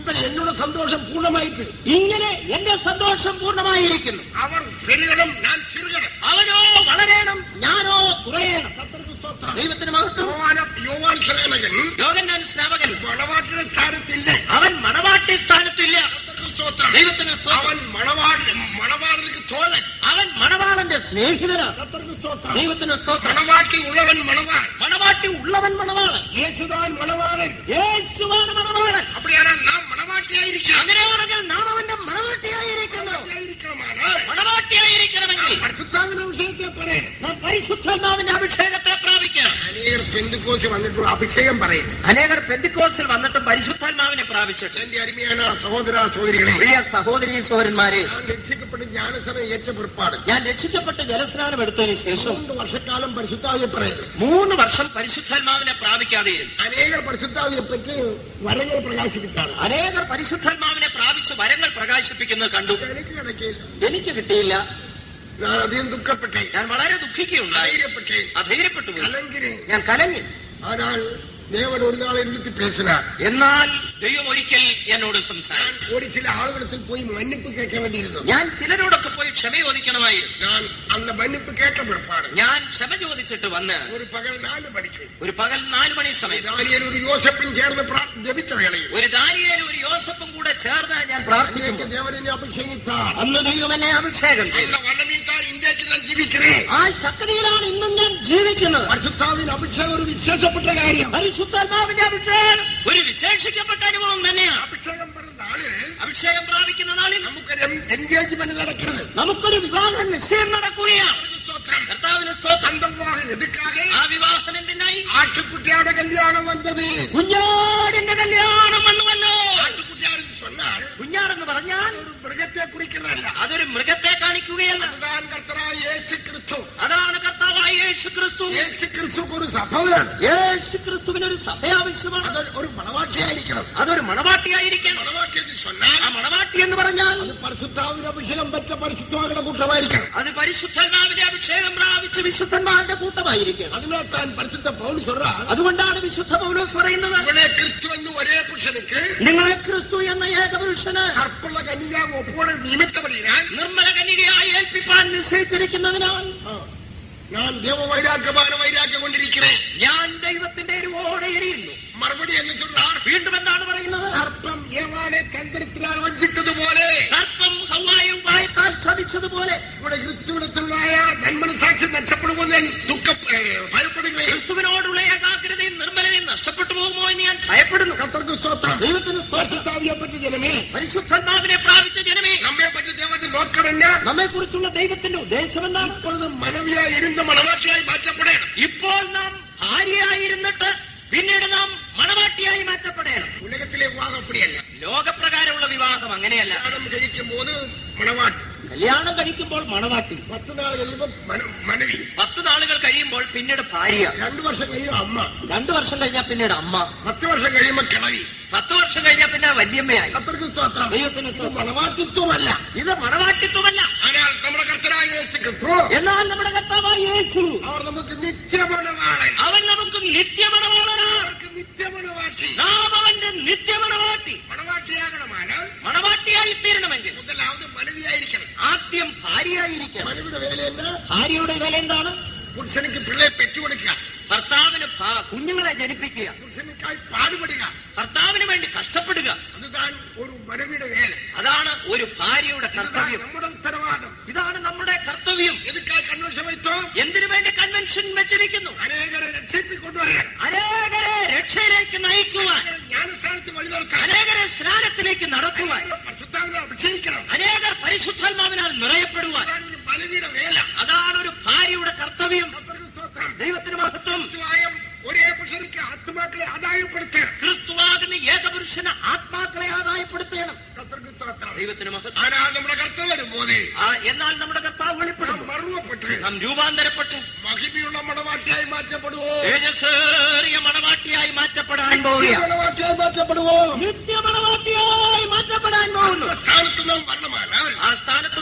இப்படி என்னோட சந்தோஷம் பூர்ணமாயிட்டு ഇങ്ങനെ എന്റെ സന്തോഷം പൂർണ്ണമായിരിക്കുന്നു அவர் பெருகணும் நான் சிறுகணும் അവനോ വളരണം ഞാനോ കുറയണം கர்த்தருக்கு ஸ்தோத்திரம். ദൈവത്തിന് മഹത്വം யோவான- யோவான் சிறகனகன் യോഗന്നാൻ സ്നാപകൻ மணவாட்டின ஸ்தானத்தில் അവൻ മണവാട്ടി സ്ഥാനത്തില്ല கர்த்தருக்கு ஸ்தோத்திரம். ദൈവത്തിന് സ്തോത്രം அவன் மணவாடு மணவாளனுக்கு தோழன் അവൻ മണവാളന്റെ സ്നേഹിതനാണ് கர்த்தருக்கு ஸ்தோத்திரம். ദൈവത്തിന് സ്തോത്രം மணவாட்டி உள்ளவன் மணவாள் മണവാട്ടി ഉള്ളവൻ മണവാളൻ இயேசுதான் மணவாளன் യേശുവാണ് മണവാളൻ அப்படியானால் நாம் மணவாட்டியாയിരിക്കാം അങ്ങനെയാണെങ്കിൽ നാം അവന്റെ മണവാട്ടിയായിരിക്കുന്നു மணவாட்டியாയിരിக்கணுமானால் മണവാട്ടിയായിരിക്കണമെങ്കിൽ பரிசுத்தாவின் விஷயத்தை പറയും നാം പരിശുദ്ധാത്മാവിന്റെ അഭിഷേകത്തെ പ്രാപിക്കണം അനേകർ പെന്തുക്കോസ് വന്നിട്ടുള്ള അഭിഷേകം പറയും അനേകർ പെന്തിക്കോസിൽ വന്നിട്ട് പരിശുദ്ധാത്മാവിനെ പ്രാപിച്ചിട്ട് എന്റെ അരുമയാണ് സഹോദര സഹോദരികളെ പ്രിയ സഹോദരി സഹോദരന്മാരെ ഞാൻ രക്ഷിക്കപ്പെട്ട് ജ്ഞാനസനം ഏറ്റ പിற்பாട് ഞാൻ രക്ഷിക്കപ്പെട്ട് ജലസ്നാനം എടുത്തതിന് ശേഷം മൂന്ന് വർഷക്കാലം പരിശുദ്ധാവിയെ പറയും മൂന്ന് വർഷം പരിശുദ്ധാത്മാവിനെ പ്രാപിക്കാതെയിരുന്നു അനേകർ പരിശുദ്ധാവിയെ പറ്റി വരങ്ങൾ പ്രകാശിപ്പിച്ചാണ് അനേകർ പരിശുദ്ധാത്മാവിനെ പ്രാപിച്ച് വരങ്ങൾ പ്രകാശിപ്പിക്കുന്നത് കണ്ടു എനിക്ക് കിടക്കയില്ല എനിക്ക് കിട്ടിയില്ല ഞാൻ അധികം ദുഃഖപ്പെട്ടേ ഞാൻ വളരെ ദുഃഖിക്കുകയുണ്ടായി ധൈര്യപ്പെട്ടേ അധൈര്യപ്പെട്ടു പോയി കലങ്കിനെ ഞാൻ കലങ്ങി ஆனால் தேவன் ஒரு நாள் எடுத்து பேசினார் എന്നാൽ ദൈവം ഒരിക്കൽ എന്നോട് സംസാരിച്ചു நான் ஒரு சில ஆளுநத்தில் போய் மன்னிப்பு கேட்க வேண்டியிருந்தோம் ഞാൻ ചിലരോടൊക്കെ പോയി ക്ഷമ ചോദിക്കണമായിരുന്നു நான் அந்த மன்னிப்பு கேட்ட பிற்பாடு ഞാൻ ക്ഷമ ചോദിച്ചിട്ട് വന്ന് ஒரு பகல் நாலு மணிக்கு ഒരു പകൽ നാലു മണി സമയത്ത് தானியல் ஒரு யோசப்பும் சேர்ந்து பிரார்- ஜெபித்த வேளையில் ഒരു ദാനിയേലും ഒരു യോസഫും കൂടെ ചേർന്ന് ഞാൻ പ്രാർത്ഥിക്കുന്നു அன்றைக்கு தேவன் என்னை அபிஷேகித்தார் അന്ന് ദൈവം എന്നെ അഭിഷേകം ചെയ്തു அந்த வல்லமைத்தான் இன்றைக்கு நான் ஜீவிக்கிறேன் ആ ശക്തിയിലാണ് ഇന്നും ഞാൻ ജീവിക്കുന്നത് பரிசுத்தாவின் அபிஷேகம் ஒரு விசேஷப்பட்ட காரியம் പരിശുദ്ധാത്മാവിന്റെ അഭിഷേകം ഒരു വിശേഷിക്കപ്പെട്ട അനുഭവം തന്നെയാണ് அபிஷேகம் பிறந்த ஆளு അഭിഷേകം പ്രാപിക്കുന്ന നാളിൽ நமக்கு என்கேஜ்மெண்ட் நடக்கிறது നമുക്കൊരു വിവാഹ നിശ്ചയം നടക്കുകയാണ് ஸ்தோத்திரம். കർത്താവിന് സ്തോത്രം அந்த விவாகம் எதுக்காக ആ വിവാഹം എന്തിനായി ஆட்டுக்குட்டியோட கல்யாணம் வந்தது കുഞ്ഞാടിന്റെ കല്യാണം വന്നുവല്ലോ ஆட்டுக்குட்டியாருன்னு சொன்னால் കുഞ്ഞാടെന്ന് പറഞ്ഞാൽ ஒரு மிருகத்தை குறிக்கிறதல்ல അതൊരു മൃഗത്തെ കാണിക്കുകയല്ല அதுதான் கர்த்தராய் இயேசு கிறிஸ்து അതാണ് കർത്താവായ യേശു ക്രിസ്തു இயேசு கிறிஸ்துக்கு ஒரு சபை வேணும். യേശു ക്രിസ്തുവിന് ഒരു സഭ ആവശ്യമാണ് அது ஒரு மனவாட்டியாയിരിക്കണം അതൊരു മണവാട്ടിയായിരിക്കണം மனவாட்டி എന്ന് சொன்னால் ആ മണവാട്ടി എന്ന് പറഞ്ഞാൽ அது பரிசுத்தாவின் அபிஷேகம் பெற்ற பரிசுத்தவாகிற கூட்டமாയിരിക്കണം അത് പരിശുദ്ധന്മാവിന്റെ അഭിഷേകം പ്രാപിച്ച് വിശുദ്ധന്മാരുടെ കൂട്ടമായിരിക്കണം அதனால் தான் பரிசுத்த பவுல் சொல்றார் അതുകൊണ്ടാണ് വിശുദ്ധ പൗലോസ് പറയുന്നത് இவனே கிறிஸ்து എന്ന് ஒரே புருஷனுக்கு നിങ്ങളെ ക്രിസ്തു എന്ന ഏകപുരുഷന് கற்புள்ள கன்னியா ஒப்போட நிமித்தப்படுகிறான் നിർമ്മല കന്യകയായി ഏൽപ്പിപ്പാൻ നിശ്ചയിച്ചിരിക്കുന്നതിനാൽ நான் தேவ வைராக்கியமான வைராக்கியம் கொண்டிருக்கிறேன் ഞാൻ ദൈവത്തിന്റെ എരിവോടെ എരിയുന്നു மறுபடியும் என்ன சொல்றார் വീണ്ടും എന്താണ് പറയുന്നത് சர்ப்பம் ஏவானே தந்திரத்தினால் வஞ்சித்தது போலே സർപ്പം ഹവായും വായത്താൽ ചതിച്ചതുപോലെ ഇവിടെ ക്രിസ്തുവിടത്തിലുള്ളായ നന്മനസാക്ഷി നഷ്ടപ്പെടുമെന്ന് ഞാൻ ദുഃഖ ഏ, ഭയപ്പെടുകയും ക്രിസ്തുവിനോടുള്ള ഏകാഗ്രതയും നിർമ്മലതയും നഷ്ടപ്പെട്ടു പോകുമോ എന്ന് ഞാൻ ഭയപ്പെടുന്നു കത്തർക്ക് സ്തോത്രം ദൈവത്തിന് സ്തോത്രം പരിശുദ്ധാവിയെ പറ്റി ജനമേ പരിശുദ്ധാത്മാവിനെ പ്രാപിച്ച ജനമേ നമ്മെ പറ്റി ദേവന്റെ നോക്കമില്ല നമ്മെ കുറിച്ചുള്ള ദൈവത്തിന്റെ ഉദ്ദേശം എന്താണ് இப்பொழுது மனைவியாய் இருந்த மனவாட்டியாய் மாற்றப்படணும் ഇപ്പോൾ നാം ഭാര്യയായിരുന്നിട്ട് പിന്നീട് നാം മണവാട്ടിയായി മാറ്റപ്പെടണം உலகத்திலே விவாகம் அப்படியல்ல ലോകപ്രകാരമുള്ള വിവാഹം അങ്ങനെയല്ല கல்யாணம் കഴിக்கும் போது மனவாட்டி കല്യാണം കഴിക്കുമ്പോൾ മണവാട്ടി பத்து நாள் കഴിയുമ്പോ மன- மனைவி പത്ത് നാളുകൾ കഴിയുമ്പോൾ പിന്നീട് ഭാര്യ രണ്ടു വർഷം കഴിയുമ്പോ അമ്മ രണ്ടു വർഷം കഴിഞ്ഞാൽ പിന്നീട് അമ്മ പത്ത് വർഷം കഴിയുമ്പോ കിളവി പത്ത് വർഷം കഴിഞ്ഞാൽ പിന്നെ വല്യമ്മയായി കത്തർക്ക് സ്തോത്രം ദൈവത്തിന് ഇത് സ്തോത്രം. മണവാട്ടിത്വമല്ല ഇത് മണവാട്ടിത്വമല്ല ஆனால் നമ്മുടെ കർത്തനായ യേശു ക്രിസ്തു എന്നാൽ നമ്മുടെ കർത്താവായ യേശു അവർ നമുക്ക് നിത്യമണവാളൻ അവൻ നമുക്ക് നിത്യമണവാളനാണ് അവർക്ക് നിത്യമണവാട്ടി നാം അവന്റെ നിത്യമണവാട്ടി മണവാട്ടിയാകണമാനാൽ മണവാട്ടിയായി തീരണമെങ്കിൽ മുതലാവത് മനവിയായിരിക്കണം ആദ്യം ഭാര്യയായിരിക്കണം മനവിയുടെ വേല എന്നാ ഭാര്യയുടെ വില എന്താണ് പുരുഷനിക്ക് പിള്ളയെ പെറ്റുകൊടുക്കുക ഭർത്താവിന് ഭ- കുഞ്ഞുങ്ങളെ ജനിപ്പിക്കുക പുരുഷനിക്കായി പാടുപെടുക ഭർത്താവിന് വേണ്ടി കഷ്ടപ്പെടുക അതുതാൻ ഒരു മനവിയുടെ വേല അതാണ് ഒരു ഭാര്യയുടെ ഇതുതാൻ കർത്തവ്യം നമ്മുടെ ഉത്തരവാദം ഇതാണ് നമ്മുടെ കർത്തവ്യം എതുക്കായി കൺവെൻഷൻ വയ്ത്തോ എന്തിനു വേണ്ടി കൺവെൻഷൻ വെച്ചിരിക്കുന്നു അനേകരെ രക്ഷിപ്പിക്കൊണ്ടുവരാൻ അനേകരെ രക്ഷയിലേക്ക് നയിക്കുവാൻ അനേകരെ ജ്ഞാനസ്ഥാനത്ത് വഴി നടക്കാൻ അനേകരെ സ്നാനത്തിലേക്ക് നടത്തുവാൻ അനേകരെ പരിശുദ്ധാവിനെ അഭിഷേകിക്കണം അനേകർ പരിശുദ്ധാത്മാവിനാൽ നിറയപ്പെടുവാൻ അതാണ് ഒരു മനവിയുടെ വേല അതാണ് ഒരു ഭാര്യയുടെ കർത്തവ്യം കർത്തർക്ക് സ്തോത്രം ദൈവത്തിന് മഹത്വം ക്രിസ്തുവായ ഒരേ പുരുഷനിക്ക് ആത്മാക്കളെ ആദായപ്പെടുത്തുക ക്രിസ്തുവാകുന്ന ഏകപുരുഷന് ആത്മാക്കളെ ആദായപ്പെടുത്തണം കർത്തർക്ക് സ്തോത്രം ദൈവത്തിന് മഹത്വം ஆனால் നമ്മുടെ കർത്തവ്യം വരുമ്പോഴേ ആ, എന്നാൽ നമ്മുടെ കർത്താവ് നാം വെളിപ്പെടുന്നു മറുവപ്പെട്ട് നാം രൂപാന്തരപ്പെട്ട് മഹിമയുള്ള മണവാട്ടിയായി മാറ്റപ്പെടുവോ തേജസ്സേറിയ മണവാട്ടിയായി മാറ്റപ്പെടാൻ പോവുകയാണ് മണവാട്ടിയായി മാറ്റപ്പെടുവോ നിത്യ മണവാട്ടിയായി മാറ്റപ്പെടാൻ പോകുന്നു സ്ഥാനത്ത് നാം വരണമാനാൽ ആ സ്ഥാനത്ത്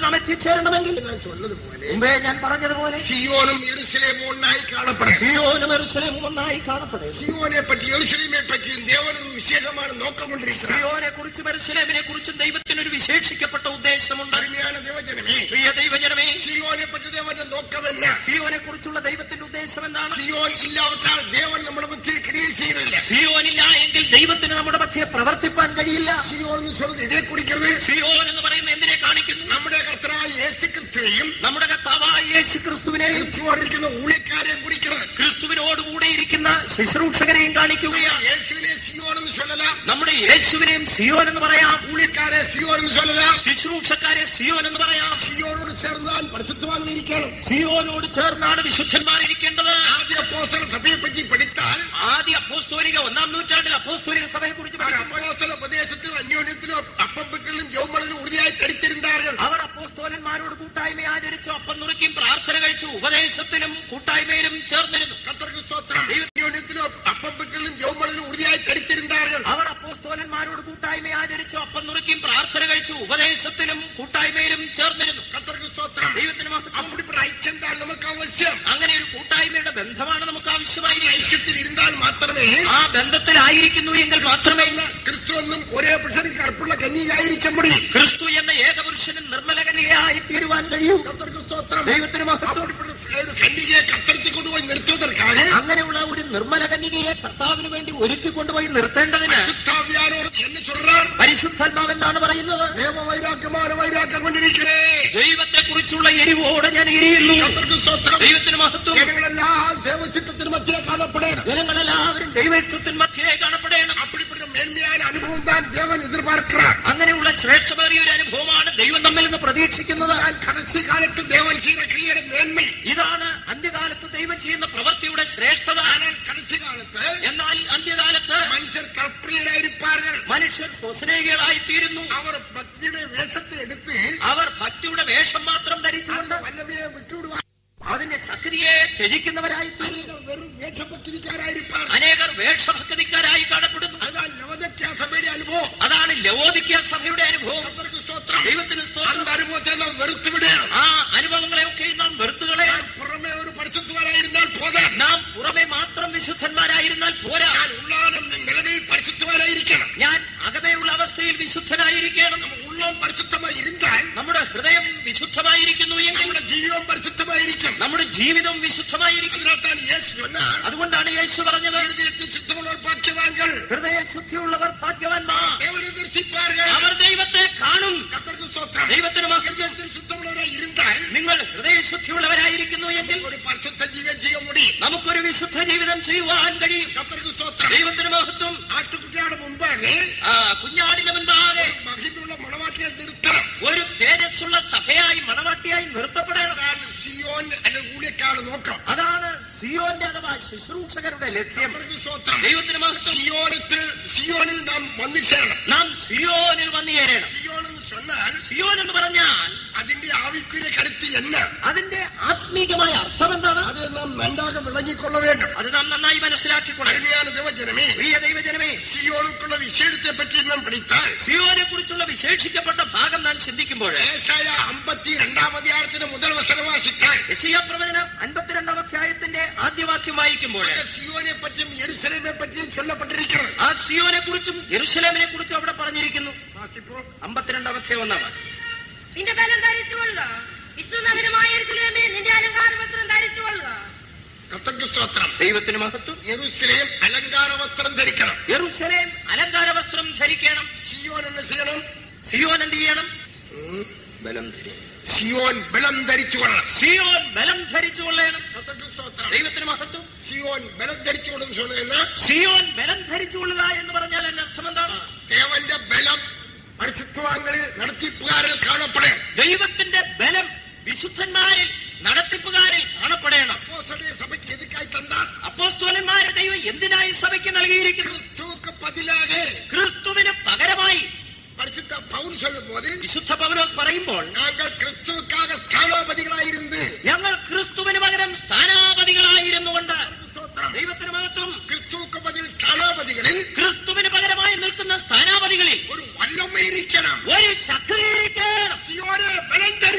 നാം എത്തിച്ചേരണമെങ്കിൽ ഞാൻ சொன்னதுപോലെ മുമ്പേ ഞാൻ പറഞ്ഞതുപോലെ സിയോനും യെരുസലേമും ഒന്നായി കാണപ്പെടും സിയോനും എറുസലേമും ഒന്നായി കാണപ്പെടും സിയോനെ പറ്റി യെരുസലേമെ പറ്റിയും ദേവനൊരു വിശേഷമാണ് നോക്കിക്കൊണ്ടിരിക്കുന്നത് സിയോനെ കുറിച്ചും എറുസലേമിനെ കുറിച്ചും ദൈവത്തിനൊരു വിശേഷിക്കപ്പെട്ട ഉദ്ദേശമുണ്ട് അരുമയാണ് ദേവജനമേ പ്രിയ ദൈവജനമേ സിയോനെ പറ്റി ദേവന്റെ നോക്കമല്ല സിയോനെ കുറിച്ചുള്ള ദൈവത്തിന്റെ ഉദ്ദേശം എന്താണ് സിയോൻ ഇല്ലാവിട്ടാൽ ദേവൻ നമ്മുടെ മധ്യയിൽ ക്രിയ ചെയ്യുന്നില്ല സിയോനില്ല എങ്കിൽ ദൈവത്തിന് നമ്മുടെ പക്ഷേ പ്രവർത്തിപ്പാൻ കഴിയില്ല സിയോൻ എന്ന് சொல்றது ഇതേ കുടിക്കുന്നത് സിയോൻ എന്ന് പറയുന്ന എന്തിനെ കാണിക്കുന്നു നമ്മുടെ കർത്തനായ യേശു ക്രിസ്തുവെയും നമ്മുടെ കർത്താവായ യേശു ക്രിസ്തുവിനെയും ക്രിസ്തുവോടിരിക്കുന്ന ഊഴിക്കാരെ കുടിക്കുന്നത് ക്രിസ്തുവിനോടുകൂടെ ഇരിക്കുന്ന ശുശ്രൂഷകരെയും കാണിക്കുകയാണ് യേശുവിനെ സിയോൻ എന്ന് சொல்லல നമ്മുടെ യേശുവിനെയും സിയോൻ എന്ന് പറയാം ഊഴിക്കാരെ സിയോൻ എന്ന് சொல்லல ശുശ്രൂഷക്കാരെ സിയോൻ എന്ന് പറയാം സിയോനോട് ചേർന്നാൽ പരിശുദ്ധവാനിരിക്കണം സിയോനോട് ചേർന്നാണ് വിശുദ്ധന്മാരിരിക്കേണ്ടത് ആദ്യ അപ്പോസ്തല സഭയെ പറ്റി പഠിത്താൽ ആദ്യ അപ്പോസ്തോലിക ഒന്നാം നൂറ്റാണ്ടിൽ അപ്പോസ്തോലിക സഭയെ കുറിച്ച് പഠിക്കുമ്പോൾ അപ്പോസ്തല ഉപദേശത്തിലും അന്യോന്യത്തിലും അപ്പമ്പക്കലും ജോമളിലും ഉറുതിയായി തരിത്തിരുന്നാர்கள் അവർ അപ്പോസ്തോലന്മാരോട് കൂട്ടായ്മ ആചരിച്ചു അപ്പം നുറുക്കിയും പ്രാർത്ഥന കഴിച്ചു ഉപദേശത്തിലും കൂട്ടായ്മയിലും ചേർന്നിരുന്നു കത്തർക്ക് സ്തോത്രം അന്യോന്യത്തിലും അപ്പമ്പക്കലും ജോമളിലും ഉറുതിയായി തരിത്തിരുന്നാர்கள் അവർ അപ്പോസ്തോലന്മാരോട് കൂട്ടായ്മ ആചരിച്ചു അപ്പം നുറുക്കിയും പ്രാർത്ഥന കഴിച്ചു ഉപദേശത്തിലും കൂട്ടായ്മയിലും ചേർന്നിരുന്നു കത്തർക്ക് സ്തോത്രം ദൈവത്തിന് മഹത്വം. അപ്പടി ഐക്യം താൻ നമുക്ക് ആവശ്യം അങ്ങനെ ഒരു കൂട്ടായ്മയുടെ ബന്ധമാണ് നമുക്ക് ആവശ്യമായിരിക്കുന്നത് ഐക്യത്തിൽ ഇരുന്നാൽ മാത്രമേ ആ ബന്ധത്തിലായിരിക്കുന്നു എങ്കിൽ മാത്രമേ ക്രിസ്തു എന്നും ഒരേ പുരുഷനിക്ക് കറുപ്പുള്ള കന്യകായിരിക്കാൻ മുടി ക്രിസ്തു എന്ന ഏകപുരുഷനും നിർമ്മലകന്യയായി തീരുവാൻ കഴിയൂ കത്തർക്ക് സ്തോത്രം ദൈവത്തിന് മഹത്വം அப்படிப்பட்ட ഒരു കന്യകയെ കത്തർത്തി കൊണ്ടുപോയി നിർത്തുവதற்காக അങ്ങനെയുള്ള ഒരു നിർമ്മല കന്യകയെ കർത്താവിന് വേണ്ടി ഒരുക്കി കൊണ്ടുപോയി നിർത്തേണ്ടതിന് சுத்தாவியானோர் என்ன சொல்றார் പരിശുദ്ധാത്മാവ് എന്താണ് പറയുന്നത് தேவ வைராக்கியமான வைராக்கியம் கொண்டிருக்கிறே ദൈവത്തെ കുറിച്ചുള്ള എരിവോടെ ഞാൻ എരിയുന്നു கத்தருக்கு ஸ்தோத்திரம் ദൈവത്തിന് മഹത്വം ஜனங்களெல்லாம் தேவ சித்தத்தின் மத்தியே காணப்படணும் ജനങ്ങളെല്ലാവരും ദൈവത്വത്തിന് മധ്യേ കാണപ്പെടേണം அப்படிப்பட்ட மேன்மையான அனுபவம் தான் தேவன் எதிர்பார்க்கிறார் അങ്ങനെയുള്ള ശ്രേഷ്ഠമേറിയ ഒരു അനുഭവമാണ് ദൈവം നമ്മിൽ നിന്ന് പ്രതീക്ഷിക്കുന്നത് நான் கடைசி காலத்தில் தேவன் செய்த கிரியைയുടെ மேன்மை ഇതാണ് അന്ത്യകാലത്ത് ദൈവം ചെയ്യുന്ന പ്രവൃത്തിയുടെ ശ്രേഷ്ഠത ஆனால் கடைசி காலத்தில் എന്നാൽ അന്ത്യകാലത്ത് மனுஷர் கற்பிரியராயிருப்பார்கள் മനുഷ്യർ സ്വസനേഹികളായി തീരുന്നു அவர் பக்தியுடைய வேஷத்தை எடுத்து അവർ ഭക്തിയുടെ വേഷം മാത്രം அந்த ധരിച്ചുകൊണ്ട് வல்லமையை விட்டு விடுவார் അതിന്റെ ശക്തിയെ ത്യജിക്കുന്നവരായി തീരുന്നു அநேகர் வெறும் வேஷபக்திக்காராயிருப்பார் അനേകർ വേഷഭക്തിക്കാരായി കാണപ്പെടുന്നു அதுதான் நவதக்கியா சபையுடைய அனுபவம் അതാണ് ലവോദിക്ക സഭയുടെ അനുഭവം கத்தருக்கு ஸ்தோத்திரம் ദൈവത്തിന് സ്തോത്രം அந்த அனுபவத்தை நாம் வெறுத்து விடணும் ആ അനുഭവങ്ങളെയൊക്കെ നാം വെറുത്തുകളെ புறமே ஒரு பரிசுத்தவராயிருந்தால் போதும் നാം പുറമെ മാത്രം വിശുദ്ധന്മാരായിരുന്നാൽ പോരാ நான் உள்ளான நிலைமையில் பரிசுத்தவராയിരിക്കണം ഞാൻ അകമേയുള്ള അവസ്ഥയിൽ വിശുദ്ധനായിരിക്കണം நம்ம உள்ளம் பரிசுத்தமாய் இருந்தால் നമ്മുടെ ഹൃദയം വിശുദ്ധമായിരിക്കുന്നു എങ്കിൽ നമ്മുടെ ജീവിതം പരിശുദ്ധമായിരിക്കും നമ്മുടെ ജീവിതം വിശുദ്ധമായിരിക്കും അതിനകത്താണ് യേശു சொன்னார் അതുകൊണ്ടാണ് യേശു പറഞ്ഞത് ഹൃദയത്തിൽ ശുദ്ധമുള്ളവർ ഭാഗ്യവാൻകൾ ഹൃദയ ശുദ്ധിയുള്ളവർ ഭാഗ്യവാന്മാർ தேவனை தரிசிப்பார்கள் അവർ ദൈവത്തെ കാണും கத்தருக்கு ஸ்தோத்திரம் ദൈവത്തിന് മഹത്വം. ഹൃദയത്തിൽ ശുദ്ധമുള്ളവരായി ഇരുന്നാൽ നിങ്ങൾ ഹൃദയശുദ്ധിയുള്ളവരായിരിക്കുന്നു എങ്കിൽ ഒരു പരിശുദ്ധ ജീവൻ ചെയ്യാൻ முடியும் നമുക്കൊരു വിശുദ്ധ ജീവിതം ചെയ്യുവാൻ കഴിയും கத்தருக்கு ஸ்தோத்திரம் ദൈവത്തിന് മഹത്വം ആട്ടുകുട്ടിയുടെ മുമ്പാകെ ആ കുഞ്ഞാടിന്റെ മുൻപാകെ മഹിമയുള്ള മണവാട്ടിയെ നിർത്തണം ഒരു തേജസ്സുള്ള സഭയായി മണവാട്ടിയായി നിർത്തപ്പെടണം അതാണ് സിയോൻ അല്ലെങ്കിൽ ഊഴിയക്കാട് നോക്കാം അതാണ് സിയോന്റെ അഥവാ ശുശ്രൂഷകരുടെ ലക്ഷ്യം കത്തർക്ക് സ്തോത്രം ദൈവത്തിന് മഹത്വം സിയോനത്തിൽ സിയോനിൽ നാം വന്നു ചേരണം നാം സിയോനിൽ വന്നു ചേരണം സിയോൻ എന്ന് சொன்னால் സിയോൻ എന്ന് പറഞ്ഞാൽ അതിന്റെ ആവിക്കുரிய കരുത്ത് என்ன അതിന്റെ ആത്മീകമായ അർത്ഥം എന്താണ് അത് നാം നന്നാக വിളങ്ങിക്കൊള്ള വേണം അത് നാം നന്നായി മനസ്സിലാക്കിക്കൊള്ളണം അരുമയാണ് ദേവജനമേ പ്രിയ ദൈവജനമേ സിയോനുക്കുള്ള വിശേഷത്തെ പറ്റി നാം പഠിത്താൽ സിയോനെ കുറിച്ചുള്ള വിശേഷിക്കപ്പെട്ട ഭാഗം നാം ചിന്തിക്കുമ്പോൾ ഏശായ അമ്പത്തി രണ്ടാം അധികാരത്തിന് മുതൽ വസനം വാസിക്കാൻ യശീയ പ്രവചനം അൻപത്തിരണ്ടാം അധ്യായത്തിന്റെ ആദ്യവാക്യം വായിക്കുമ്പോൾ സിയോനെ പറ്റിയും യെരുസലേമെ പറ്റിയും ചൊല്ലപ്പെട്ടിരിക്കണം ആ സിയോനെ കുറിച്ചും യെരുസലേമിനെ കുറിച്ചും അവിടെ പറഞ്ഞിരിക്കുന്നു വാസിപ്പോ അമ്പത്തിരണ്ടാം അധ്യായം ഒന്നാം വാക്യം. നിന്റെ ബലം ധരിച്ചുകൊള്ളുക വിശുദ്ധ നഗരമായ യെരൂശലേമേ, നിന്റെ അലങ്കാര വസ്ത്രം ധരിച്ചുകൊള്ളുക കത്തക്ക് സ്തോത്രം ദൈവത്തിന് മഹത്വം യെരുസലേം അലങ്കാര വസ്ത്രം ധരിക്കണം യെരുസലേം അലങ്കാര വസ്ത്രം ധരിക്കണം സിയോൻ എന്ന് ചെയ്യണം സിയോൻ എന്ത് ചെയ്യണം ഉം, ബലം ധരി സിയോൻ ബലം ധരിച്ചു കൊള്ളണം സിയോൻ ബലം ധരിച്ചു കൊള്ളണം കത്തക്ക് സ്തോത്രം ദൈവത്തിന് മഹത്വം സിയോൻ ബലം ധരിച്ചു കൊള്ളുന്ന ചൊല്ലുന്ന സിയോൻ ബലം ധരിച്ചു കൊള്ളുക എന്ന് പറഞ്ഞാൽ എന്റെ അർത്ഥം എന്താണ് ദേവന്റെ ബലം പരിശുദ്ധവാങ്ങളിൽ നടത്തിപ്പുകാരിൽ കാണപ്പെടണം ദൈവത്തിന്റെ ബലം വിശുദ്ധന്മാരിൽ നടത്തിപ്പുകാരിൽ കാണപ്പെടണം അപ്പോസ്തലീയ സഭയ്ക്ക് എതുക്കായി തന്നാൽ അപ്പോസ്തോലന്മാരെ ദൈവം എന്തിനായി സഭയ്ക്ക് നൽകിയിരിക്കുന്നു ക്രിസ്തുவுக்கு பதிலாக ക്രിസ്തുവിന് പകരമായി பரிசுத்த பவுல் சொல்லும் போது വിശുദ്ധ പൗലോസ് പറയുമ്പോൾ நாங்கள் கிறிஸ்துவுக்காக ஸ்தானாபதிகளாயிருந்து ഞങ്ങൾ ക്രിസ്തുവിന് പകരം സ്ഥാനാപതികളായിരുന്നുകൊണ്ട് ദൈവത്തിന് മഹത്വം கிறிஸ்துவுக்கு பதில் ஸ்தானாபதிகளில் ക്രിസ്തുവിന് പകരമായി നിൽക്കുന്ന സ്ഥാനാപതികളിൽ ஒரு வல்லமை இருக்கணும் ഒരു ശക്തി ഇരിക്കണം. சியோனே பலம்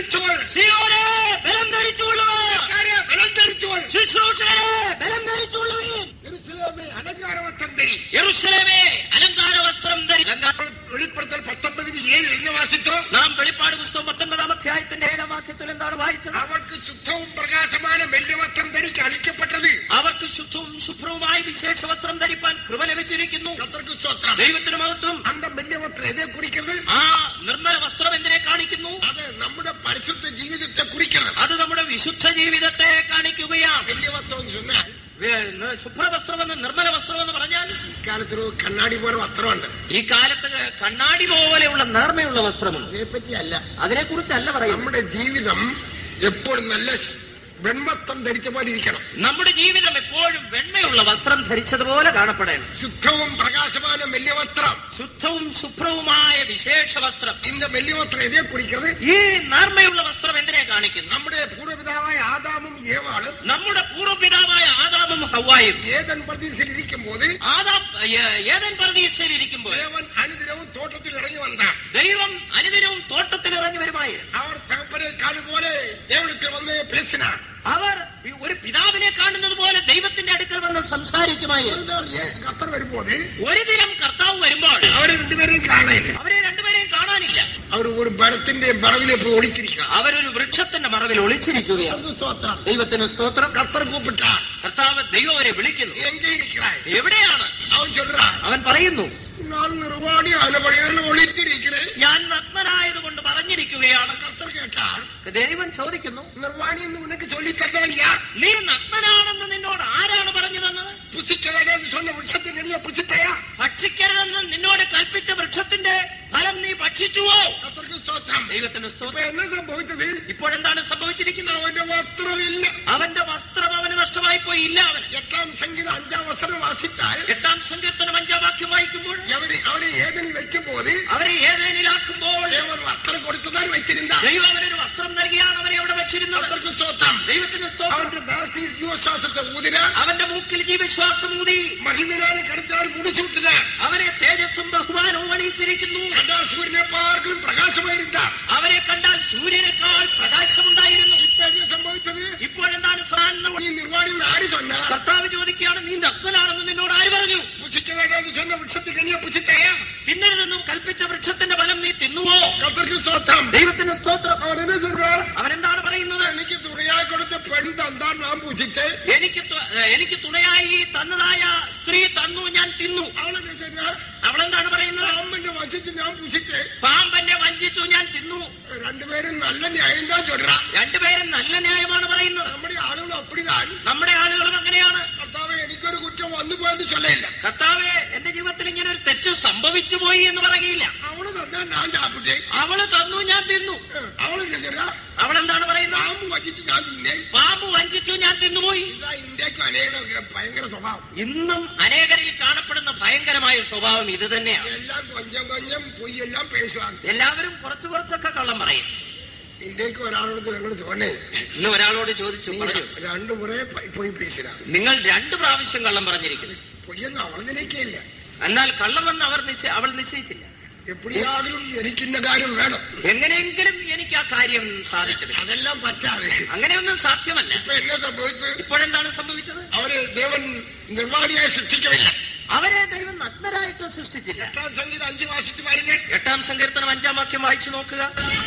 സിയോനെ ബലം ധരിച്ചുകൊള്ളുക ആൾക്കാരെ ബലം ധരിച്ചോൾ ശുശ്രൂഷകരെ ബലം ധരിച്ചുകൊള്ളുവീൻ യെരൂശലേമേ, അലങ്കാരവസ്ത്രം ധരി യെരൂശലേമേ അലങ്കാര വസ്ത്രം ധരി വെളിപ്പെടുത്തൽ പത്തൊമ്പതിന് ഏഴ് എന്നെ വാസിച്ചോ നാം വെളിപ്പാട് പുസ്തകം പത്തൊൻപതാം അധ്യായത്തിന്റെ ഏഴാം വാക്യത്തിൽ എന്താണ് വായിച്ചത് അവർക്ക് ശുദ്ധവും പ്രകാശமான വെള്ളിവസ്ത്രം ധരിക്ക് അളിക്കപ്പെട്ടത് അവർക്ക് ശുദ്ധവും ശുഭ്രവുമായി വിശേഷ വസ്ത്രം ധരിപ്പാൻ കൃപ ലഭിച്ചിരിക്കുന്നു കത്തർക്ക് സ്വത്രം ദൈവത്തിന് മഹത്വം അന്ത വെള്ളിവസ്ത്രം എതെ കുറിക്കുന്നത് ആ നിർമ്മല വസ്ത്രം എന്തിനെ കാണിക്കുന്നു അത് നമ്മുടെ പരിശുദ്ധ ജീവിതത്തെ കുറിക്കുന്നത് അത് നമ്മുടെ വിശുദ്ധ ജീവിതത്തെ കാണിക്കുകയാണ് വെള്ളിവസ്ത്രം എന്ന് சொன்னால் വേ- ശുഭ്രവസ്ത്രമെന്ന് നിർമ്മല വസ്ത്രമെന്ന് പറഞ്ഞാൽ ഇക്കാലത്ത് ഒരു കണ്ണാടി പോലെ വസ്ത്രമുണ്ട് ഈ കാലത്ത് കണ്ണാടി പോലെയുള്ള നേർമയുള്ള വസ്ത്രമുണ്ട് അതേപ്പറ്റി അല്ല അതിനെ കുറിച്ചല്ല പറയുന്നത് നമ്മുടെ ജീവിതം എപ്പോഴും നല്ല വെൺവസ്ത്രം ധരിച്ച പോലെ ഇരിക്കണം നമ്മുടെ ജീവിതം എപ്പോഴും വെണ്മയുള്ള വസ്ത്രം ധരിച്ചതുപോലെ കാണപ്പെടണം ശുദ്ധവും പ്രകാശமான വെള്ളിവസ്ത്രം ശുദ്ധവും ശുഭ്രവുമായ വിശേഷ വസ്ത്രം இந்த വെള്ളിവസ്ത്രം എതേ കുറിക്കുന്നത് ഈ നേർമയുള്ള വസ്ത്രം എന്തിനെ കാണിക്കുന്നു നമ്മുടെ പൂർവ്വപിതാവായ ആദാമും ഏവാളും നമ്മുടെ പൂർവ്വപിതാവായ ആദാമും ഹവായും ഏതൻ പ്രദേശത്തിൽ ഇരിക്കുമ്പോൾ ആദാം ഏ- ഏതൻ പ്രതീക്ഷയിൽ ഇരിക്കുമ്പോൾ ദേവൻ അനുദിനവും തോട്ടത്തിൽ ഇറങ്ങി വന്നാർ ദൈവം അനുദിനവും തോട്ടത്തിൽ ഇറങ്ങി വരുമായിരുന്നു അവർ തകപ്പനെ കാലുപോലെ ദേവനത്തിൽ വന്ന് പേസിനാർ അവർ ഒരു പിതാവിനെ കാണുന്നത് പോലെ ദൈവത്തിന്റെ അടുക്കൽ വന്ന് സംസാരിക്കുമായിരുന്നു ഖത്തർ വരുമ്പോൾ ഒരു ദിനം കർത്താവ് വരുമ്പോൾ അവരെ രണ്ടുപേരെയും കാണാനില്ല അവരെ രണ്ടുപേരെയും കാണാനില്ല അവർ ഒരു മരത്തിന്റെ മറവിലെ പോയി ഒളിച്ചിരിക്കുക അവരൊരു വൃക്ഷത്തിന്റെ മറവിൽ ഒളിച്ചിരിക്കുകയാണ് സ്തോത്രം ദൈവത്തിന് സ്തോത്രം ഖത്തർ കൂപ്പിട്ടാർ കർത്താവ് ദൈവം അവരെ വിളിക്കുന്നു എങ്കെ ഇരിക്கிறாய் എവിടെയാണ് അവൻ ചൊല്ലാ അവൻ പറയുന്നു ഞാൻ നിർവാണി ആലപ്പടികളിൽ ഒളിച്ചിരിക്കുന്നത് ഞാൻ നഗ്നനായതുകൊണ്ട് പറഞ്ഞിരിക്കുകയാണ് ഖത്തർ കേട്ടാൽ ദൈവം ചോദിക്കുന്നു നിർവാണി എന്ന് നിനക്ക് ചൊല്ലിത്തന്നാൽ യാർ നീ നഗ്നനാണെന്ന് നിന്നോട് ആരാണ് പറഞ്ഞു തന്നത് പുസിക്കവേണ്ടെന്ന് சொன்ன വൃക്ഷത്തിന് നീ പുസിത്തയാ ഭക്ഷിക്കരുതെന്ന് നിന്നോട് കൽപ്പിച്ച വൃക്ഷത്തിന്റെ ഫലം നീ ഭക്ഷിച്ചുവോ ഖത്തർക്ക് സ്തോത്രം ദൈവത്തിന് ഇപ്പൊ സ്തോത്രം എന്നെ സംഭവിച്ചത് ഇപ്പോഴെന്താണ് സംഭവിച്ചിരിക്കുന്നത് അവന്റെ വസ്ത്രമില്ല അവന്റെ വസ്ത്രം അവന് നഷ്ടമായി പോയി ഇല്ല അവന് എട്ടാം സംഖ്യ അഞ്ചാം വസ്ത്രം വാസിച്ചാൽ എട്ടാം സങ്കീർത്തനം അഞ്ചാം വാക്യം വായിക്കുമ്പോൾ അവരെ അവനെ ഏതിൽ വെക്കുമ്പോൾ അവരെ ഏതേനിലാക്കുമ്പോൾ ദേവൻ വസ്ത്രം കൊടുത്തതാൽ വെച്ചിരുന്ന ദൈവം അവനൊരു വസ്ത്രം നൽകിയാണ് അവനെ അവിടെ വെച്ചിരുന്നത് ഖത്തർക്ക് സ്തോത്രം ദൈവത്തിന് സ്തോത്രം അവന്റെ ദാസി ജീവശ്വാസത്തെ ഊതിന അവന്റെ മൂക്കിൽ ജീവശ്വാസം ഊതി മഹിമനാണ് കടുത്താൽ മുടിച്ചുവിട്ടത് അവനെ തേജസ്സും ബഹുമാനവും അണിയിച്ചിരിക്കുന്നു കണ്ടാൽ സൂര്യനെ പാർക്കും പ്രകാശമായിരുന്ന അവനെ കണ്ടാൽ സൂര്യനേക്കാൾ പ്രകാശമുണ്ടായിരുന്നു ഇത്തരം സംഭവിച്ചത് ഇപ്പോഴെന്താണ് സാധാരണ ഈ നിർവാണി ആര് சொன்ன കർത്താവ് ചോദിക്കുകയാണ് നീ നഗ്നനാണെന്ന് നിന്നോട് ആര് പറഞ്ഞു പുസിക്ക വേണ്ടെന്ന് சொன்ன വൃക്ഷത്തിൽ കനിയ പുസിത്തയാ തിന്നരുതെന്നും കൽപ്പിച്ച വൃക്ഷത്തിന്റെ ഫലം നീ തിന്നുവോ ഖത്തർക്ക് സ്തോത്രം ദൈവത്തിന് സ്തോത്രം അവൻ എന്നെ சொல்றார் അവനെന്താണ് പറയുന്നത് എനിക്ക് തുണയായി കൊടുത്ത പെൺ തന്താ നാം പുസിച്ച് എനിക്ക് തു- ഏഹ് എനിക്ക് തുണയായി തന്നതായ സ്ത്രീ തന്നു ഞാൻ തിന്നു അവളെന്നെ சொன்னார் അവളെന്താണ് പറയുന്നത് അമ്മന്റെ വശത്ത് ഞാൻ പുസിച്ച് പാമ്പെന്നെ വഞ്ചിച്ചു ഞാൻ തിന്നു രണ്ടുപേരും നല്ല ന്യായം தான் சொல்றா രണ്ടുപേരും നല്ല ന്യായമാണ് പറയുന്നത് നമ്മുടെ ആളുകൾ അപ്പടിதான் നമ്മുടെ ആളുകളും അങ്ങനെയാണ് കർത്താവ് എനിക്കൊരു കുറ്റം വന്നു പോയെന്ന് ചൊല്ലയില്ല കർത്താവെ എന്റെ ജീവിതത്തിൽ ഇങ്ങനെ ഒരു തെറ്റ് സംഭവിച്ചു പോയി എന്ന് പറയുകയില്ല അവള് തന്നെ ഞാൻ ചാപ്പിട്ടേ അവള് തന്നു ഞാൻ തിന്നു അവളെന്നെ ചെല്ലാ അവളെന്താണ് പറയുന്നത് പാമ്പ് വച്ചിട്ട് ഞാൻ തിന്നേ പാമ്പ് വഞ്ചിച്ചു ഞാൻ തിന്നുപോയി ഇതാ ഇന്ത്യക്ക് അനേക ഭയങ്കര സ്വഭാവം ഇന്നും അനേകരിൽ കാണപ്പെടുന്ന ഭയങ്കരമായ സ്വഭാവം ഇത് തന്നെയാണ് എല്ലാം കൊഞ്ചം കൊഞ്ചം പൊയ്യെല്ലാം പേശുവാണ് എല്ലാവരും കുറച്ചു കുറച്ചൊക്കെ കള്ളം പറയും ഇന്ത്യക്ക് ഒരാളോട് ഞങ്ങൾ തോന്നേ ഇന്ന് ഒരാളോട് ചോദിച്ചു നീ പറഞ്ഞു രണ്ടു മുറേ പോയി പേശില്ല നിങ്ങൾ രണ്ടു പ്രാവശ്യം കള്ളം പറഞ്ഞിരിക്കുന്നു പൊയ്യെന്ന് അവൾ നിനക്കില്ല എന്നാൽ കള്ളമെന്ന് അവർ നിശ്ചയ അവൾ നിശ്ചയിച്ചില്ല എപ്പോഴാണെങ്കിലും എനിക്കിന്ന കാര്യം വേണം എങ്ങനെയെങ്കിലും എനിക്ക് ആ കാര്യം സാധിച്ചത് അതെല്ലാം പറ്റാതെ അങ്ങനെയൊന്നും സാധ്യമല്ല ഇപ്പൊ എന്നെ സംഭവിച്ച് ഇപ്പോഴെന്താണ് സംഭവിച്ചത് അവര് ദേവൻ നിർമ്മാണിയായി സൃഷ്ടിക്കവില്ല അവരെ ദൈവം നഗ്നരായിട്ട് സൃഷ്ടിച്ചില്ല എട്ടാം സംഗീത അഞ്ച് വാസിച്ച് വരുന്നേ എട്ടാം സങ്കീർത്തനം അഞ്ചാം വാക്യം വായിച്ചു നോക്കുക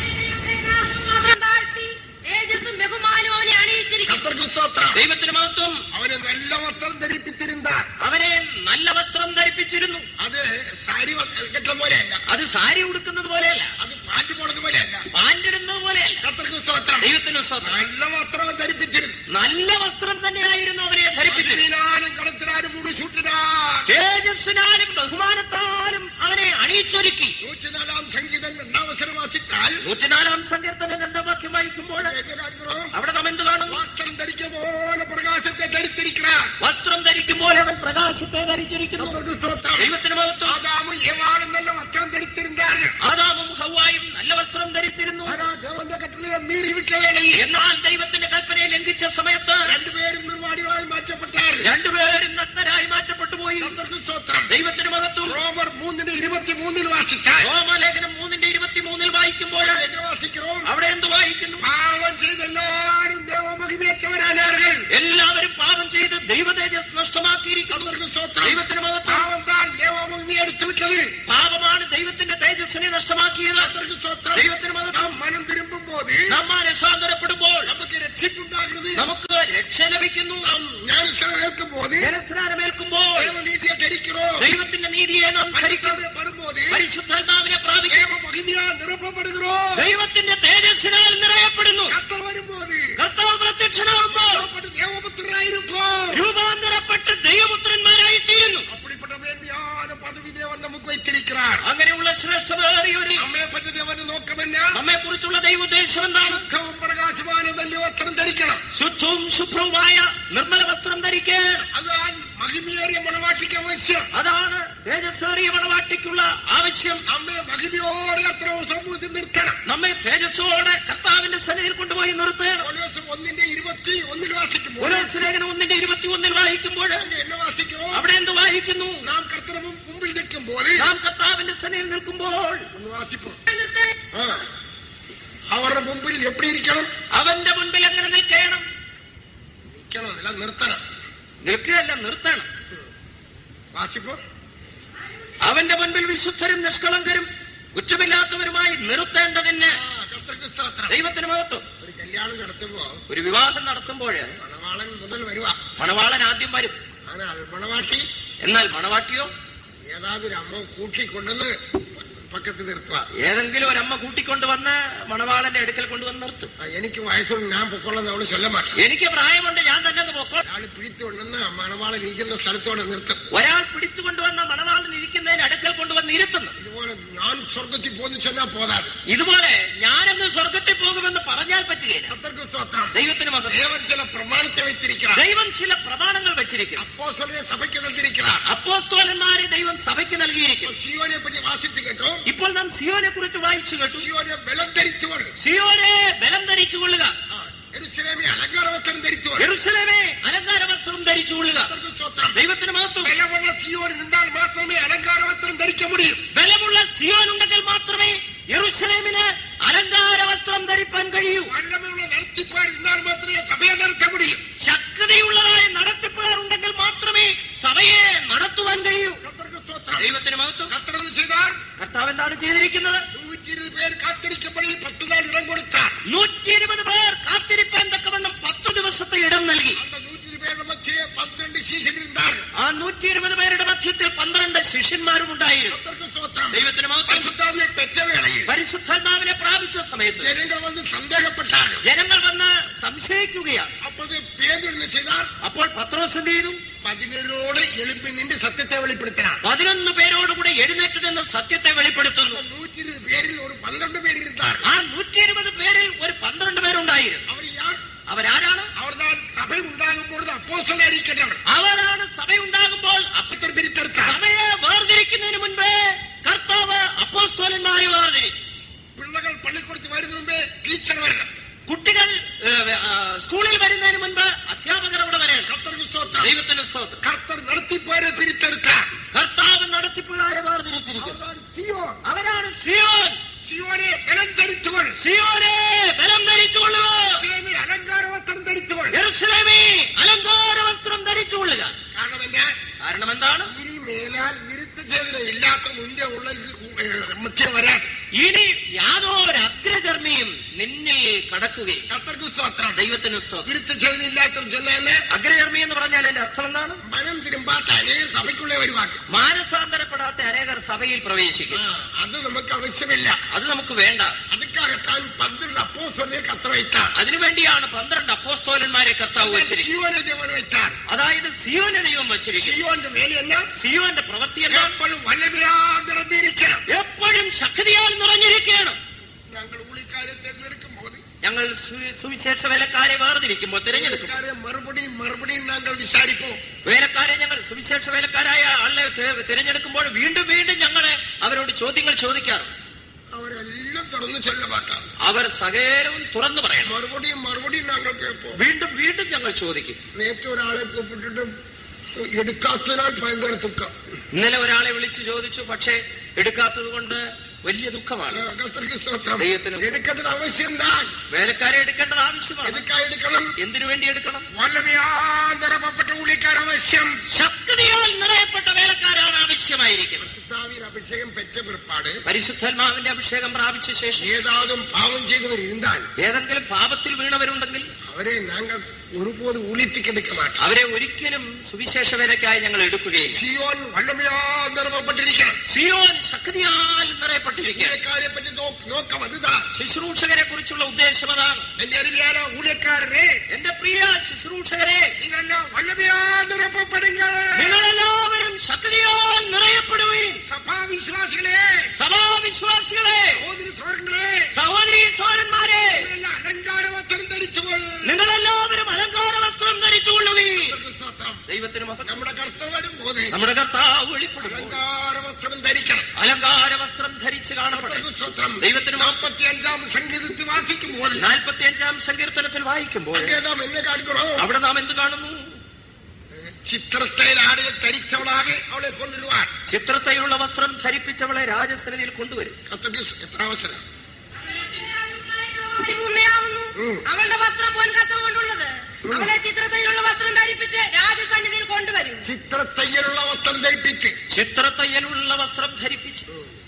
മാത്രം താഴ്ത്തി തേജസ്സും ബഹുമാനവും അവനെ അണിയിച്ചിരിക്കുന്നു കത്തർക്ക് സ്തോത്രം ദൈവത്തിന് മഹത്വം അവന് നല്ല വസ്ത്രം ധരിപ്പിച്ചിരുന്ന അവനെ നല്ല വസ്ത്രം ധരിപ്പിച്ചിരുന്നു അത് സാരി കെട്ട പോലെയല്ല അത് സാരി ഉടുക്കുന്നത് പോലെയല്ല അത് പാറ്റ് പോണത് പോലെയല്ല പാൻറിടുന്നത് പോലെയല്ല കത്തർക്ക് സ്തോത്രം ദൈവത്തിന് സ്വന്തം നല്ല വസ്ത്രം ധരിപ്പിച്ചിരുന്നു നല്ല വസ്ത്രം തന്നെയായിരുന്നു അവനെ ധരിപ്പിച്ചത് പതിനാലും കടത്തിനാലും മുടിച്ചൂട്ടിനാ തേജസ്സിനാലും ബഹുമാനത്താലും അവനെ അണിയിച്ചൊരുക്കി നൂറ്റിനാലാം സംഗീതം രണ്ടാമസരം വാസിച്ചാൽ നൂറ്റിനാലാം സങ്കീർത്തനം രണ്ടാം വാക്യം വായിക്കുമ്പോൾ എന്നെ കാണിക്കണോ അവിടെ നാം എന്ത് കാണുന്നു വസ്ത്രം ധരിക്കും പോലെ പ്രകാശത്തെ ധരിച്ചിരിക്കണം വസ്ത്രം ധരിക്കുമ്പോൾ അവൻ പ്രകാശത്തെ ധരിച്ചിരിക്കുന്നു കത്തർക്ക് സ്തോത്രം ദൈവത്തിന് മഹത്വം ആദാമും യേവാളും നല്ല വസ്ത്രം ധരിച്ചിരുന്നാണ് ആദാമും ഹവായും നല്ല വസ്ത്രം ധരിച്ചിരുന്നു ആരാ ദേവന്റെ കട്ടളയെ മീറി വിട്ടവേളയിൽ എന്നാൽ ദൈവത്തിന്റെ കൽപ്പനയെ ലംഘിച്ച സമയത്ത് രണ്ടുപേരും നിർമ്മാണികളായി മാറ്റപ്പെട്ടാർ രണ്ടുപേരും നഗ്നരായി മാറ്റപ്പെട്ടു പോയി കത്തർക്ക് സ്തോത്രം ദൈവത്തിന് മഹത്വം റോമർ മൂന്നിന് ഇരുപത്തിമൂന്നിൽ വാസിച്ചാൽ റോമലേഖനം മൂന്നിന്റെ ഇരുപത്തിമൂന്നിൽ വായിക്കുമ്പോൾ എന്നെ വാസിக்கிறோம் അവിടെ എന്ത് വായിക്കുന്നു പാവ ദൈവതേജസ് നഷ്ടമാക്കിയിരിക്കുന്നു கர்த்தருக்கு ஸ்தோத்திரம் ദൈവത്തിന് മഹത്വം பாவம் தான் தேவபூமி எடுத்து விட்டது പാപമാണ് ദൈവത്തിന്റെ തേജസ്സിനെ നഷ്ടമാക്കിയത് கர்த்தருக்கு ஸ்தோத்திரம் ദൈവത്തിന് മഹത്വം நாம் மனம் திரும்பும் போது നാം മാനസാന്തരപ്പെടുമ്പോൾ நமக்கு ரட்சிப்புண்டாகிறது നമുക്ക് രക്ഷ ലഭിക്കുന്നു நாம் ஞானஸ்தானம் ஏற்கும் போது ജലസ്നാനമേൽക്കുമ്പോൾ தேவ நீதியை தரிக்கிறோம் ദൈവത്തിന്റെ നീതിയെ നാം ധരിക്കും பரிசுத்தாவியை வரும்போது പരിശുദ്ധാത്മാവിനെ പ്രാപിക്കും தேவ மகிமையா நிரப்பப்படுகிறோம் ദൈവത്തിന്റെ തേജസ്സിനാൽ നിറയപ്പെടുന്നു கர்த்தர் வரும்போது കർത്താവ് പ്രത്യക്ഷനാകുമ്പോൾ புறப்பட்டு தேவபுத்திராயிருப்போம் രൂപാന്തരപ്പെട്ട് ദൈവപുത്രന്മാരായി തീരുന്നു அப்படிப்பட்ட மேன்மையான பதவி தேவன் நமக்கு வைத்திருக்கிறார் അങ്ങനെയുള്ള ശ്രേഷ്ഠമേറിയ ഒരു നമ്മെ പറ്റി ദേവന്റെ നോക്കം എന്നാ നമ്മെ കുറിച്ചുള്ള ദൈവോദ്ദേശം എന്താണ് ശുദ്ധവും പ്രകാശമാനും വലിയ വസ്ത്രം ധരിക്കണം ശുദ്ധവും ശുഭ്രവുമായ നിർമ്മല വസ്ത്രം ധരിക്കണം അതാണ് മഹിമയേറിയ മണവാട്ടിക്ക് ആവശ്യം അതാണ് തേജസ്വേറിയ മണവാട്ടിക്കുള്ള ആവശ്യം നമ്മെ മഹിമയോടെ അത്രയും സമൂഹത്തിൽ നിർത്തണം നമ്മെ തേജസ്സോടെ കർത്താവിന്റെ സന്നിധിയിൽ കൊണ്ടുപോയി നിർത്തുകയാണ് കൊലോസ് ഒന്നിന്റെ ഇരുപത്തി ഒന്നിൽ വാസിക്കുമ്പോൾ ഒരു ലേഖനം ഒന്നിന്റെ ഇരുപത്തി ഒന്നിൽ വായിക്കുമ്പോൾ എന്നെ വാസിക്കുമോ അവിടെ എന്ത് വായിക്കുന്നു നാം കർത്തൃ മുമ്പിൽ നിൽക്കുമ്പോൾ നാം കർത്താവിന്റെ സന്നിധിയിൽ നിൽക്കുമ്പോൾ ഒന്ന് വാസിപ്പോ ആ. അവരുടെ മുമ്പിൽ എപ്പിടി ഇരിക്കണം അവന്റെ മുൻപിൽ എങ്ങനെ നിൽക്കണം നിൽക്കണം അല്ല നിർത്തണം നിൽക്കുകയല്ല നിർത്തണം വാസിപ്പോ അവന്റെ മുൻപിൽ വിശുദ്ധരും നിഷ്കളങ്കരും കുറ്റമില്ലാത്തവരുമായി നിർത്തേണ്ടതിന് ആ കർത്തൃക്ക് സ്തോത്രം ദൈവത്തിന് മഹത്വം ഒരു കല്യാണം നടത്തുമ്പോ ഒരു വിവാഹം നടത്തുമ്പോൾ മണവാളൻ മുതൽ വരുവാ മണവാളൻ ആദ്യം വരും ஆனால் മണവാട്ടി എന്നാൽ മണവാട്ടിയോ ഏതാണ്ട് ഒരു അമ്മ കൂട്ടിക്കൊണ്ടെന്ന് പക്കത്ത് നിർത്തുക ഏതെങ്കിലും ഒരമ്മ കൂട്ടിക്കൊണ്ടുവന്ന് മണവാളന്റെ അടുക്കൽ കൊണ്ടുവന്ന് നിർത്തും ആ, എനിക്ക് വയസ്സുണ്ട് ഞാൻ പൊക്കോളെന്ന് അവള് ചൊല്ല മാറ്റം എനിക്ക് പ്രായമുണ്ട് ഞാൻ തന്നെ അങ്ങ് പൊക്കോ ഒരാൾ പിടിച്ചുകൊണ്ടെന്ന് മണവാളൻ ഇരിക്കുന്ന സ്ഥലത്തോടെ നിർത്തും ഒരാൾ പിടിച്ചു കൊണ്ടുവന്ന മണവാളൻ ഇരിക്കുന്നതിന് അടുക്കൽ കൊണ്ടുവന്ന് ഇരുത്തുന്നു ഇതുപോലെ ഞാൻ സ്വർഗത്തിൽ പോന്ന് ചൊല്ലാ പോതാതെ ഇതുപോലെ ഞാനെന്ന് സ്വർഗത്തിൽ പോകുമെന്ന് പറഞ്ഞാൽ പറ്റുകയില്ല കർത്തർക്ക് സ്തോത്രം ദൈവത്തിന് മഹത്വം தேவன் சில பிரமாணத்தை வைத்திருக்கிறார் ദൈവം ചില പ്രമാണങ്ങൾ വെച്ചിരിക്കുന്നു அப்போ சொல்லிய சபைக்கு தந்திருக்கிறார் അപ്പോസ്തോലന്മാരെ ദൈവം സഭയ്ക്ക് നൽകിയിരിക്കുന്നു சியோனை பற்றி வாசித்து கேட்டோம் ഇപ്പോൾ നാം സിയോനെ കുറിച്ച് വായിച്ചു കേട്ടു சியோனை பலம் தரித்தவள் സിയോനെ ബലം ധരിച്ചുകൊള്ളുക எருசலேமே அலங்கார வஸ்திரம் தரித்தவள் യെരൂശലേമേ അലങ്കാര വസ്ത്രം ധരിച്ചുകൊള്ളുക கர்த்தருக்கு ஸ்தோத்திரம் ദൈവത്തിന് മഹത്വം பலமுள்ள சியோன் இருந்தால் மாத்திரமே அலங்கார வஸ்திரம் தரிக்க முடியும் ബലമുള്ള സിയോൻ ഉണ്ടെങ്കിൽ മാത്രമേ യെരൂശലേമിന് അലങ്കാര വസ്ത്രം ധരിപ്പാൻ കഴിയൂ வல்லமையுள்ள நடத்திப்பார் இருந்தால் மாத்திரமே சபையை நடத்த முடியும் ശക്തിയുള്ളതായ നടത്തിപ്പുകാർ ഉണ്ടെങ്കിൽ മാത്രമേ സഭയെ നടത്തുവാൻ കഴിയൂ கர்த்தருக்கு ஸ்தோத்திரம் ദൈവത്തിന് മഹത്വം கர்த்தர் என்ன செய்தார் കർത്താവ് എന്താണ് ചെയ്തിരിക്കുന്നത് நூற்றி இருபது பேர் காத்திருக்கப்படி பத்து நாள் இடம் கொடுத்தார் നൂറ്റി ഇരുപത് പേർ കാത്തിരിപ്പാൻ തക്കവണ്ണം പത്ത് ദിവസത്തെ ഇടം നൽകി அந்த நூற்றி இருபது பேர் மத்தியே பன்னிரண்டு சீசன் இருந்தார்கள் ആ നൂറ്റി ഇരുപത് പേരുടെ മധ്യത്തിൽ പന്ത്രണ്ട് ശിഷ്യന്മാരും ഉണ്ടായിരുന്നു கர்த்தருக்கு ஸ்தோத்திரம் ദൈവത്തിന് മഹത്വം பரிசுத்தாவியை பெற்ற வேளையில் പരിശുദ്ധാത്മാവിനെ പ്രാപിച്ച സമയത്ത് ஜனங்கள் வந்து சந்தேகப்பட்டார்கள் ജനങ്ങൾ വന്ന് സംശയിക്കുകയാണ് அப்போது பேதர் என்ன செய்தார் അപ്പോൾ പത്രോസ് എന്ത് ചെയ്തു பதினேழோடு எழுப்பி நின்று சத்தியத்தை வெளிப்படுத்தினார் പതിനൊന്ന് പേരോടുകൂടെ എഴുന്നേറ്റ് നിന്ന് സത്യത്തെ വെളിപ്പെടുത്തുന്നു அந்த நூற்றி இருபது பேரில் ஒரு பന്ത്രണ്ട് பேர் இருந்தார் ആ നൂറ്റി ഇരുപത് പേരിൽ ഒരു പന്ത്രണ്ട് പേരുണ്ടായിരുന്നു அவர் யார் അവരാരാണ് அவர்தான் சபை உண்டாகும் பொழுது அப்போஸ்தலர் அறிக்கின்றவர் അവരാണ് സഭയുണ്ടാകുമ്പോൾ അപ്പ- அப்பத்தர் பிரித்தெடுத்தார் സഭയെ വേർതിരിക്കുന്നതിന് മുൻപേ കർത്താവ് അപ്പോസ്തോലന്മാരെ വേർതിരിച്ചു பிள்ளைகள் பள்ளிக்கூடத்து வருது முன்பே டீச்சர் வரணும் കുട്ടികൾ ഏ, ആ, സ്കൂളിൽ വരുന്നതിന് മുൻപ് അധ്യാപകർ അവിടെ വരണം கர்த்தருக்கு ஸ்தோத்திரம் ദൈവത്തിന് സ്തോത്രം கர்த்தர் நடத்திப்பாരെ பிரித்தெடுத்தார் കർത്താവ് നടത്തിപ്പുകാരെ വേർതിരിച്ചിരിക്കുന്നു அவர்தான் சியோன் അവരാണ് സിയോൻ சியோனே பலம் தரித்தவள் സിയോനെ ബലം ധരിച്ചുകൊള്ളുക சிலமே அலங்கார வஸ்திரம் தரித்தவள் യെരൂശലേമേ അലങ്കാര വസ്ത്രം ധരിച്ചുകൊള്ളുക காரணம் என்ன കാരണം എന്താണ് ഇനി മേലാൽ വിരുദ്ധ ചേതന ഇല്ലാത്ത മുന്റെ ഉള്ള മുഖ്യം വരാൻ ഇനി യാതൊരു അഗ്രചർമ്മിയും നിന്നിൽ കടക്കുകയും കർത്തർക്ക് സ്തോത്രം ദൈവത്തിന് സ്തോത്രം വിരുദ്ധ ചേതന ഇല്ലാത്ത ചൊല്ലാല് അഗ്രചർമ്മി എന്ന് പറഞ്ഞാൽ എന്റെ അർത്ഥം എന്താണ് മനം തിരുമ്പാത്ത അനേകം സഭയ്ക്കുള്ള വരുവാക്കും മാനസാന്തരപ്പെടാത്ത അനേകർ സഭയിൽ പ്രവേശിക്കും അത് നമുക്ക് ആവശ്യമില്ല അത് നമുക്ക് വേണ്ട അതുക്കാകത്താൻ പന്ത്രണ്ട് അപ്പോസ്തലനെ കത്ത് വയ്ത്താർ അതിനുവേണ്ടിയാണ് പന്ത്രണ്ട് അപ്പോസ്തോലന്മാരെ കർത്താവ് വെച്ചിരിക്കുന്നത് ജീവനെ ദേവൻ വയ്ത്താർ അതായത് സിയോനെ ദൈവം വെച്ചിരിക്കുന്നു സിയോന്റെ വേലയെല്ലാം സിയോന്റെ പ്രവൃത്തി എന്താണ് എപ്പോഴും വല്ലവയാ നിറഞ്ഞിരിക്കണം എപ്പോഴും ശക്തിയാൽ നിറഞ്ഞിരിക്കുകയാണ് ഞങ്ങൾ ഉള്ളിക്കാരെ തിരഞ്ഞെടുക്കും പോത് ഞങ്ങൾ സു- സുവിശേഷ വേലക്കാരെ വേർതിരിക്കുമ്പോൾ തിരഞ്ഞെടുക്കും ഉള്ളിക്കാരെ മറുപടിയും മറുപടിയും ഞങ്ങൾ വിചാരിപ്പോ വേലക്കാരെ ഞങ്ങൾ സുവിശേഷ വേലക്കാരായ ആളെ തെ- തിരഞ്ഞെടുക്കുമ്പോൾ വീണ്ടും വീണ്ടും ഞങ്ങളെ അവരോട് ചോദ്യങ്ങൾ ചോദിക്കാറുണ്ട് അവരെല്ലാം തുറന്ന് ചൊല്ല മാറ്റാം അവർ സകലവും തുറന്നു പറയണം മറുപടിയും മറുപടിയും ഞങ്ങൾ കേൾപ്പോ വീണ്ടും വീണ്ടും ഞങ്ങൾ ചോദിക്കും നേരത്തെ ഒരാളെ കൂപ്പിട്ടിട്ട് എടുക്കാത്തതിനാൽ ഭയങ്കര ദുഃഖം ഇന്നലെ ഒരാളെ വിളിച്ചു ചോദിച്ചു പക്ഷേ എടുക്കാത്തത് കൊണ്ട് വലിയ ദുഃഖമാണ് കർത്തർക്ക് സ്തോത്രം ദൈവത്തിന് എടുക്കേണ്ടത് ആവശ്യം താൻ വേലക്കാരെ എടുക്കേണ്ടത് ആവശ്യമാണ് എതുക്കായി എടുക്കണം എന്തിനു വേണ്ടി എടുക്കണം വല്ലമയാ നിറമപ്പെട്ട ഊഴിക്കാർ ആവശ്യം ശക്തിയാൽ നിറയപ്പെട്ട വേലക്കാരാണ് ആവശ്യമായിരിക്കുന്നത് സിദ്ധാവിൻ അഭിഷേകം പെറ്റ പിற்பாട് പരിശുദ്ധാത്മാവിന്റെ അഭിഷേകം പ്രാപിച്ച ശേഷം ഏതാതും പാവം ചെയ്തവർ இருந்தாൽ ഏതെങ്കിലും പാപത്തിൽ വീണവരുണ്ടെങ്കിൽ അവരെ ഞങ്ങൾ ഒരുപോത് ഉളിത്തിക്കെടുക്ക മാട്ടோம் അവരെ ഒരിക്കലും സുവിശേഷ വേലയ്ക്കായി ഞങ്ങൾ എടുക്കുകയില്ല സിയോൻ വല്ലമയാ നിറമപ്പെട്ടിരിക്കണം സിയോൻ ശക്തിയാൽ നിറയപ്പെട്ടിരിക്കുക ഊഴിയക്കാരെ പറ്റി നോ- നോക്കം അതുதான் ശുശ്രൂഷകരെ കുറിച്ചുള്ള ഉദ്ദേശം അതാണ് എന്റെ അരുവിയാന ഊഴിയക്കാരനെ എന്റെ പ്രിയ ശുശ്രൂഷകരെ നിങ്ങളെല്ലാം വല്ലമയാ നിറപ്പപ്പെടുക നിങ്ങളെല്ലാവരും ശക്തിയാൽ നിറയപ്പെടുകയും സഭാവിശ്വാസികളെ സഭാവിശ്വാസികളെ സഹോദരി സോദരങ്ങളെ സഹോദരി സോദരന്മാരെ നിങ്ങളെല്ലാം അലങ്കാര വസ്ത്രം ധരിച്ചുകൊൾ നിങ്ങളെല്ലാവരും അലങ്കാര വസ്ത്രം ധരിച്ചുകൊള്ളുകയും കർത്തർക്ക് സ്തോത്രം. ദൈവത്തിന് മഹത്വം നമ്മുടെ കർത്തവ്യം വരുമ്പോൾ നമ്മുടെ കർത്താവ് വെളിപ്പെടും അലങ്കാര വസ്ത്രം ധരിക്കണം അലങ്കാര വസ്ത്രം ധരിച്ച് കാണപ്പെടണം കർത്തർക്ക് സ്തോത്രം ദൈവത്തിന് മഹത്വം. നാൽപ്പത്തി അഞ്ചാം സംഗീതത്തിൽ വാസിക്കുമ്പോൾ നാൽപ്പത്തി അഞ്ചാം സങ്കീർത്തനത്തിൽ വായിക്കുമ്പോൾ സംഗീതം എന്നെ കാണിക്കണോ അവിടെ നാം എന്ത് കാണുന്നു ചിത്രത്തിൽ ആടിയെ ധരിച്ചവളാകെ അവളെ കൊണ്ടുവരുവാൻ ചിത്രത്തയിലുള്ള വസ്ത്രം ധരിപ്പിച്ചവളെ രാജസന്നിധിയിൽ കൊണ്ടുവരും കർത്തർക്ക് എത്ര അവസരം പരിപൂർണ്ണയാവുന്നു ഉം. അവളുടെ വസ്ത്രം പൊൻകത്തം കൊണ്ടുള്ളത് അവളെ ചിത്രത്തിലുള്ള വസ്ത്രം ധരിപ്പിച്ച് രാജസന്നിധിയിൽ കൊണ്ടുവരും ചിത്രത്തയ്യലുള്ള വസ്ത്രം ധരിപ്പിച്ച് ചിത്രത്തയ്യലുള്ള വസ്ത്രം ധരിപ്പിച്ച്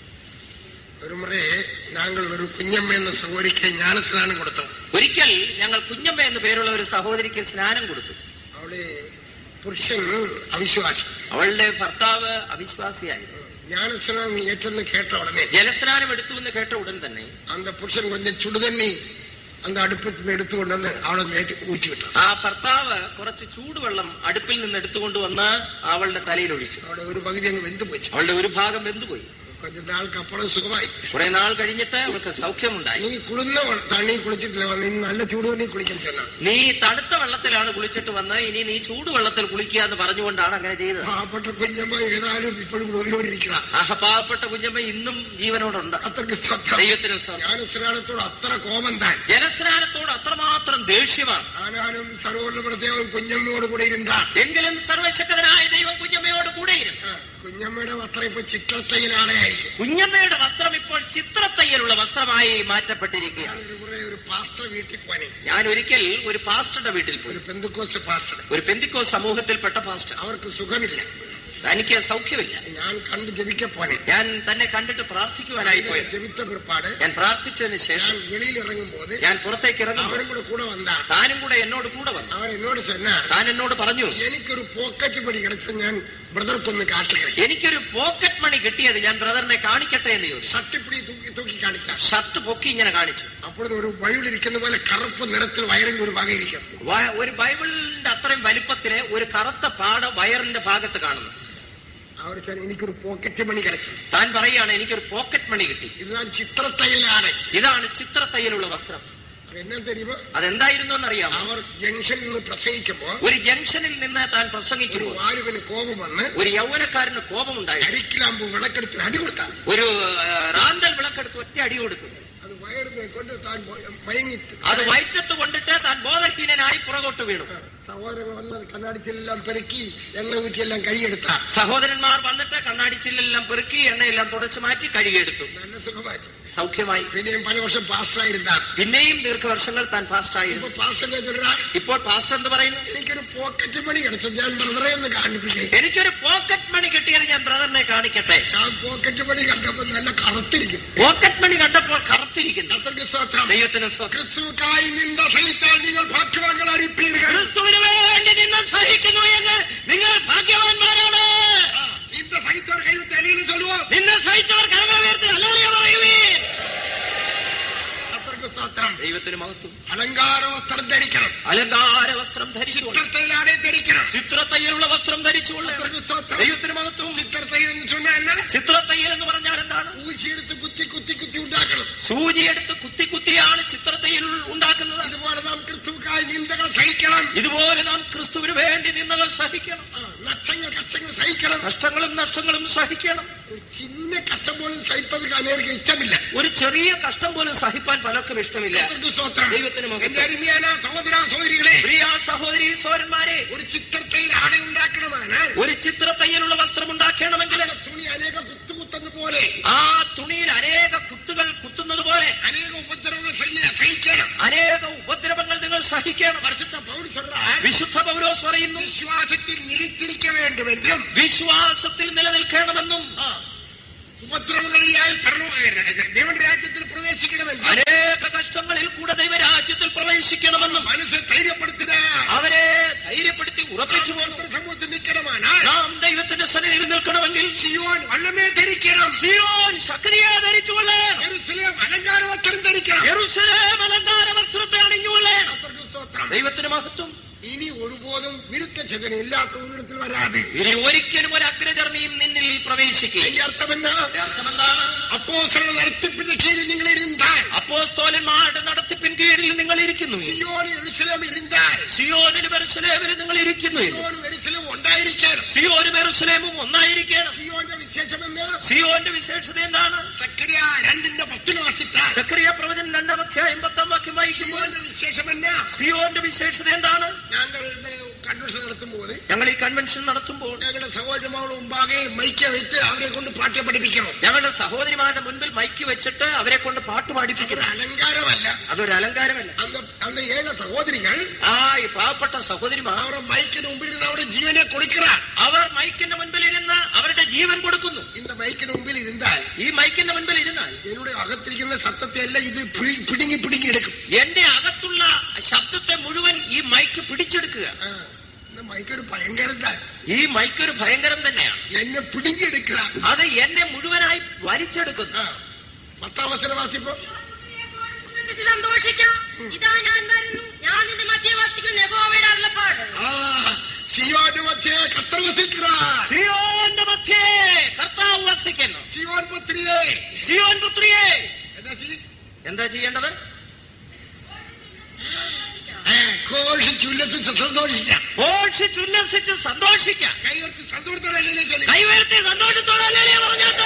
ഒരു മുറേ ഞങ്ങൾ ഒരു കുഞ്ഞമ്മ എന്ന സഹോദരിക്ക് ജ്ഞാനസ്നാനം കൊടുത്തു ഒരിക്കൽ ഞങ്ങൾ കുഞ്ഞമ്മ എന്ന് പേരുള്ള ഒരു സഹോദരിക്ക് സ്നാനം കൊടുത്തു അവളെ പുരുഷൻ അവിശ്വാസി അവളുടെ ഭർത്താവ് അവിശ്വാസിയായിരുന്നു ஞானஸ்நானம் ஏற்றன்னு கேட்ட உடனே ജലസ്നാനം എടുത്തു എന്ന് കേട്ട ഉടൻ തന്നെ அந்த புருஷன் கொஞ்சம் சுடுதண்ணி அந்த அடுப்பத்தில் எடுத்து கொண்டு வந்து அவளை நேற்று ஊற்றி விட்டான் ആ ഭർത്താവ് കുറച്ച് ചൂടുവെള്ളം അടുപ്പിൽ നിന്ന് എടുത്തുകൊണ്ടുവന്ന് അവളുടെ തലയിൽ ഒഴിച്ചു அவளோட ஒரு பகுதி அங்க வெந்து போச்சு അവളുടെ ഒരു ഭാഗം വെന്തുപോയി கொஞ்ச நாளுக்கு அப்புறம் சுகமாய் കുറെ നാൾ കഴിഞ്ഞിട്ട് അവൾക്ക് സൗഖ്യമുണ്ടായി நீ குளிர்ந்த வெள்ள- தண்ணி குளிச்சிட்டு வந்து நீ நல்ல சுடு தண்ணி குளிக்கன்னு சொன்னான் നീ തണുത്ത വെള്ളത്തിലാണ് കുളിച്ചിട്ട് വന്ന് ഇനി നീ ചൂടുവെള്ളത്തിൽ കുളിക്കുക എന്ന് പറഞ്ഞുകൊണ്ടാണ് അങ്ങനെ ചെയ്തത് பாவப்பட்ட கொஞ்சமா ஏதாலும் இப்பொழுது உயிரோடு இருக்கிறான் ആ പാവപ്പെട്ട കുഞ്ഞമ്മ ഇന്നും ജീവനോടുണ്ട് அத்தற்கு சத்தம் ദൈവത്തിന് സ്തോത്രം. ஞானஸ்நானத்தோட அத்தனை கோபம் தான் ജലസ്നാനത്തോട് അത്രമാത്രം ദേഷ്യമാണ് ஆனாலும் சர்வோல்லபட தேவன் குஞ்சമ്മയോട് കൂടെ இருந்தான் എങ്കിലും സർവശക്തനായ ദൈവം കുഞ്ഞമ്മയോട് കൂടെയിരുന്നു ആ, കുഞ്ഞമ്മയുടെ വസ്ത്രം ഇപ്പൊ ചിത്രത്തയ്യനാടെയായിരിക്കും കുഞ്ഞമ്മയുടെ വസ്ത്രം ഇപ്പോൾ ചിത്രത്തയ്യലുള്ള വസ്ത്രമായി മാറ്റപ്പെട്ടിരിക്കുകയാണ് ഞാനൊരു കുറെ ഒരു പാസ്റ്റർ വീട്ടിൽ പോനെ ഞാൻ ഒരിക്കൽ ഒരു പാസ്റ്ററുടെ വീട്ടിൽ പോയി ഒരു പെന്തുക്കോസ് പാസ്റ്റർ ഒരു പെന്തിക്കോ സമൂഹത്തിൽപ്പെട്ട പാസ്റ്റർ അവർക്ക് സുഖമില്ല തനിക്ക് സൗഖ്യമില്ല ഞാൻ കണ്ട് ജപിക്ക പോനെ ഞാൻ തന്നെ കണ്ടിട്ട് പ്രാർത്ഥിക്കുവാനായി പോയത് ജപിത്ത പിற்பாട് ഞാൻ പ്രാർത്ഥിച്ചതിന് ഞാൻ ശേഷം വെളിയിൽ ഇറങ്ങുമ്പോൾ ഞാൻ പുറത്തേക്ക് ഇറങ്ങുമ്പോൾ അവരും കൂടെ കൂടെ വന്നാ താനും കൂടെ എന്നോട് കൂടെ വന്നു അവൻ എന്നോട് சொன்னார் താൻ എന്നോട് പറഞ്ഞു എനിക്കൊരു പോക്കറ്റ് പടി കിടച്ച ഞാൻ ബ്രദർക്കൊന്ന് കാട്ടുകയും എനിക്കൊരു പോക്കറ്റ് മണി കിട്ടിയത് ഞാൻ ബ്രദറിനെ കാണിക്കട്ടെ എന്ന് ചോദിച്ചു ഷട്ടിപ്പിടി തൂക്കി തൂക്കി കാണിക്കാം ഷർട്ട് പൊക്കി ഇങ്ങനെ കാണിച്ചു അപ്പോഴത് ഒരു വഴിയിലിരിക്കുന്ന പോലെ കറുപ്പ് നിറത്തിൽ വയറിന്റെ ഒരു ഭാഗം ഇരിക്കും വ- ഒരു ബൈബിളിന്റെ അത്രയും വലിപ്പത്തിലെ ഒരു കറുത്ത പാട വയറിന്റെ ഭാഗത്ത് കാണുന്നു അവർ സാർ എനിക്കൊരു പോക്കറ്റ് മണി കിടച്ചു താൻ പറയുകയാണ് എനിക്കൊരു പോക്കറ്റ് മണി കിട്ടി ഇതാണ് ചിത്രത്തയ്യലാണ് ഇതാണ് ചിത്രത്തയ്യലുള്ള വസ്ത്രം അതെന്നാ തെരുവ് അതെന്തായിരുന്നു എന്നറിയാമോ അവർ ജംഗ്ഷനിൽ നിന്ന് പ്രസംഗിക്കുമ്പോ ഒരു ജംഗ്ഷനിൽ നിന്ന് താൻ ഒരു പ്രസംഗിക്കുമ്പോൾ വാലുവിന് കോപം വന്ന് ഒരു യൗവനക്കാരന് കോപമുണ്ടായി അരിക്കിലാമ്പ് വിളക്കെടുത്ത് അടി കൊടുത്താൽ ഒരു ആ, റാന്തൽ വിളക്കെടുത്ത് ഒറ്റ അടി കൊടുത്തു അത് വയറിനെ കൊണ്ട് താൻ മയങ്ങിട്ട് അത് വയറ്റത്ത് കൊണ്ടിട്ട് താൻ ബോധഹീനനായി പുറകോട്ട് വീണു സഹോദരൻ വന്ന് കണ്ണാടിച്ചിലെല്ലാം പെരുക്കി എണ്ണ ഊറ്റിയെല്ലാം കൈയെടുത്താൽ സഹോദരന്മാർ വന്നിട്ട് കണ്ണാടിച്ചില്ലെല്ലാം പെറുക്കി എണ്ണയെല്ലാം തുടച്ചു മാറ്റി കഴുകിയെടുത്തു നല്ല സുഖമായിട്ട് സൗഖ്യമായി പിന്നെയും പല വർഷം പാസ്റ്റായിരുന്നാർ പിന്നെയും ദീർഘവർഷങ്ങൾ താൻ പാസ്റ്റായിരുന്നു ഇപ്പൊ പാസ്റ്ററിനെ ചൊല്ലാ ഇപ്പോൾ പാസ്റ്റർ എന്ന് പറയുന്നു എനിക്കൊരു പോക്കറ്റ് മണി കിടച്ചു ഞാൻ ബ്രദറെ ഒന്ന് കാണിപ്പിക്കേ എനിക്കൊരു പോക്കറ്റ് മണി കിട്ടിയത് ഞാൻ ബ്രദറിനെ കാണിക്കട്ടെ ഞാൻ പോക്കറ്റ് മണി കണ്ടപ്പോ നല്ല കറുത്തിരിക്കും പോക്കറ്റ് മണി കണ്ടപ്പോൾ കറുത്തിരിക്കുന്നു അത്രയ്ക്ക് സ്വത്രം ദൈവത്തിന് സ്വന്തം ക്രിസ്തുക്കായി നിന്ന സഹിത്താൽ നിങ്ങൾ ഭാഗ്യവാന്കൾ അറിയിപ്പീர்கள் ക്രിസ്തുവിന് വേണ്ടി നിന്ന് സഹിക്കുന്നു എന്ന് നിങ്ങൾ ഭാഗ്യവാന്മാരാണ് இந்த சகித்தவர் கையில் தெளிவில் சொல்லுவோம் നിന്ന് സഹിച്ചവർ കരമേർത്തി അല്ലറിയ പറയുവീൻ അത്രയ്ക്ക് സ്തോത്രം ദൈവത്തിന് മഹത്വം അലങ്കാര വസ്ത്രം ധരിക്കണം അലങ്കാര വസ്ത്രം ധരിച്ചുകൊണ്ട് ചിത്രത്തൈലാണെ ധരിക്കണം ചിത്രത്തയ്യലുള്ള വസ്ത്രം ധരിച്ചുകൊണ്ട് അത്രയ്ക്ക് സ്തോത്രം ദൈവത്തിന് മഹത്വം ചിത്രത്തൈൽ എന്ന് சொன்னா என்ன ചിത്രത്തയ്യൽ എന്ന് പറഞ്ഞാൽ എന്താണ് ഊശിയെടുത്ത് കുത്തി കുത്തി കുത്തി ഉണ്ടാക്കണം സൂചിയെടുത്ത് കുത്തി കുത്തിയാണ് ചിത്രത്തയ്യൽ ഉണ്ടാക്കുന്നത് ഇതുപോലെ നാം ക്രിസ്തുക്കായി നിന്ദകൾ സഹിക്കണം ഇതുപോലെ നാം ക്രിസ്തുവിന് വേണ്ടി നിന്നകൾ സഹിക്കണം ആ, നഷ്ടങ്ങൾ കഷ്ടങ്ങൾ സഹിക്കണം കഷ്ടങ്ങളും നഷ്ടങ്ങളും സഹിക്കണം ഒരു ചിന്ന കഷ്ടം പോലും സഹിപ്പത് അനേർക്ക് ഇഷ്ടമില്ല ഒരു ചെറിയ കഷ്ടം പോലും സഹിപ്പാൻ പലർക്കും ഇഷ്ടമില്ല അത്രയ്ക്ക് സ്തോത്രം ദൈവത്തിന് മഹത്വം. എന്റെ അരുമയാന സഹോദര സഹോദരികളെ പ്രിയ സഹോദരി സഹോദരന്മാരെ ഒരു ചിത്രത്തൈൽ ആട ഉണ്ടാക്കണമാണ് ഒരു ചിത്രത്തയ്യലുള്ള വസ്ത്രം ഉണ്ടാക്കണമെങ്കിൽ തുണി അനേക കുത്തുകുത്തന്ന് പോലെ ആ തുണിയിൽ അനേക കുത്തുകൾ കുത്തുന്നത് പോലെ அநேக உபத்திரவங்கள் செய்ய சகிக்கணும் അനേക ഉപദ്രവങ്ങൾ നിങ്ങൾ സഹിക്കണം பரிசுத்த பவுல் சொல்றார் വിശുദ്ധ പൗലോസ് പറയുന്നു விசுவாசத்தில் நிலைத்திருக்க வேண்டும் என்றும் വിശ്വാസത്തിൽ നിലനിൽക്കണമെന്നും ഉപദ്രവങ്ങളിയായി ദൈവന്റെ രാജ്യത്തിൽ പ്രവേശിക്കണമെന്നും അനേക കഷ്ടങ്ങളിൽ കൂടെ ദൈവരാജ്യത്തിൽ പ്രവേശിക്കണമെന്നും മനസ്സ് ധൈര്യപ്പെടുത്തുക അവരെ ധൈര്യപ്പെടുത്തി ഉറപ്പിച്ചു പോന്നു സമൂഹത്തിൽ നിൽക്കണമാണ് നാം ദൈവത്തിന്റെ സന്നിധിയിൽ നിൽക്കണമെങ്കിൽ സിയോൻ വള്ളമേ ധരിക്കണം സിയോൻ ശക്തിയെ ധരിച്ചുകൊള്ളേണം യെരൂശലേം അലങ്കാര വസ്ത്രം ധരിക്കണം യെരൂശലേം അലങ്കാര വസ്ത്രത്തെ അണിഞ്ഞുകൊള്ളേണം കർത്തർക്ക് സ്തോത്രം. ദൈവത്തിന് മഹത്വം ഇനി ഒരുപോതും വിരുദ്ധ ചിന്തന ഇല്ലാത്ത ഒരിടത്തിൽ വരാതെ ഇനി ഒരിക്കലും ഒരു അഗ്രചർണിയും നിന്നിൽ പ്രവേശിക്കുക അതിന്റെ അർത്ഥമെന്നാ അർത്ഥമെന്താണ് അപ്പോസ്തല നടത്തിപ്പിന്റെ കീഴിൽ നിങ്ങൾ ഇരുന്നാൽ അപ്പോസ്തോലന്മാരുടെ നടത്തിപ്പിൻ കീഴിൽ നിങ്ങൾ ഇരിക്കുന്നു സിയോൻ എരുസലേം ഇരുന്നാൽ സിയോനിൽ ബെറുസലേമിൽ നിങ്ങൾ ഇരിക്കുന്നു സിയോൻ എരുസലേം ഉണ്ടായിരിക്കണം സിയോനും ബെറുസലേമും ഒന്നായിരിക്കണം സിയോന്റെ വിശേഷമെന്ന് സിയോന്റെ വിശേഷത എന്താണ് സക്രിയ രണ്ടിന്റെ പത്തിന് വാസിത്താൽ സക്രിയ പ്രവചനം രണ്ടാം അധ്യായം പത്താം വാക്യം വായിക്കുമ്പോൾ സിയോന്റെ വിശേഷമെന്നാ സിയോന്റെ വിശേഷത എന്താണ് ഞങ്ങളുടെ കൺവെൻഷൻ നടത്തുമ്പോൾ ഞങ്ങൾ ഈ കൺവെൻഷൻ നടത്തുമ്പോൾ ഞങ്ങളുടെ സഹോദരന്മാരുടെ മുമ്പാകെ മൈക്ക വെച്ച് അവരെ കൊണ്ട് പാട്ട് പഠിപ്പിക്കണം ഞങ്ങളുടെ സഹോദരിമാരുടെ മുൻപിൽ മൈക്ക് വെച്ചിട്ട് അവരെ കൊണ്ട് പാട്ട് അതൊരു പാടിപ്പിക്കണം അലങ്കാരമല്ല അതൊരു അലങ്കാരമല്ല അന്ന് അന്ന് ഏഴ് സഹോദരികൾ ആ ഈ പാവപ്പെട്ട സഹോദരിമാർ അവരുടെ മൈക്കിന് മുമ്പിൽ ഇരുന്ന് അവരുടെ ജീവനെ കൊടുக்கிறார் അവർ മൈക്കിന്റെ മുൻപിൽ ഇരുന്ന് അവരുടെ ജീവൻ കൊടുക്കുന്നു இந்த മൈക്കിന് മുമ്പിൽ ഇരുന്നാൽ ഈ മൈക്കിന്റെ മുൻപിൽ ഇരുന്നാൽ എന്നോട് അകത്തിരിക്കുന്ന സത്തത്തെ എല്ലാം ഇത് പിടി- പിടുങ്ങി പിടുങ്ങി എടുക്കും എന്റെ അകത്തുള്ള ശബ്ദത്തെ മുഴുവൻ ഈ മൈക്ക് പിടിച്ചെടുക്കുക ആ, இந்த മൈക്ക് ഒരു ഭയങ്കരതാ ഈ മൈക്ക് ഒരു ഭയങ്കരം തന്നെയാണ് എന്നെ പിടുങ്ങി എടുക്കുക അത് എന്നെ മുഴുവനായി വലിച്ചെടുക്കുന്നു ആ, പത്താം അവസരം വാസിപ്പോ ആനന്ദിച്ച് സന്തോഷിക്കാം ഇതാ ഞാൻ വരുന്നു ഞാൻ നിന്റെ മധ്യവർത്തിക്കുന്ന യഹോവയുടെ അരുളപ്പാട് ആ സിയോന്റെ മധ്യേ കത്തർ വസിக்கிறார் സിയോന്റെ മധ്യേ കർത്താവ് വസിക്കുന്നു സിയോൻ പുത്രിയെ സിയോൻ പുത്രിയെ എന്നാ സി എന്താ ചെയ്യേണ്ടത് ആ, ഘോഷിച്ച് ഉല്ലസിച്ച് സന്തോഷിക്കാം ഘോഷിച്ചുല്ലസിച്ച് സന്തോഷിക്കാം കൈവർത്തി സന്തോഷത്തോടെ ചൊല്ലി കൈവരുത്തി സന്തോഷത്തോടെ അല്ലേ പറഞ്ഞാട്ടെ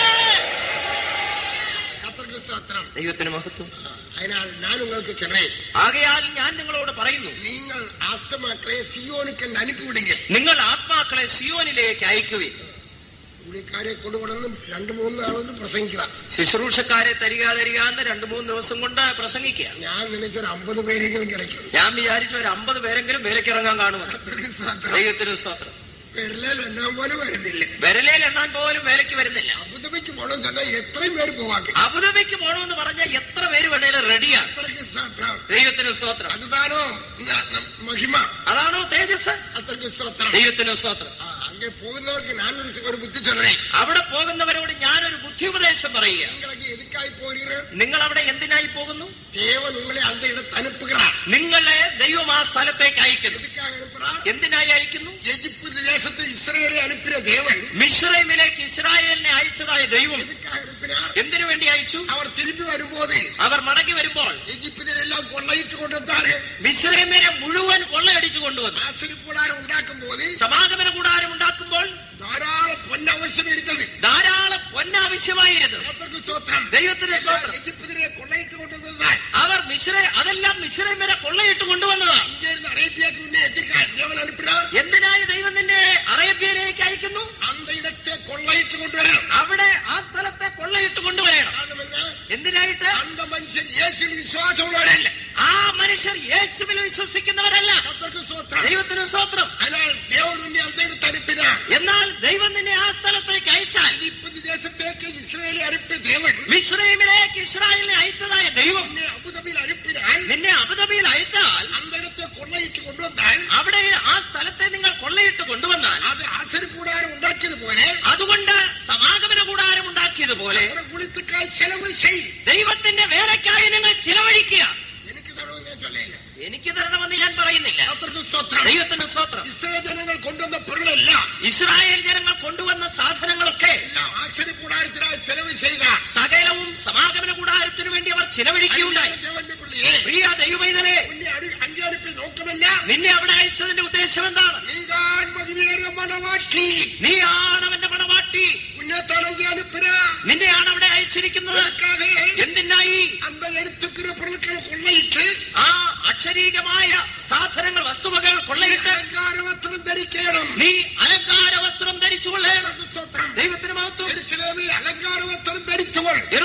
കത്തർക്ക് സ്തോത്രം ദൈവത്തിന് മഹത്വം അതിനാൽ ഞാൻ നിങ്ങൾക്ക് ചെന്നൈ ആകയാൽ ഞാൻ നിങ്ങളോട് പറയുന്നു നിങ്ങൾ ആത്മാക്കളെ സിയോനിക്ക് അനുപ്പിവിടുക നിങ്ങൾ ആത്മാക്കളെ സിയോനിലേക്ക് അയക്കുവിൻ പുള്ളിക്കാരെ കൊണ്ടുകൊണ്ടെന്നും രണ്ടു മൂന്ന് നാളൊന്നും പ്രസംഗിക്കുക ശുശ്രൂഷക്കാരെ തരിക തരിക എന്ന് രണ്ടു മൂന്ന് ദിവസം കൊണ്ട് പ്രസംഗിക്കുക ഞാൻ നിനക്കൊരു അമ്പത് പേരെങ്കിലും കിടക്കും ഞാൻ വിചാരിച്ചു ഒരു അമ്പത് പേരെങ്കിലും വേലക്കിറങ്ങാൻ കാണുമെന്ന് ദൈവത്തിന് സ്തോത്രം പേരിലേൽ എണ്ണാൻ പോലും വരുന്നില്ല വിരലേൽ എണ്ണാൻ പോലും വേലയ്ക്ക് വരുന്നില്ല അബുദാബിക്ക് പോകണം തന്നെ എത്രയും പേര് പോവാക്കി അബുദാബിക്ക് പോകണമെന്ന് പറഞ്ഞാൽ എത്ര പേര് വേണേലും റെഡിയാണ് അത്രയ്ക്ക് സ്തോത്രം ദൈവത്തിന് സ്തോത്രം അതുതാനോ ന- ന- മഹിമ അതാണോ തേജസ് അത്രയ്ക്ക് സ്തോത്രം ദൈവത്തിന് സ്തോത്രം ആ, അങ്ങേ പോകുന്നവർക്ക് ഞാനൊരു ഒരു ബുദ്ധി ചൊല്ലേ അവിടെ പോകുന്നവരോട് ഞാനൊരു ബുദ്ധി ഉപദേശം പറയുക നിങ്ങൾക്ക് എതുക്കായി പോരുക നിങ്ങൾ അവിടെ എന്തിനായി പോകുന്നു தேவன் உங்களை அந்த இடத்தை அனுப்புகிறார் നിങ്ങളെ ദൈവം ആ സ്ഥലത്തേക്ക് അയക്കുന്നു எதுக்காக அனுப்புறார் എന്തിനായി അയക്കുന്നു எகிப்து தேசத்தில் இஸ்ரேலை அனுப்பின தேவன் മിശ്രൈമിലേക്ക് ഇസ്രായേലിനെ അയച്ചതായ ദൈവം எதுக்காக அனுப்பினார் എന്തിനു വേണ്ടി അയച്ചു அவர் திரும்பி வரும்போது അവർ മടങ്ങി വരുമ്പോൾ எகிப்தில் எல்லாம் கொள்ளையிட்டு கொண்டிருந்தார்கள் മിശ്രൈമിനെ മുഴുവൻ കൊള്ളയടിച്ചു കൊണ്ടുവന്നു ஆசிரியக்கூடாரம் உண்டாக்கும் போது സമാഗമന കൂടാരം ഉണ്ടാക്കുമ്പോൾ தாராள பொன் அவசியம் இருந்தது ധാരാളം പൊന്നാവശ്യമായിരുന്നു கர்த்தருக்கு ஸ்தோத்திரம் ദൈവത്തിന് സ്തോത്രം எகிப்திலே கொள்ளையிட்டு கொண்டிருந்ததுதான் അവർ മിശ്ര അതെല്ലാം മിശ്രൈമിനെ കൊള്ളയിട്ട് കൊണ്ടുവന്നതാണ് இங்கே இருந்து அரேபியாக்கு முன்னே எதுக்காக தேவன் அனுப்பினார் എന്തിനായി ദൈവം നിന്നെ അറേബ്യയിലേക്ക് അയക്കുന്നു அந்த இடத்தை கொள்ளையிட்டு கொண்டு வரணும் അവിടെ ആ സ്ഥലത്തെ കൊള്ളയിട്ട് കൊണ്ടുവരണം காரணம் என்ன എന്തിനായിട്ട് அந்த மனுஷன் இயேசுவில் விசுவாசம் உள்ளவரல்ல ആ മനുഷ്യർ യേശുവിൽ വിശ്വസിക്കുന്നവരല്ല கர்த்தருக்கு ஸ்தோத்திரம் ദൈവത്തിന് സ്തോത്രം ஆனால் தேவன் உன்னை அந்த இடத்தை அனுப்பினார் എന്നാൽ ദൈവം നിന്നെ ആ സ്ഥലത്തേക്ക് അയച്ചാൽ எகிப்து தேசത്തേക്ക് இஸ்ரேலை அனுப்பிய தேவன் മിശ്രൈമിലേക്ക് ഇസ്രായേലിനെ അയച്ചതായ ദൈവം உன்னை அபுதபியில் அனுப்பினால் നിന്നെ അബുദാബിയിൽ അയച്ചാൽ அந்த இடத்தை கொள்ளையிட்டு கொண்டு வந்தால் അവിടെ ആ സ്ഥലത്തെ നിങ്ങൾ കൊള്ളയിട്ട് കൊണ്ടുവന്നാൽ அது ஆசரி கூடாரம் உண்டாக்கியது போல അതുകൊണ്ട് സമാഗമന കൂടാരം ഉണ്ടാക്കിയതുപോലെ குளித்துக்காய் செலவு செய் ദൈവത്തിന്റെ വേലയ്ക്കായി നിങ്ങൾ ചിലവഴിക്കുക எனக்கு தடவை ഞാൻ சொல்லேன் എനിക്ക് തരണമെന്ന് ഞാൻ പറയുന്നില്ല கர்த்தருக்கு ஸ்தோத்திரம் ദൈവത്തിന് സ്തോത്രം இஸ்ரேல் ஜனங்கள் கொண்டு வந்த பொருள் எல்லாம் ഇസ്രായേൽ ജനങ്ങൾ കൊണ്ടുവന്ന സാധനങ്ങളൊക്കെ எல்லாம் ஆசரி கூடாரத்தினால் செலவு செய்தார் സകലവും സമാഗമന കൂടാരത്തിനു വേണ്ടി അവർ ചിലവഴിക്കുകയുണ്ടായി தேவന്റെ பிள்ளையே പ്രിയ ദൈവമൈതനെ உன்னை அடி- அங்கே அனுப்பிய நோக்கம் என்ன നിന്നെ അവിടെ അയച്ചതിന്റെ ഉദ്ദേശം എന്താണ് நீதான் மகிமையேற மனவாட்டி നീയാണ് അവന്റെ മണവാട്ടി உன்னை தனக்கு அனுப்பினார் നിന്നെയാണ് അവിടെ അയച്ചിരിക്കുന്നത് அதற்காக എന്തിനായി அந்த எடுத்துக்கிற பொருட்களை கொள்ளையிட்டு ആ അക്ഷരീകമായ സാധനങ്ങൾ വസ്തുവകൾ കൊള്ളയിട്ട് அலங்கார வஸ்திரம் தரிக்கணும் നീ അലങ്കാര വസ്ത്രം ധരിച്ചുകൊള്ളേണം ஸ்தோத்திரம் ദൈവത്തിന് മഹത്വം எருசலேமில் அலங்கார வஸ்திரம்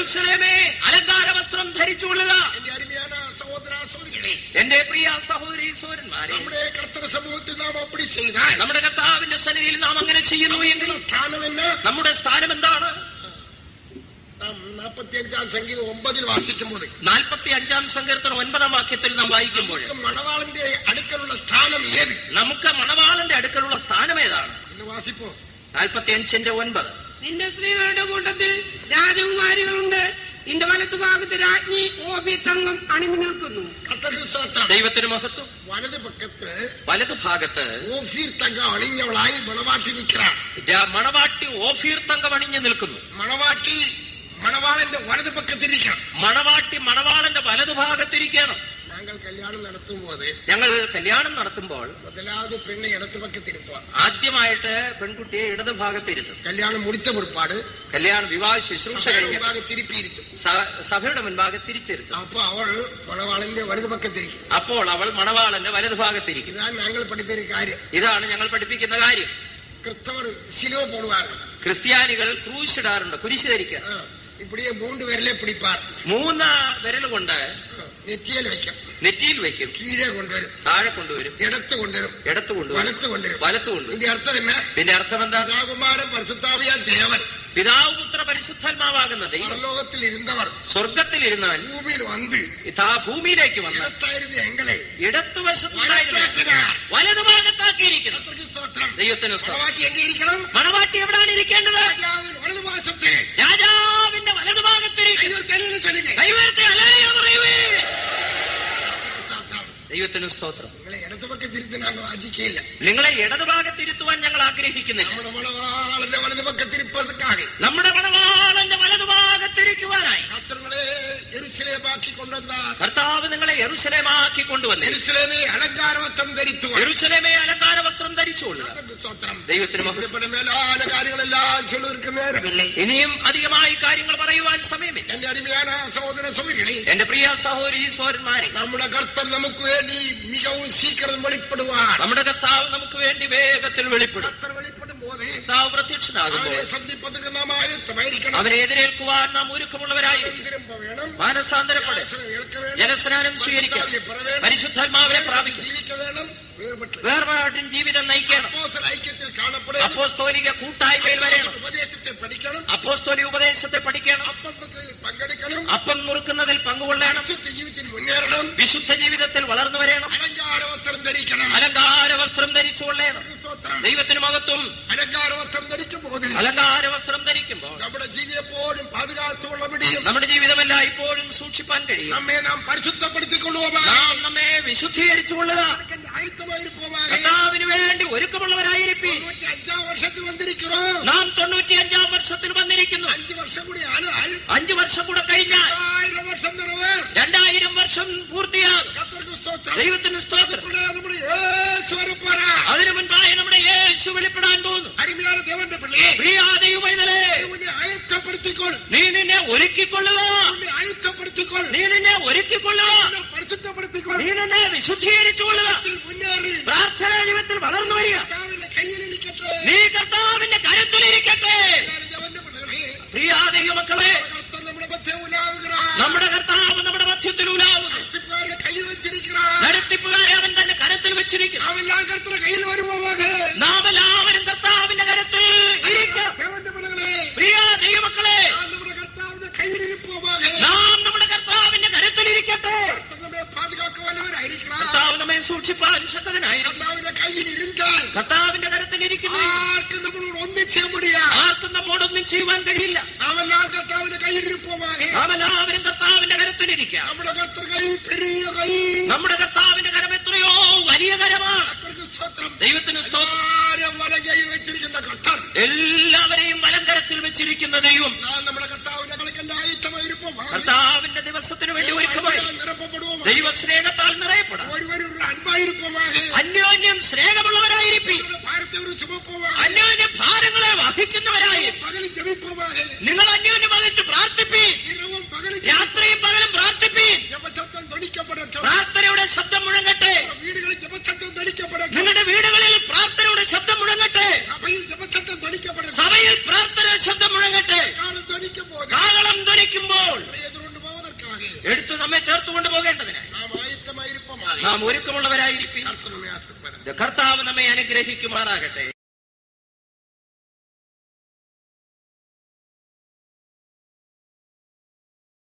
യെരൂശലേമേ അലങ്കാര വസ്ത്രം ധരിച്ചുകൊള്ളുക എന്റെ അരുമயான സഹോദര സഹോദരികളെ എന്റെ പ്രിയ സഹോദരി സോരന്മാരെ നമ്മുടെ കർത്തൃ സമൂഹത്തിൽ നാം അപ്പടി ചെയ്താൽ നമ്മുടെ കർത്താവിന്റെ സന്നിധിയിൽ നാം അങ്ങനെ ചെയ്യുന്നു എങ്കിൽ സ്ഥാനം എന്ന് നമ്മുടെ സ്ഥാനം എന്താണ് നാം നാൽപ്പത്തി അഞ്ചാം സംഗീതം ഒമ്പതിൽ വാസിക്കുമ്പോൾ നാൽപ്പത്തി അഞ്ചാം സങ്കീർത്തനം ഒൻപതാം വാക്യത്തിൽ നാം വായിക്കുമ്പോൾ മണവാളന്റെ അടുക്കലുള്ള സ്ഥാനം ഏത് നമുക്ക് മണവാളന്റെ അടുക്കലുള്ള സ്ഥാനം ഏതാണ് എന്ന് വാസിപ്പോ നാൽപ്പത്തി അഞ്ചിന്റെ ഒൻപത് നിന്റെ സ്ത്രീകളുടെ കൂട്ടത്തിൽ രാജകുമാരികളുണ്ട് നിന്റെ വലത്തുഭാഗത്ത് രാജ്ഞി ഓബി തങ്കം അണിഞ്ഞു നിൽക്കുന്നു കർത്തൃ സ്തോത്രം ദൈവത്തിന് മഹത്വം വലത് പക്കത്ത് വലതു ഭാഗത്ത് ഓഫീർ തങ്ക അണിഞ്ഞവളായി മണവാട്ടി നിൽക്கிறாർ ര- മണവാട്ടി ഓഫീർ തങ്കം അണിഞ്ഞു നിൽക്കുന്നു മണവാട്ടി മണവാളന്റെ വലത് പക്കത്തിരിക്കണം മണവാട്ടി മണവാളന്റെ വലതു ഭാഗത്തിരിക്കണം ഞങ്ങൾ കല്യാണം നടത്തുമ്പോൾ ഞങ്ങൾ കല്യാണം നടത്തുമ്പോൾ മുതലാவது പെണ്ണை ഇടത്ത് പക്കത്തിരുത്തുക ആദ്യമായിട്ട് പെൺകുട്ടിയെ ഇടതു ഭാഗത്തിരുത്തും കല്യാണം മുടിച്ച പുറപ്പാട് കല്യാണം വിവാഹ ശുശ്രൂഷ കഴിഞ്ഞ ഭാഗം തിരുപ്പിയിരുത്തും സ- സഭയുടെ മുൻപാകെ തിരിച്ചിരുത്തും അപ്പൊ അവൾ മണവാളന്റെ വലത് പക്കത്തിരിക്കും അപ്പോൾ അവൾ മണവാളന്റെ വലതു ഭാഗത്തിരിക്കും ഇതാണ് ഞങ്ങൾ പഠിപ്പൊരു കാര്യം ഇതാണ് ഞങ്ങൾ പഠിപ്പിക്കുന്ന കാര്യം ക്രിസ്തവർ സിലുവ പോടുവാർ ക്രിസ്ത്യാനികൾ ക്രൂശ് ഇടാറുണ്ട് കുരിശ് ധരിക്കുക ആ, ഇപ്പടിയെ മൂന്ന് വിരലെ പിടിപ്പാർ മൂന്ന് വിരൽ കൊണ്ട് ആ, നെറ്റിയിൽ വെക്കും നെറ്റിയിൽ വെക്കും കീഴെ കൊണ്ടുവരും താഴെ കൊണ്ടുവരും ഇടത്ത് കൊണ്ടുവരും ഇടത്ത് കൊണ്ടുവരും വലത്ത് കൊണ്ടുവരും വലത്ത് കൊണ്ടുവരും ഇതിന്റെ അർത്ഥം എന്നാ ഇതിന്റെ അർത്ഥം എന്താ പിതാകുമാരൻ പരിശുദ്ധാവിയ ദേവൻ പിതാവ് പുത്ര പരിശുദ്ധാത്മാവാകുന്ന ദൈവം പരലോകത്തിൽ ഇരുന്നവർ സ്വർഗത്തിലിരുന്നവൻ ഭൂമിയിൽ വന്ന് ഇതാ ഭൂമിയിലേക്ക് വന്ന് ഇടത്തായിരുന്ന എങ്ങളെ ഇടത്തുവശത്തുണ്ടായിരുന്നു വലത്താക്കിനാർ. വലതുഭാഗത്താക്കിയിരിക്കുന്നു കർത്തർക്ക് സ്തോത്രം. ദൈവത്തിന് സ്തോത്രം. മണവാട്ടി എங்கே ഇരിക്കണം മണവാട്ടി എവിടെയാണ് ഇരിക്കേണ്ടത് രാജാവിൻ വലതുഭാഗത്ത് രാജാവിന്റെ വലതുഭാഗത്തിരിക്കും കൈകൾ കല്ലിന് ചൊല്ലുക കൈവർത്തി അലറിയ പറയുവേ സ്തോത്രം. ദൈവത്തിന് സ്തോത്രം നിങ്ങളെ ഇടതുപക്കം തിരുത്തി നാം വാചിക്കയില്ല നിങ്ങളെ ഇടതുഭാഗത്തിരുത്തുവാൻ ഞങ്ങൾ ആഗ്രഹിക്കുന്നില്ല നമ്മുടെ മണവാളന്റെ വലതുപക്കത്തിരിപ്പതുക്കാകെ നമ്മുടെ മണവാളന്റെ വലതുഭാഗത്തിരിക്കുവാനായി കർത്തങ്ങളെ എരുസലേമാക്കി കൊണ്ടുവന്ന കർത്താവ് നിങ്ങളെ യെറുശലേമാക്കി കൊണ്ടുവന്നു എരുസലേമെ അലങ്കാരവത്വം ധരിച്ചു യെറുശലേമെ അലങ്കാര വസ്ത്രം ധരിച്ചുകൊള്ളുക സ്തോത്രം ദൈവത്തിന് മഹത്വം. ഇവിടെ മേലാന കാര്യങ്ങളെല്ലാം ചൊല്ലിർക്ക് നേരമില്ലേ ഇനിയും അധികമായി കാര്യങ്ങൾ പറയുവാൻ സമയമില്ല എന്റെ അടിമயான സഹോദര സൗകര്യങ്ങളെ എന്റെ പ്രിയ സഹോദരി സഹോദരന്മാരെ നമ്മുടെ കർത്തൻ നമുക്ക് വേണ്ടി മികവും സീക്രം വെളിപ്പെടുവാൻ നമ്മുടെ കർത്താവ് നമുക്ക് വേണ്ടി വേഗത്തിൽ വെളിപ്പെടും കർത്തർ വെളിപ്പെടും പോലെ കർത്താവ് പ്രത്യക്ഷനാകുമ്പോൾ അവനെ സന്ധിപ്പതുക്ക് നാം ആയുത്തമായിരിക്കണം അവനെ എതിരേൽക്കുവാൻ നാം ഒരുക്കമുള്ളവരായി തിരുമ്പ വേണം മാനസാന്തരപ്പെടെ ജലസ്നാനം ഏൽക്ക വേണം. ജലസ്നാനം സ്വീകരിക്കണം പരിശുദ്ധാവിയെ പെറവേണം. പരിശുദ്ധാത്മാവിനെ പ്രാപിക്കണം ജീവിക്ക വേണം വേർപെട്ട് വേർപാടും ജീവിതം നയിക്കണം അപ്പോസ്തല ഐക്യത്തിൽ കാണപ്പെടണം അപ്പോസ്തോലിക കൂട്ടായ്മയിൽ വരണം ഉപദേശത്തെ പഠിക്കണം അപ്പോസ്തോലി ഉപദേശത്തെ പഠിക്കണം അപ്പത്തിൽ പങ്കെടുക്കണം അപ്പം നുറുക്കുന്നതിൽ പങ്കുകൊള്ളണം വിശുദ്ധ ജീവിതത്തിൽ മുന്നേറണം വിശുദ്ധ ജീവിതത്തിൽ വളർന്നു വരണം അലങ്കാരവസ്ത്രം ധരിക്കണം അലങ്കാര വസ്ത്രം ധരിച്ചു കൊള്ളണം സ്തോത്രം. ദൈവത്തിന് മഹത്വം അലങ്കാരവസ്ത്രം ധരിക്കുമ്പോൾ അലങ്കാര വസ്ത്രം ധരിക്കുമ്പോൾ നമ്മുടെ ജീവിതം എപ്പോഴും പാതുകാത്തുള്ള പിടിയും നമ്മുടെ ജീവിതമെല്ലാം ഇപ്പോഴും സൂക്ഷിപ്പാൻ കഴിയും നമ്മെ നാം പരിശുദ്ധപ്പെടുത്തിക്കൊള്ളുവാൻ നാം നമ്മെ വിശുദ്ധീകരിച്ചു കൊള്ളുക ആയുധമായിരിക്കുവാൻ കർത്താവിന് വേണ്ടി ഒരുക്കമുള്ളവരായിരിക്കും അഞ്ചാം വർഷത്തിൽ വന്നിരിக்கிறோம் നാം തൊണ്ണൂറ്റി അഞ്ചാം വർഷത്തിൽ വന്നിരിക്കുന്നു അഞ്ച് വർഷം കൂടി ആനാൽ അഞ്ചു വർഷം കൂടെ കഴിഞ്ഞാൽ ആയിരം വർഷം നിറവേർ രണ്ടായിരം വർഷം പൂർത്തിയാകും കത്തർക്ക് സ്തോത്രം ദൈവത്തിന് സ്തോത്രം ഇവിടെ നമ്മുടെ യേശു വരപ്പോരാ അതിനു മുൻപായി നമ്മുടെ യേശു വെളിപ്പെടാൻ പോകുന്നു അരുമയാണ് ദേവന്റെ പിള്ളേ പ്രിയ ദൈവമൈതലേ ഉന്നെ ആയുധപ്പെടുത്തിക്കൊൾ നീ നിന്നെ ഒരുക്കിക്കൊള്ളുക ഉന്നെ ആയുധപ്പെടുത്തിക്കൊൾ നീ നിന്നെ ഒരുക്കിക്കൊള്ളുക ഉന്നെ പരിശുദ്ധപ്പെടുത്തിക്കൊൾ നീ നിന്നെ വിശുദ്ധീകരിച്ചു കൊള്ളുക ഇതിൽ മുന്നേറി പ്രാർത്ഥനാ ജീവിതത്തിൽ വളർന്നു വരിക കർത്താവിന്റെ കയ്യിലിരിക്കട്ടെ നീ കർത്താവിന്റെ കരത്തിലിരിക്കട്ടെ ഞാൻ ദേവന്റെ പിള്ളേ പ്രിയ ദൈവമക്കളെ കർത്തൻ നമ്മുടെ മധ്യ ഉലാവുகிறார் നമ്മുടെ കർത്താവ് നമ്മുടെ മധ്യത്തിൽ ഉലാവുന്നു കർത്തിപ്പാരെ കയ്യിൽ വെച്ചിരിக்கிறார் നടത്തിപ്പുകാരെ അവൻ തന്നെ കരത്തിൽ വെച്ചിരിക്കുന്നു നാമെല്ലാം കർത്തരുടെ കയ്യിൽ വരുമ്പോഴാக നാം എല്ലാവരും കർത്താവിന്റെ കരത്തിൽ ഇരിക്കാം ദേവന്റെ പിള്ളേ പ്രിയ ദൈവമക്കളെ നാം നമ്മുടെ കർത്താവിന്റെ കയ്യിലിരിപ്പോവാக നാം നമ്മുടെ കർത്താവിന്റെ കരത്തിലിരിക്കട്ടെ കർത്തൻ നമ്മെ പാതുകാക്കുവാനവരായിരിக்கிறார் കർത്താവ് നമ്മെ സൂക്ഷിപ്പാൻ ശക്തനായിരിക്കും കർത്താവിന്റെ കയ്യിൽ ഇരുന്നാൽ കർത്താവിന്റെ കരത്തിലിരിക്കുന്നു ആർക്കും നമ്മളോട് ഒന്നും ചെയ്യാൻ മുടിയാ ആർക്കും നമ്മോടൊന്നും ചെയ്യുവാൻ കഴിയില്ല നാമെല്ലാം കർത്താവിന്റെ കയ്യിലിരിപ്പോവാக നാം എല്ലാവരും കർത്താവിന്റെ കരത്തിലിരിക്കാം നമ്മുടെ കർത്തർ കൈ പെരിയ കൈ നമ്മുടെ കർത്താവിന്റെ കരം എത്രയോ വലിയ കരമാണ് കർത്തർക്ക് സ്തോത്രം ദൈവത്തിന് സ്തോത്രം ആരും വലം കയ്യിൽ വെച്ചിരിക്കുന്ന കർത്തർ എല്ലാവരെയും വലങ്കരത്തിൽ വെച്ചിരിക്കുന്ന ദൈവം നാം നമ്മുടെ കർത്താവിന്റെ കളിക്കല്ല ആയുധമായിരിപ്പോവാக കർത്താവിന്റെ ദിവസത്തിന് വേണ്ടി ഒരുക്കമായി നിരപ്പപ്പെടുவோம் ദൈവ സ്നേഹത്താൽ നിറയപ്പെടാം ഒരുവരുടെ അൻപായിരിക്കുമാക അന്യോന്യം സ്നേഹമുള്ളവരായിരിക്കും നമ്മുടെ ഭാരത്തെ ഒരു ശുഭപ്പോവാക അന്യോന്യ ഭാരങ്ങളെ വഹിക്കുന്നവരായി പകലിൽ ജപിപ്പോവാക നിങ്ങൾ അന്യോന്യം വഹിച്ച് പ്രാർത്ഥിപ്പീൻ ഇരവും പകലിൽ രാത്രിയും പകലും പ്രാർത്ഥിപ്പീൻ ജപശബ്ദം ധനിക്കപ്പെടട്ടെ പ്രാർത്ഥനയുടെ ശബ്ദം മുഴങ്ങട്ടെ വീടുകളിൽ ജപശബ്ദം ധനിക്കപ്പെടട്ടെ നിങ്ങളുടെ വീടുകളിൽ പ്രാർത്ഥനയുടെ ശബ്ദം മുഴങ്ങട്ടെ സഭയിൽ ജപശബ്ദം ധനിക്കപ്പെടട്ടെ സഭയിൽ പ്രാർത്ഥന ശബ്ദം മുഴങ്ങട്ടെ കാലം ധനിക്കുമ്പോൾ കാഹളം ധ്വനിക്കുമ്പോൾ നമ്മെ ചേർത്തുകൊണ്ട് പോകേണ്ടതിന് നാം ആയുത്തമായിരിപ്പമായി നാം ഒരുക്കമുള്ളവരായിരിക്കും കർത്തനമേ ആശ്രപ്പനം കർത്താവ് നമ്മെ അനുഗ്രഹിക്കുമാറാകട്ടെ